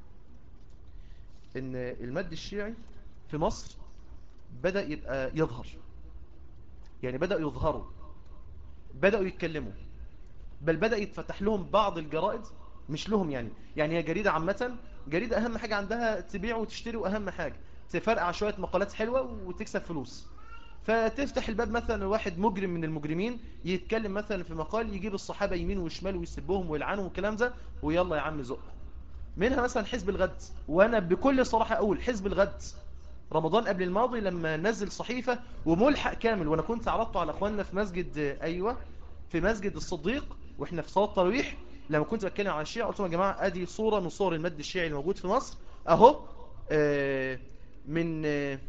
أن المد الشيعي في مصر بدأ يبقى يظهر يعني بدأ يظهروا بدأوا يتكلموا بل بدأ يتفتح لهم بعض الجرائد مش لهم يعني يعني هي جريدة عامة جريدة أهم حاجة عندها تبيع وتشتري وأهم حاجة تفرقع شوية مقالات حلوة وتكسب فلوس فتفتح الباب مثلا واحد مجرم من المجرمين يتكلم مثلا في مقال يجيب الصحابة يمين وشمال ويسبهم ويلعنهم والكلام ده ويلا يا عم زق منها مثلا حزب الغد وانا بكل صراحة اقول حزب الغد رمضان قبل الماضي لما نزل صحيفة وملحق كامل وانا كنت عرضته على اخواننا في مسجد ايوه في مسجد الصديق واحنا في صلاة التراويح لما كنت بتكلم عن الشيعة قلت لهم يا جماعة ادي صورة من صور المد الشيعي الموجود في مصر اهو آه من آه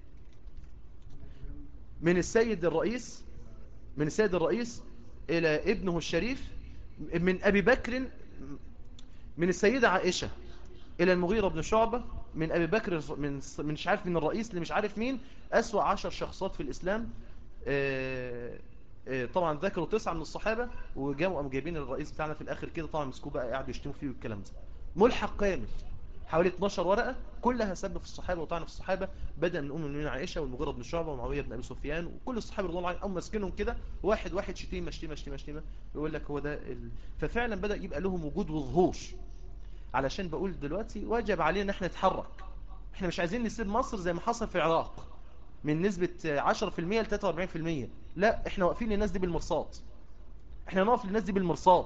من السيد الرئيس من السيد الرئيس الى ابنه الشريف من ابي بكر من السيدة عائشة الى المغيرة بن شعبة من ابي بكر من من مش عارف من الرئيس اللي مش عارف مين اسوأ عشر شخصات في الاسلام آه طبعا ذكروا تسعة من الصحابة وجابوا جايبين الرئيس بتاعنا في الاخر كده طبعا مسكوه بقى قاعدوا يشتموا فيه والكلام ده ملحق كامل حوالي 12 ورقة كلها سب في الصحابة وطعن في الصحابة بدأ من أم المؤمنين عائشة والمغيرة بن شعبة ومعاوية بن أبي سفيان وكل الصحابة رضي الله عنهم أم ماسكينهم كده واحد واحد شتيمة شتيمة شتيمة شتيمة يقول لك هو ده ال... ففعلا بدأ يبقى لهم وجود وظهور علشان بقول دلوقتي واجب علينا ان احنا نتحرك احنا مش عايزين نسيب مصر زي ما حصل في العراق من نسبة 10% ل 43% لا احنا واقفين للناس دي بالمرصاد احنا نقف للناس دي بالمرصاد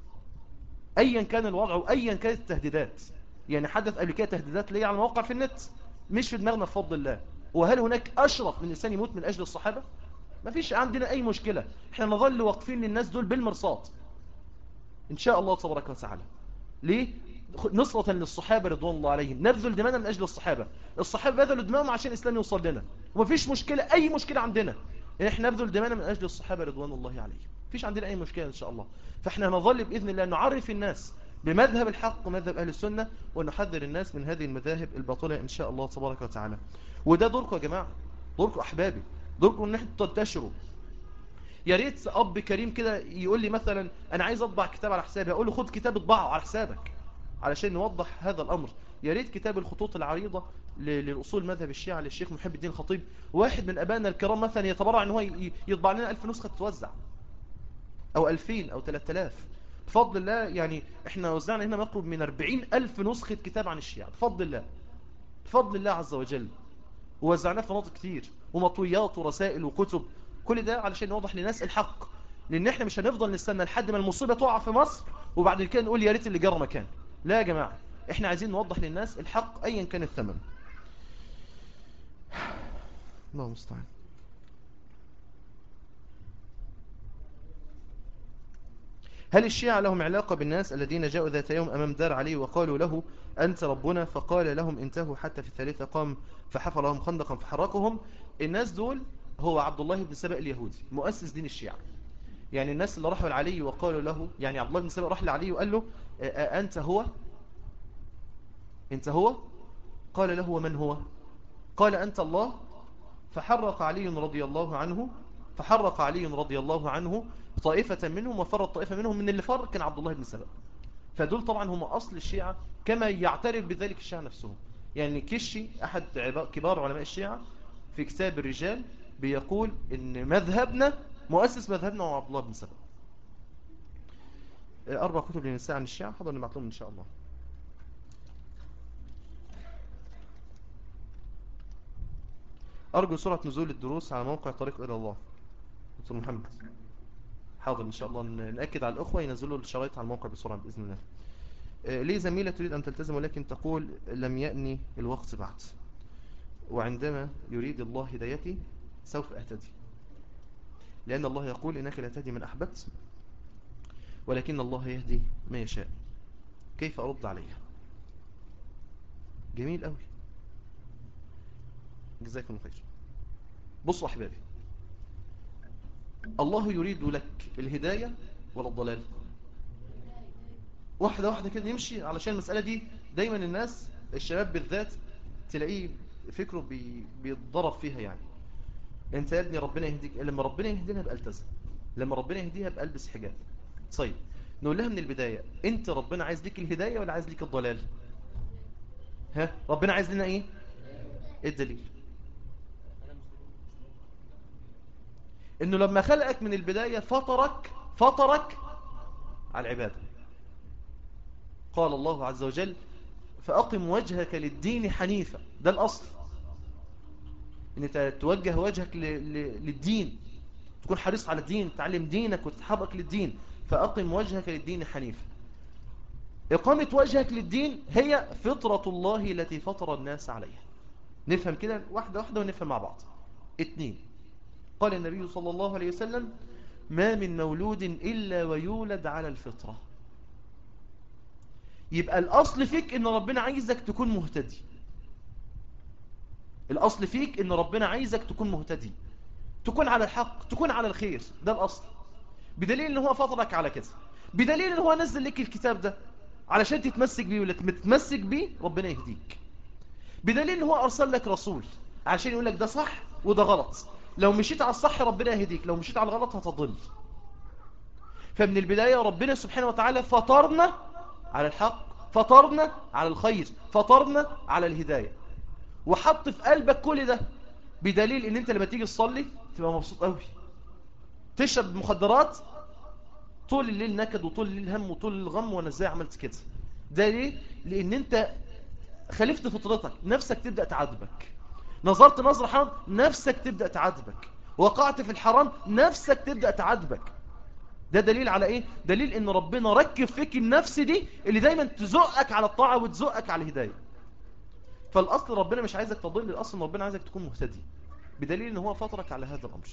ايا كان الوضع وايا كانت التهديدات يعني حدث قبل كده تهديدات ليه على مواقع في النت مش في دماغنا بفضل الله وهل هناك اشرف من انسان يموت من اجل الصحابة ما فيش عندنا اي مشكلة احنا نظل واقفين للناس دول بالمرصاد ان شاء الله تبارك وتعالى ليه نصرة للصحابة رضوان الله عليهم نبذل دمانا من أجل الصحابة الصحابة بذلوا دماغهم عشان الإسلام يوصل لنا ومفيش مشكلة أي مشكلة عندنا إن إحنا نبذل دمانا من أجل الصحابة رضوان الله عليهم مفيش عندنا أي مشكلة إن شاء الله فإحنا نظل بإذن الله نعرف الناس بمذهب الحق ومذهب أهل السنة ونحذر الناس من هذه المذاهب الباطلة إن شاء الله تبارك وتعالى وده دوركم يا جماعة دوركم أحبابي دوركم إن إحنا تنتشروا يا ريت أب كريم كده يقول لي مثلا أنا عايز أطبع كتاب على حسابي أقول له خد كتاب اطبعه على حسابك علشان نوضح هذا الأمر يا ريت كتاب الخطوط العريضة للأصول مذهب الشيعة للشيخ محب الدين الخطيب واحد من أبائنا الكرام مثلا يتبرع أن هو يطبع لنا ألف نسخة تتوزع أو ألفين أو ثلاثة آلاف بفضل الله يعني احنا وزعنا هنا مقرب من أربعين ألف نسخة كتاب عن الشيعة بفضل الله بفضل الله عز وجل ووزعناه في مناطق كتير ومطويات ورسائل وكتب كل ده علشان نوضح للناس الحق لأن احنا مش هنفضل نستنى لحد ما المصيبة تقع في مصر وبعد كده نقول يا ريت اللي جرى مكان لا يا جماعة احنا عايزين نوضح للناس الحق ايا كان الثمن الله المستعان هل الشيعة لهم علاقة بالناس الذين جاءوا ذات يوم أمام دار علي وقالوا له أنت ربنا فقال لهم انتهوا حتى في الثالثة قام فحفر لهم خندقا فحرقهم الناس دول هو عبد الله بن سبأ اليهودي مؤسس دين الشيعة يعني الناس اللي راحوا لعلي وقالوا له يعني عبد الله بن سبأ راح لعلي وقال له أنت هو انت هو قال له ومن هو قال أنت الله فحرق علي رضي الله عنه فحرق علي رضي الله عنه طائفة منهم وفرط طائفة منهم من اللي فرق كان عبد الله بن سبأ فدول طبعا هم أصل الشيعة كما يعترف بذلك الشيعة نفسهم يعني كشي أحد كبار علماء الشيعة في كتاب الرجال بيقول إن مذهبنا مؤسس مذهبنا هو عبد الله بن سبأ أربع كتب للنساء عن الشيعة حضر نبعتهم إن شاء الله أرجو سرعة نزول الدروس على موقع طريق إلى الله دكتور محمد حاضر إن شاء الله نأكد على الأخوة ينزلوا الشرايط على الموقع بسرعة بإذن الله لي زميلة تريد أن تلتزم ولكن تقول لم يأني الوقت بعد وعندما يريد الله هدايتي سوف أهتدي لأن الله يقول إنك لا تهدي من أحببت ولكن الله يهدي ما يشاء كيف أرد عليها جميل قوي جزاكم خير بصوا أحبابي الله يريد لك الهداية ولا الضلال واحدة واحدة كده يمشي علشان المسألة دي دايما الناس الشباب بالذات تلاقيه فكره بي بيتضرب فيها يعني انت يا ابني ربنا يهديك لما ربنا يهدينا يبقى التزم لما ربنا يهديها يبقى البس حجاب طيب نقول لها من البداية انت ربنا عايز ليك الهداية ولا عايز ليك الضلال ها ربنا عايز لنا ايه ايه الدليل انه لما خلقك من البداية فطرك فطرك على العبادة قال الله عز وجل فأقم وجهك للدين حنيفة ده الأصل ان انت توجه وجهك للدين تكون حريص على الدين تعلم دينك وتتحرك للدين فأقم وجهك للدين حنيفة إقامة وجهك للدين هي فطرة الله التي فطر الناس عليها نفهم كده واحدة واحدة ونفهم مع بعض اتنين قال النبي صلى الله عليه وسلم ما من مولود إلا ويولد على الفطرة يبقى الأصل فيك إن ربنا عايزك تكون مهتدي الأصل فيك إن ربنا عايزك تكون مهتدي تكون على الحق تكون على الخير ده الأصل بدليل إن هو فضلك على كده بدليل إن هو نزل لك الكتاب ده علشان تتمسك بيه ولا تتمسك بيه ربنا يهديك بدليل إن هو أرسل لك رسول عشان يقول لك ده صح وده غلط لو مشيت على الصح ربنا يهديك لو مشيت على الغلط هتضل فمن البداية ربنا سبحانه وتعالى فطرنا على الحق فطرنا على الخير فطرنا على الهداية وحط في قلبك كل ده بدليل ان انت لما تيجي تصلي تبقى مبسوط قوي تشرب مخدرات طول الليل نكد وطول الليل هم وطول الغم وانا ازاي عملت كده ده ليه لان انت خالفت فطرتك نفسك تبدأ تعذبك نظرت نظرة حرام نفسك تبدأ تعذبك وقعت في الحرام نفسك تبدأ تعذبك ده دليل على ايه دليل ان ربنا ركب فيك النفس دي اللي دايما تزقك على الطاعة وتزقك على الهداية فالاصل ربنا مش عايزك تضل الاصل ربنا عايزك تكون مهتدي بدليل ان هو فطرك على هذا الامر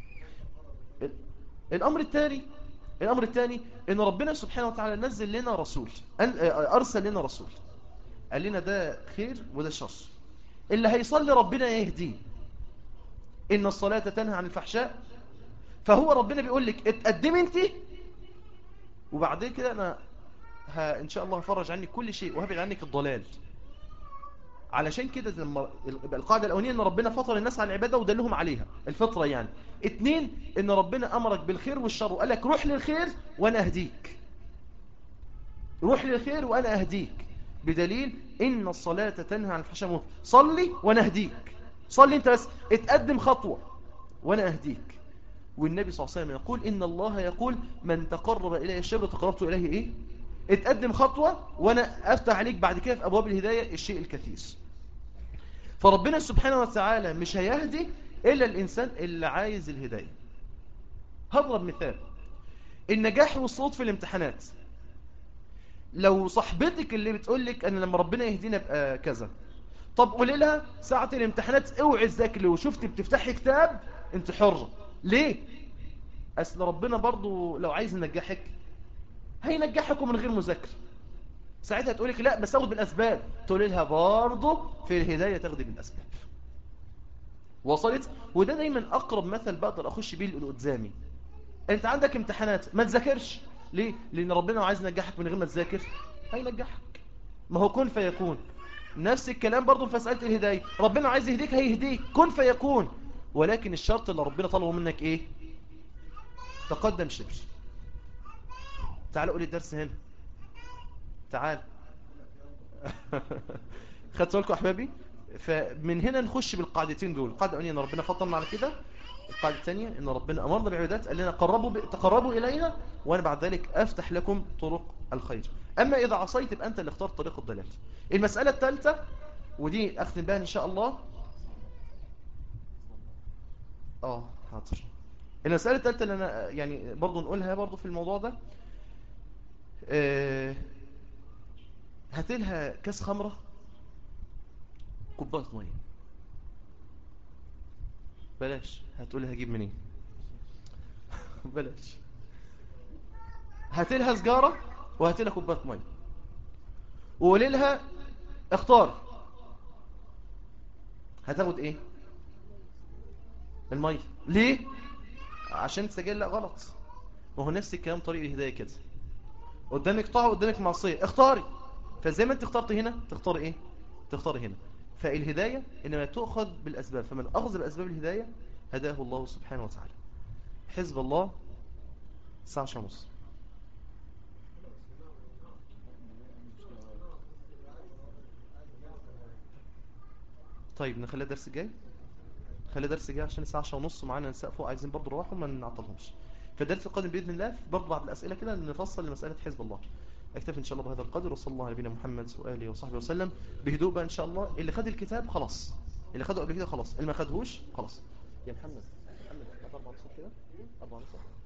الامر الثاني الامر الثاني ان ربنا سبحانه وتعالى نزل لنا رسول ارسل لنا رسول قال لنا ده خير وده شر اللي هيصلي ربنا يهديه ان الصلاة تنهى عن الفحشاء فهو ربنا بيقول لك اتقدمي انت وبعدين كده انا ها ان شاء الله هفرج عنك كل شيء وهبعد عنك الضلال علشان كده لما القاعدة الأولانية ان ربنا فطر الناس على العبادة ودلهم عليها الفطرة يعني اتنين ان ربنا امرك بالخير والشر وقال لك روح للخير وانا اهديك روح للخير وانا اهديك بدليل ان الصلاة تنهى عن الفحشاء والمنكر صلي وانا اهديك صلي انت بس اتقدم خطوة وانا اهديك والنبي صلى الله عليه وسلم يقول ان الله يقول من تقرب الي شبر تقربت اليه ايه اتقدم خطوة وانا افتح عليك بعد كده في ابواب الهداية الشيء الكثير فربنا سبحانه وتعالى مش هيهدي الا الانسان اللي عايز الهداية هضرب مثال النجاح والصوت في الامتحانات لو صاحبتك اللي بتقولك ان لما ربنا يهدينا بقى كذا طب قولي لها ساعة الامتحانات اوعي تذاكري وشفتي بتفتحي كتاب انت حرة ليه اصل ربنا برضو لو عايز ينجحك هينجحك من غير مذاكره ساعتها تقولك لا بس اخد بالاسباب تقولي لها برضو في الهداية تاخدي بالاسباب وصلت وده دايما اقرب مثل بقدر اخش بيه اللي قدامي انت عندك امتحانات ما تذاكرش ليه لان ربنا عايز ينجحك من غير ما تذاكر هينجحك ما هو كن فيكون نفس الكلام برضو في مسألة الهداية ربنا عايز يهديك هيهديك كن فيكون ولكن الشرط اللي ربنا طلبه منك ايه تقدم شبر تعال قولي الدرس هنا تعال خدتوا لكم احبابي فمن هنا نخش بالقاعدتين دول القاعده الاولانيه ان ربنا فضلنا على كده القاعده الثانيه ان ربنا امرنا بعبادات قال لنا قربوا ب... تقربوا الينا وانا بعد ذلك افتح لكم طرق الخير اما اذا عصيت يبقى انت اللي اخترت طريق الضلال المساله الثالثه ودي اختم بها ان شاء الله اه حاضر المساله الثالثه اللي انا يعني برضو نقولها برضو في الموضوع ده آه هاتلها كاس خمره كوبايه ميه بلاش هتقولها هجيب منين بلاش هاتلها سجارة وهاتلها كوبايه ميه وقولي لها اختار هتاخد ايه الميه ليه عشان تسجل لا غلط ما هو نفس الكلام طريق الهدايه كده قدامك طاعه وقدامك معصيه اختاري فزي ما انت اخترت هنا تختار ايه تختار هنا فالهداية إنما تؤخذ بالأسباب فمن أخذ بأسباب الهداية هداه الله سبحانه وتعالى حزب الله الساعة شمس طيب نخلي الدرس الجاي خلي درس جاي عشان الساعة 10 ونص ومعانا نساء فوق عايزين برضه نروحوا ما نعطلهمش فالدرس القادم بإذن الله برضه بعد الأسئلة كده نفصل لمسألة حزب الله اكتفي ان شاء الله بهذا القدر وصلى الله على نبينا محمد واله وصحبه وسلم بهدوء بقى ان شاء الله اللي خد الكتاب خلاص اللي خده قبل كده خلاص اللي ما خدهوش خلاص يا محمد محمد اربع نص كده اربع نص